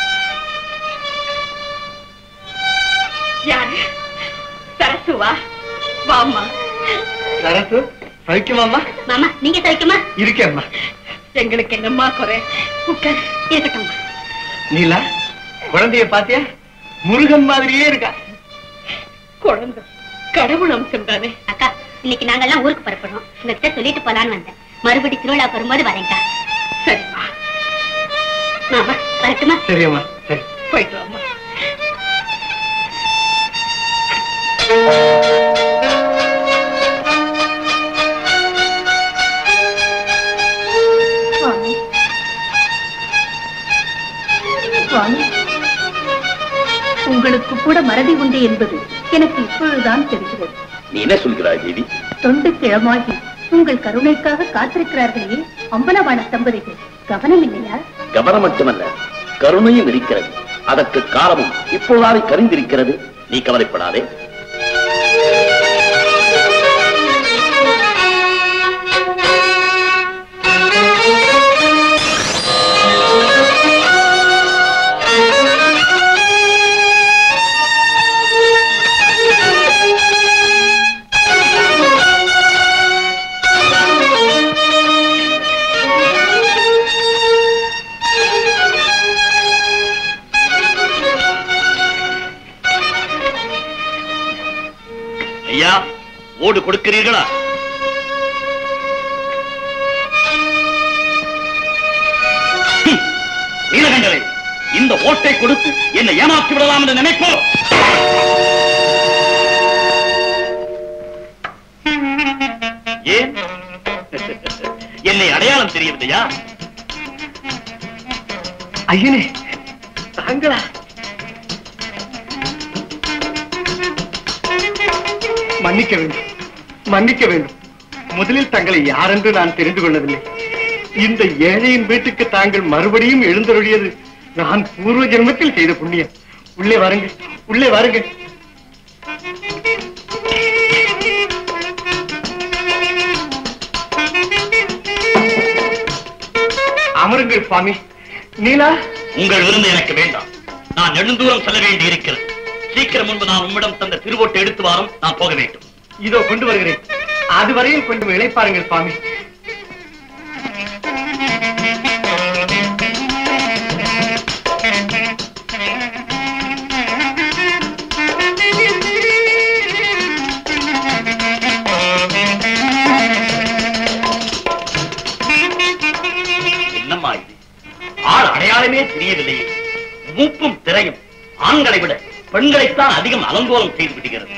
யாரு சரசுவா வாம்மா சரசு சௌக்கியமாம்மா மாமா நீங்க சமைக்குமா இருக்கேம்மா எங்களுக்கு என்னம்மா குறை உட்கார் இருக்கட்டும் நீலா குழந்தைய பாத்தியா முருகன் மாதிரியே இருக்கா குழந்தை கடவுள் அம்சம் தானே அக்கா இன்னைக்கு நாங்கெல்லாம் ஊருக்கு புறப்படுறோம் உங்ககிட்ட சொல்லிட்டு போலான்னு வந்தேன் மறுபடி திருவிழா வரும்போது வரேன்க்கா சரிம்மா மாமா வரட்டுமா சரியம்மா சரி போயிட்டு வாம்மா சுவாமி சுவாமி உங்களுக்கு கூட மறதி உண்டு என்பது எனக்கு இப்பொழுதுதான் தெரிகிறது நீ என்ன சொல்கிறாய் தேவி தொண்டு கிழமாகி உங்கள் கருணைக்காக காத்திருக்கிறார்களே அம்பலவான தம்பதிகள் கவனம் இல்லையா கவனம் மட்டுமல்ல கருணையும் இருக்கிறது அதற்கு காலமும் இப்பொழுதாவே கரிந்திருக்கிறது நீ கவலைப்படாதே ஐயா ஓடு கொடுக்கிறீர்களா ஹம், நீலகண்டரை இந்த ஓட்டை கொடுத்து என்னை ஏமாற்றி விடலாம் என்று நினைப்போ ஏன் என்னை அடையாளம் தெரியவில்லையா ஐயனே தாங்களா மன்னிக்க வேண்டும் மன்னிக்க வேண்டும் முதலில் தங்களை யாரென்று நான் தெரிந்து கொள்ளவில்லை இந்த ஏழையின் வீட்டுக்கு தாங்கள் மறுபடியும் எழுந்தருளியது நான் பூர்வ ஜென்மத்தில் செய்த புண்ணியம் உள்ளே வாருங்க உள்ளே வாருங்க அமருங்கள் சுவாமி நீலா உங்கள் விருந்து எனக்கு வேண்டாம் நான் நெடுந்தூரம் செல்ல வேண்டி இருக்கிறது சீக்கிரம் முன்பு நான் உம்மிடம் தந்த திருவோட்டை எடுத்து வாரம் நான் போக வேண்டும் இதோ கொண்டு வருகிறேன் அதுவரையில் கொஞ்சம் இளைப்பாருங்கள் சுவாமி என்னம்மா இது ஆள் அடையாளமே தெரியவில்லையே மூப்பும் திரையும் ஆண்களை விட பெண்களைத்தான் அதிகம் அலங்கோலம் செய்து விடுகிறது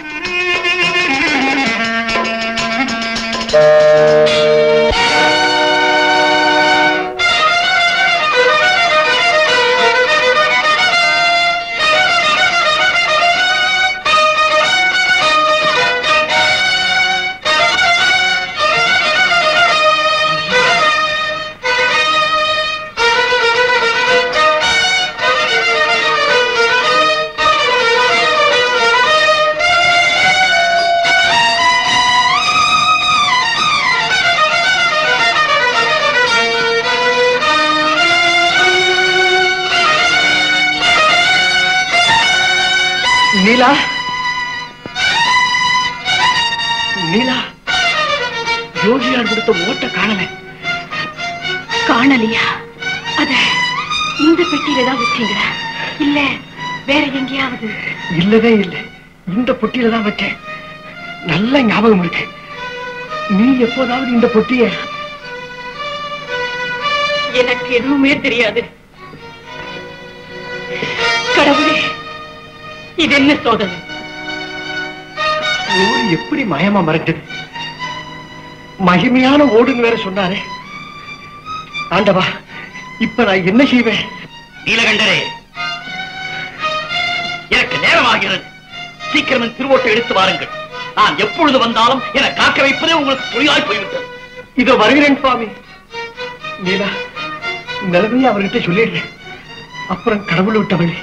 நீலா நீலா யோகியார் கொடுத்த ஓட்ட காணல காணலையா அத இந்த பெட்டியில தான் வச்சீங்களா இல்ல வேற எங்கேயாவது இல்லவே இல்லை இந்த பொட்டியில தான் வச்சேன் நல்ல ஞாபகம் இருக்கு நீ எப்போதாவது இந்த பொட்டிய எனக்கு எதுவுமே தெரியாது கடவுளே இது என்ன சோதனை ஓடு எப்படி மயமா மறைஞ்சது மகிமையான ஓடுன்னு வேற சொன்னாரே ஆண்டவா இப்ப நான் என்ன செய்வேன் நீலகண்டரே எனக்கு நேரமாகிறது சீக்கிரம் என் திருவோட்டை எடுத்து வாருங்கள் நான் எப்பொழுது வந்தாலும் என காக்க வைப்பதே உங்களுக்கு தொழிலாய் போய்விட்டது இதோ வருகிறேன் சுவாமி நீலா நிலைமையை அவர்கிட்ட சொல்லிடுறேன் அப்புறம் கடவுள் விட்டவளே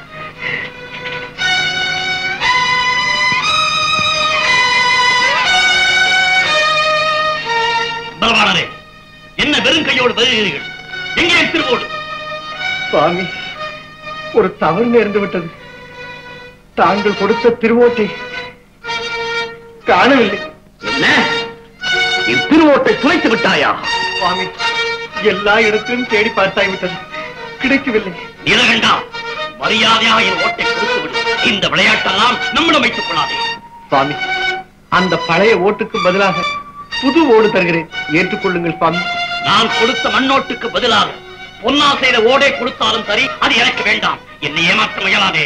பலவானரே என்ன வெறும் கையோடு வருகிறீர்கள் எங்கே என் திருவோடு சுவாமி ஒரு தவறு நேர்ந்து விட்டது தாங்கள் கொடுத்த திருவோட்டை காணவில்லை என்ன என் திருவோட்டை துளைத்து விட்டாயா சுவாமி எல்லா இடத்திலும் தேடி பார்த்தாய் விட்டது கிடைக்கவில்லை நீலகண்டா மரியாதையாக என் ஓட்டை கொடுத்து விடு இந்த விளையாட்டெல்லாம் நம்மிடம் வைத்துக் கொள்ளாதே சுவாமி அந்த பழைய ஓட்டுக்கு பதிலாக புது ஓடு தருகிறேன் ஏற்றுக்கொள்ளுங்கள் சுவாமி நான் கொடுத்த மண்ணோட்டுக்கு பதிலாக பொன்னால் செய்த ஓடை கொடுத்தாலும் சரி அது எனக்கு வேண்டாம் என்னை ஏமாற்ற முயலாதே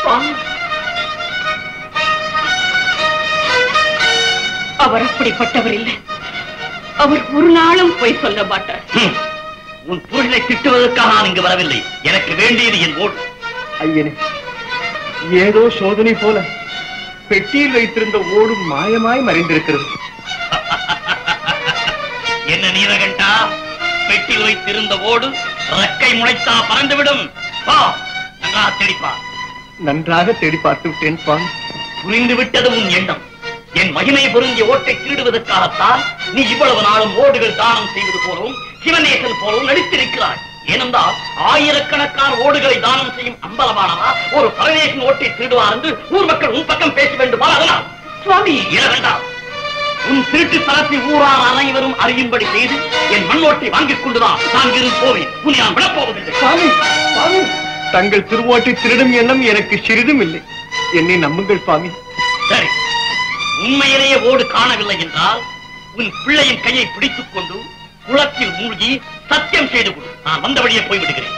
அவர் அப்படிப்பட்டவர் இல்லை அவர் ஒரு நாளும் போய் சொல்ல மாட்டார் ஹம். உன் பொருளை திட்டுவதற்காக நான் இங்கு வரவில்லை எனக்கு வேண்டியது என் ஓடு ஐயனே ஏதோ சோதனை போல பெட்டியில் வைத்திருந்த ஓடும் மாயமாய் மறைந்திருக்கிறது என்ன நீலகண்டா பெட்டில் வைத்திருந்த ஓடு ரெக்கை முளைத்தா பறந்துவிடும் வா நன்றாக தெளிப்பா நன்றாக தேடி பார்த்து விட்டேன் சுவாமி புரிந்து விட்டது உன் எண்ணம் என் மகிமை பொருந்திய ஓட்டை திருடுவதற்காகத்தான் நீ இவ்வளவு நாளும் ஓடுகள் தானம் செய்வது போலவும் சிவநேசன் போலவும் நடித்திருக்கிறாய் ஏனென்றால் ஆயிரக்கணக்கான ஓடுகளை தானம் செய்யும் அம்பலமானவா ஒரு பரதேசன் ஓட்டை திருடுவார் என்று ஊர் மக்கள் உன் பக்கம் பேச வேண்டுமா அதனால் சுவாமி என வேண்டாம் உன் திருட்டு தரத்தை ஊரார் அனைவரும் அறியும்படி செய்து என் மண்ணோட்டை வாங்கிக் கொண்டுதான் நான் இருந்து போவேன் உன்னை நான் விடப்போவதில்லை சுவாமி சுவாமி தங்கள் திருவோட்டை திருடும் எண்ணம் எனக்கு சிறிதும் இல்லை என்னை நம்புங்கள் சுவாமி சரி உண்மையிலேயே ஓடு காணவில்லை என்றால் உன் பிள்ளையின் கையை பிடித்துக் கொண்டு குளத்தில் மூழ்கி சத்தியம் செய்து கொடு நான் வந்த வழியே போய்விடுகிறேன்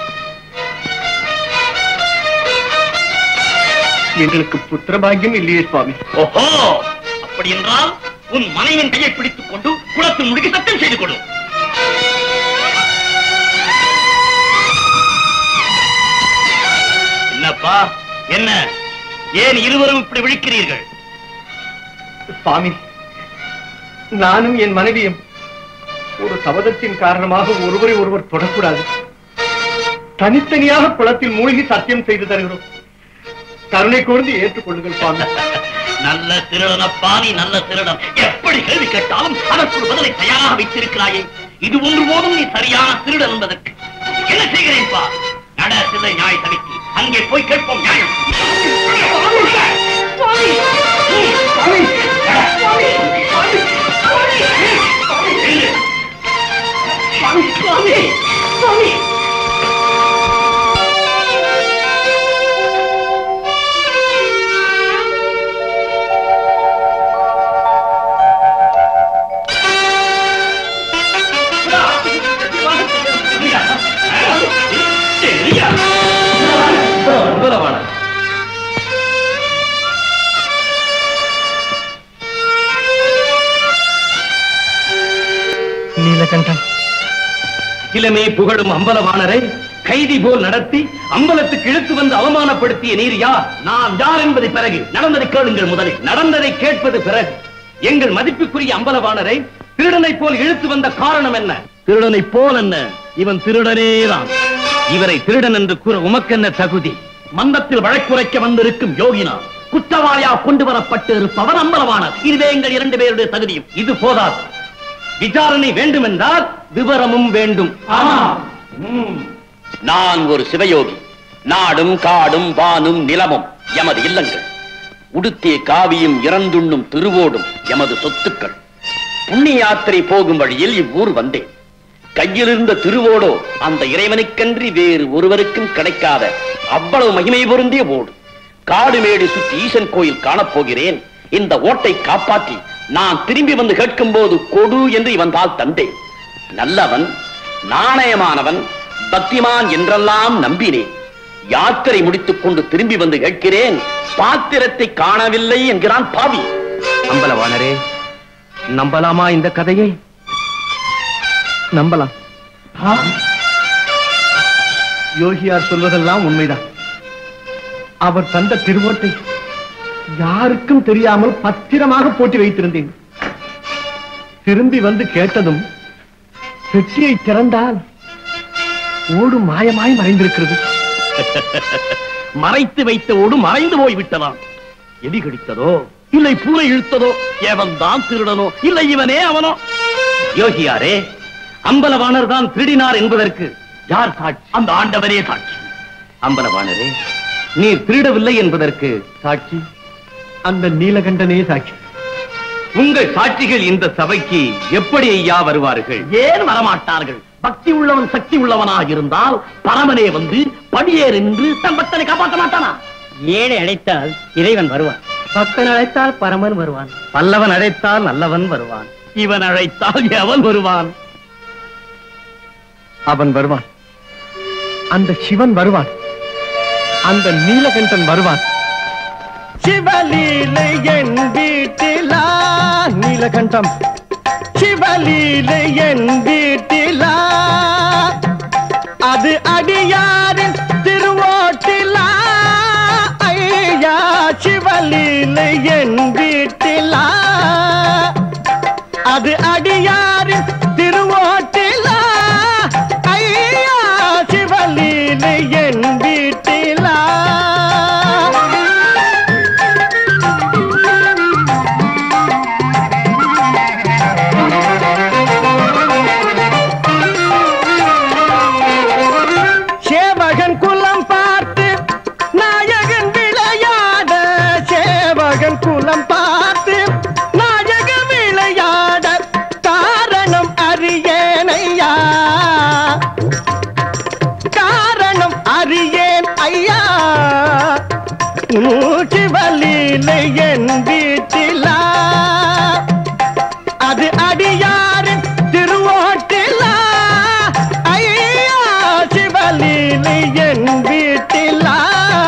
எங்களுக்கு புத்திரபாகியம் இல்லையே சுவாமி ஓஹோ அப்படி என்றால் உன் மனைவின் கையை பிடித்துக் கொண்டு குளத்தில் மூழ்கி சத்தியம் செய்து கொடு என்னப்பா என்ன ஏன் இருவரும் இப்படி விழிக்கிறீர்கள் சுவாமி நானும் என் மனைவியும் ஒரு சபதத்தின் காரணமாக ஒருவரை ஒருவர் தொடக்கூடாது தனித்தனியாக குளத்தில் மூழ்கி சத்தியம் செய்து தருகிறோம் கருணை கூர்ந்து ஏற்றுக்கொள்ளுங்கள் சுவாமி நல்ல திருடனப்பா நீ நல்ல திருடன் எப்படி கேள்வி கேட்டாலும் அதற்கு ஒரு பதிலை தயாராக வைத்திருக்கிறாயே இது ஒன்று போதும் நீ சரியான திருடன் என்பதற்கு என்ன செய்கிறேன் பா நட சிலை நியாய சமைக்கு அங்கே போய் கேட்போம் நியாயம் அம்பலவாணன் நீலகண்டன் இளமே புகழும் அம்பலவாணரை கைதி போல் நடத்தி அம்பலத்துக்கு இழுத்து வந்து அவமானப்படுத்திய நீர் யார் நான் யார் என்பதை பிறகு நடந்ததை கேளுங்கள் முதலில் நடந்ததை கேட்பது பிறகு எங்கள் மதிப்புக்குரிய அம்பலவாணரை திருடனை போல் இழுத்து வந்த காரணம் என்ன திருடனை போல் என்ன இவன் திருடனேதான் இவரை திருடன் என்று கூற உமக்கென்ன தகுதி மந்தத்தில் வழக்குரைக்க வந்திருக்கும் யோகினா குற்றவாளியா கொண்டு வரப்பட்டு இருப்பவர் அம்பலவானார் இதுவே எங்கள் இரண்டு பேருடைய தகுதியும் இது போதாது விசாரணை வேண்டுமென்றால் விவரமும் வேண்டும் நான் ஒரு சிவயோகி நாடும் காடும் வானும் நிலமும் எமது இல்லங்கள் உடுத்திய காவியும் இறந்துண்ணும் திருவோடும் எமது சொத்துக்கள் புண்ணிய யாத்திரை போகும் வழியில் இவ்வூர் வந்தேன் கையில் இருந்த திருவோடோ அந்த இறைவனுக்கன்றி வேறு ஒருவருக்கும் கிடைக்காத அவ்வளவு மகிமை பொருந்திய ஓடு காடு மேடு சுற்றி ஈசன் கோயில் காணப்போகிறேன் இந்த ஓட்டை காப்பாற்றி நான் திரும்பி வந்து கேட்கும் போது கொடு என்று இவன் தால் தந்தேன் நல்லவன் நாணயமானவன் பக்திமான் என்றெல்லாம் நம்பினேன் யாத்திரை முடித்துக் கொண்டு திரும்பி வந்து கேட்கிறேன் பாத்திரத்தை காணவில்லை என்கிறான் பாவி அம்பலவாணரே நம்பலாமா இந்த கதையை நம்பலாம் யோகியார் சொல்வதெல்லாம் உண்மைதான் அவர் தந்த திருவோட்டை யாருக்கும் தெரியாமல் பத்திரமாக போட்டி வைத்திருந்தேன் திரும்பி வந்து கேட்டதும் பெட்டியை திறந்தால் ஓடு மாயமாய் மறைந்திருக்கிறது மறைத்து வைத்த ஓடு மறைந்து போய் விட்டதாம் எலி கடித்ததோ இல்லை பூனை இழுத்ததோ எவன் தான் திருடனோ இல்லை இவனே அவனோ யோகியாரே அம்பலவாணர் தான் திருடினார் என்பதற்கு யார் சாட்சி அந்த ஆண்டவரே சாட்சி அம்பலவாணரே நீர் திருடவில்லை என்பதற்கு சாட்சி அந்த நீலகண்டனே சாட்சி உங்கள் சாட்சிகள் இந்த சபைக்கு எப்படி ஐயா வருவார்கள் ஏன் வரமாட்டார்கள் பக்தி உள்ளவன் சக்தி உள்ளவனாக இருந்தால் பரமனே வந்து படியேறி நின்று தன் பக்தனை காப்பாற்ற மாட்டானா ஏழை அழைத்தால் இறைவன் வருவான் பக்தன் அழைத்தால் பரமன் வருவான் பல்லவன் அழைத்தால் நல்லவன் வருவான் இவன் அழைத்தால் எவன் வருவான் அவன் வருவான் அந்த சிவன் வருவான் அந்த நீலகண்டன் வருவான் சிவலீலை என் வீட்டிலா நீலகண்டம் சிவலீலை என் வீட்டிலா அது அடியாரின் திருவோட்டிலா ஐய சிவலீலை என் வீட்டிலா அது அடியாரின் திருவோட்டிலா ஐயா சிவலீலை என் வீட்டிலா சேவகன் குலம் பார்த்து நாயகன் விளையாட சேவகன் குலம் பார்த்து நாயகன் விளையாட காரணம் அறியேனையா காரணம் அறியேன் ஐயா சிவலீலை என் வீட்டிலா அது அடியாரின் திருவோட்டிலா ஐயா சிவலீலை என் வீட்டிலா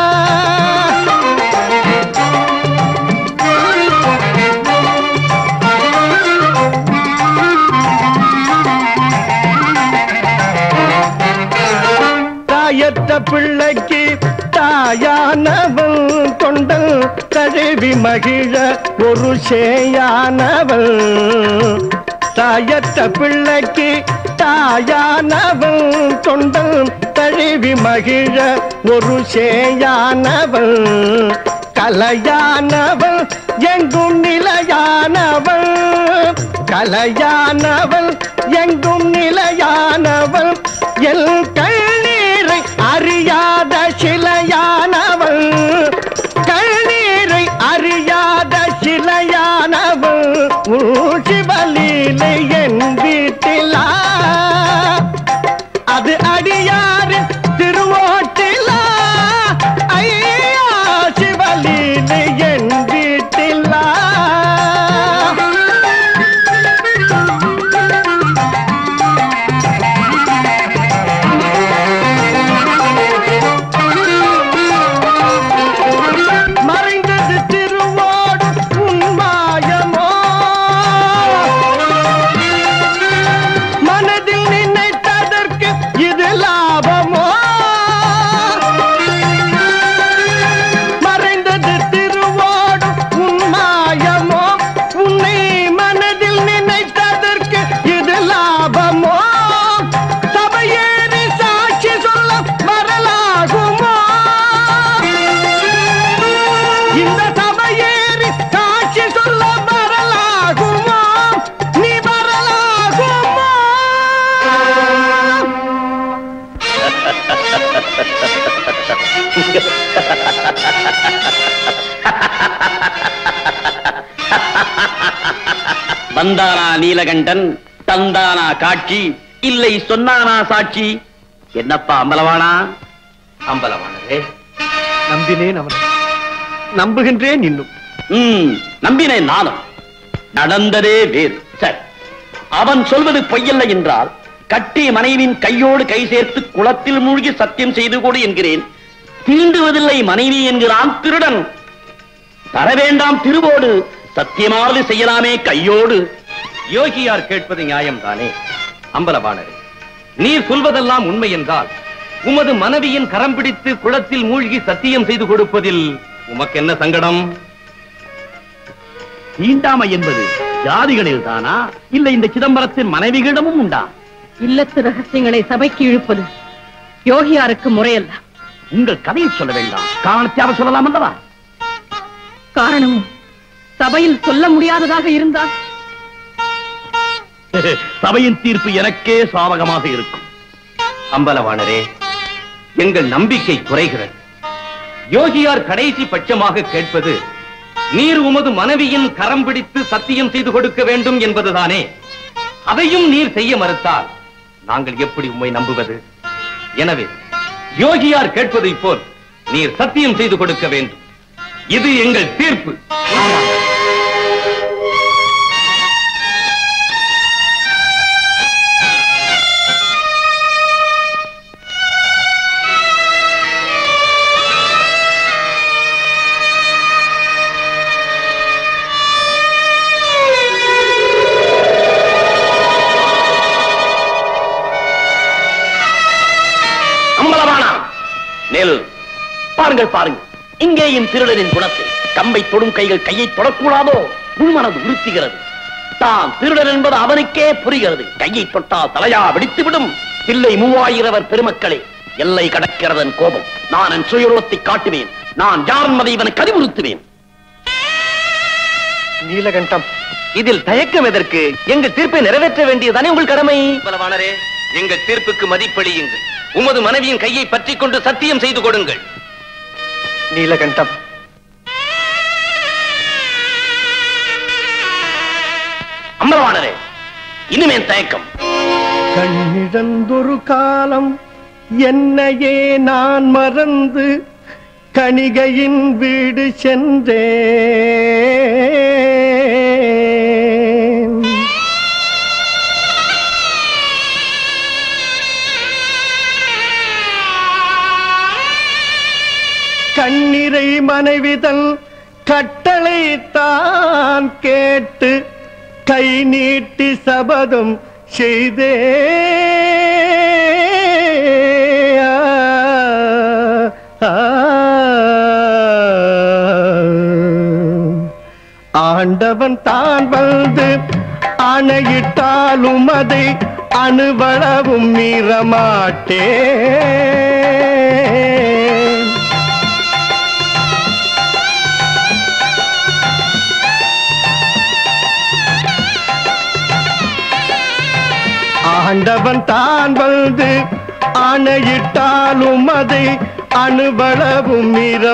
தாயற்ற பிள்ளைக்கு தாயானவள் கொண்டல் கழுவி மகிழ ஒரு சேயானவள் தாயற்ற பிள்ளைக்கு தாயானவள் கொண்டல் கழுவி மகிழ ஒரு சேயானவள் கலையானவள் எங்கும் நிலையானவள் கலையானவள் எங்கும் நிலையானவள் எல் கண்ணீரை அறியாத சிலையானவள் கண்ணீரை அறியாத சிலையானவள் உன் சிவலீலை என் வீட்டிலா அது அடியாரின் திருவோட்டிலா ஐயா சிவலீலை என் வீட்டிலா மறைந்தது திருவோடு உன்மாயமோ மனதில் நினைத்ததற்கு இது லாபமோ மறைந்தது திருவோடு உன்மாயமோ உன்னை மனதில் நினைத்ததற்கு இது லாபமோ சபையேறி சாட்சி சொல்ல வரலாகுமோ இந்த சபையேறி சாட்சி சொல்ல வரலாகுமோ நீ வரலாகுமோ வந்தானா நீலகண்டன் தந்தானா காட்சி இல்லை சொன்னானா சாட்சி என்னப்பா அம்பலவானா அம்பலவானரே நம்பினேன் அவனை நம்புகின்றேன் இன்னும் ம் நம்பினேன் நானும் நடந்ததே வேறு சரி அவன் சொல்வது பொய்யல்ல என்றால் கட்டிய மனைவியின் கையோடு கை சேர்த்து குளத்தில் மூழ்கி சத்தியம் செய்து கொடு என்கிறேன் தீண்டுவதில்லை மனைவி என்கிறான் திருடன் தர வேண்டாம் திருவோடு சத்தியமாவது செய்யலாமே கையோடு யோகியார் கேட்பது நியாயம்தானே அம்பலவாணரே நீர் சொல்வதெல்லாம் உண்மை என்றால் உமது மனைவியின் கரம் பிடித்து குளத்தில் மூழ்கி சத்தியம் செய்து கொடுப்பதில் உமக்கு என்ன சங்கடம் தீண்டாமை என்பது ஜாதிகளில் தானா இல்ல இந்த சிதம்பரத்தின் மனைவிகளிடமும் உண்டா இல்லத்து ரகசியங்களை சபைக்கு இழுப்பது யோகியாருக்கு முறையல்ல உங்கள் கதையை சொல்ல வேண்டாம் காரணத்தையாக சொல்லலாம் அல்லவா காரணமும் சபையில் சொல்ல முடியாததாக இருந்தால் சபையின் தீர்ப்பு எனக்கே சாதகமாக இருக்கும் அம்பலவாணரே எங்கள் நம்பிக்கை குறைகிறது யோகியார் கடைசி பட்சமாக கேட்பது நீர் உமது மனைவியின் கரம் பிடித்து சத்தியம் செய்து கொடுக்க வேண்டும் என்பதுதானே அதையும் நீர் செய்ய மறுத்தால் நாங்கள் எப்படி உம்மை நம்புவது எனவே யோகியார் கேட்பதைப் போல் நீர் சத்தியம் செய்து கொடுக்க வேண்டும் இது எங்கள் தீர்ப்பு அம்பலவானா நெல் பாருங்கள் பாருங்கள் இங்கேயும் திருடனின் குணத்தை கம்பை தொடும் கைகள் கையை தொடக்கூடாதோ உள்மனது உறுத்துகிறது தான் திருடன் என்பது அவனுக்கே புரிகிறது கையை தொட்டால் தலையா வெடித்துவிடும் பிள்ளை மூவாயிரவர் பெருமக்களே எல்லை கடக்கிறதன் கோபம் நான் என் சுயரூபத்தை காட்டுவேன் நான் யார் என்பதை இவனுக்கு அறிவுறுத்துவேன் நீலகண்டம் இதில் தயக்கம் எதற்கு எங்கள் தீர்ப்பை நிறைவேற்ற வேண்டியதானே உங்கள் கடமை பலவானரே எங்கள் தீர்ப்புக்கு மதிப்பளியுங்கள் உமது மனைவியின் கையை பற்றிக் கொண்டு சத்தியம் செய்து கொடுங்கள் நீலகண்டம் அம்பலவானரே இனிமேல் தயக்கம் கண்ணிழந்தொரு காலம் என்னையே நான் மறந்து கணிகையின் வீடு சென்றேன் கண்ணிறை மனைவிதன் கட்டளை தான் கேட்டு கை நீட்டி சபதம் செய்தே ஆண்டவன் தான் வந்து அணையிட்டாலும் அதை அணுவளவும் மீறமாட்டேன் ஆண்டவன் தான் வந்து ஆணையிட்டாலும் அதை அணுவளவும்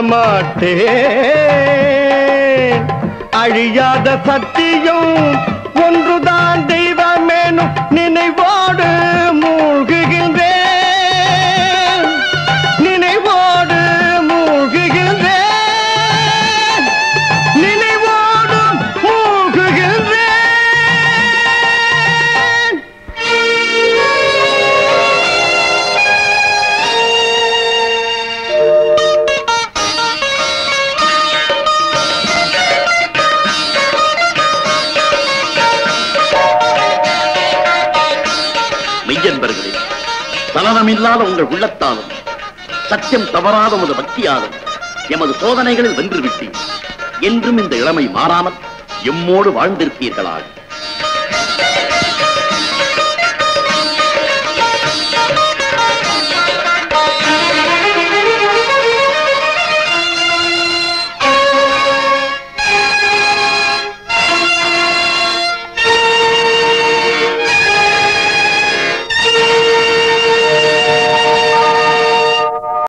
மீறமாட்டேன் அழியாத சத்தியம் ஒன்றுதான் தெய்வமேனும் நினைவோடு மூழ்குகின்றேன் நினைவோடு மூழ்குகின்றேன் நினைவோடு மூழ்குகின்றேன் மெய்யன்பர்களே சலனமில்லாத உங்கள் உள்ளத்தாலும் சத்தியம் தவறாத உமது பக்தியாலும் எமது சோதனைகளில் வென்று விட்டீர் என்றும் இந்த இளமை மாறாமல் எம்மோடு வாழ்ந்திருப்பீர்களாக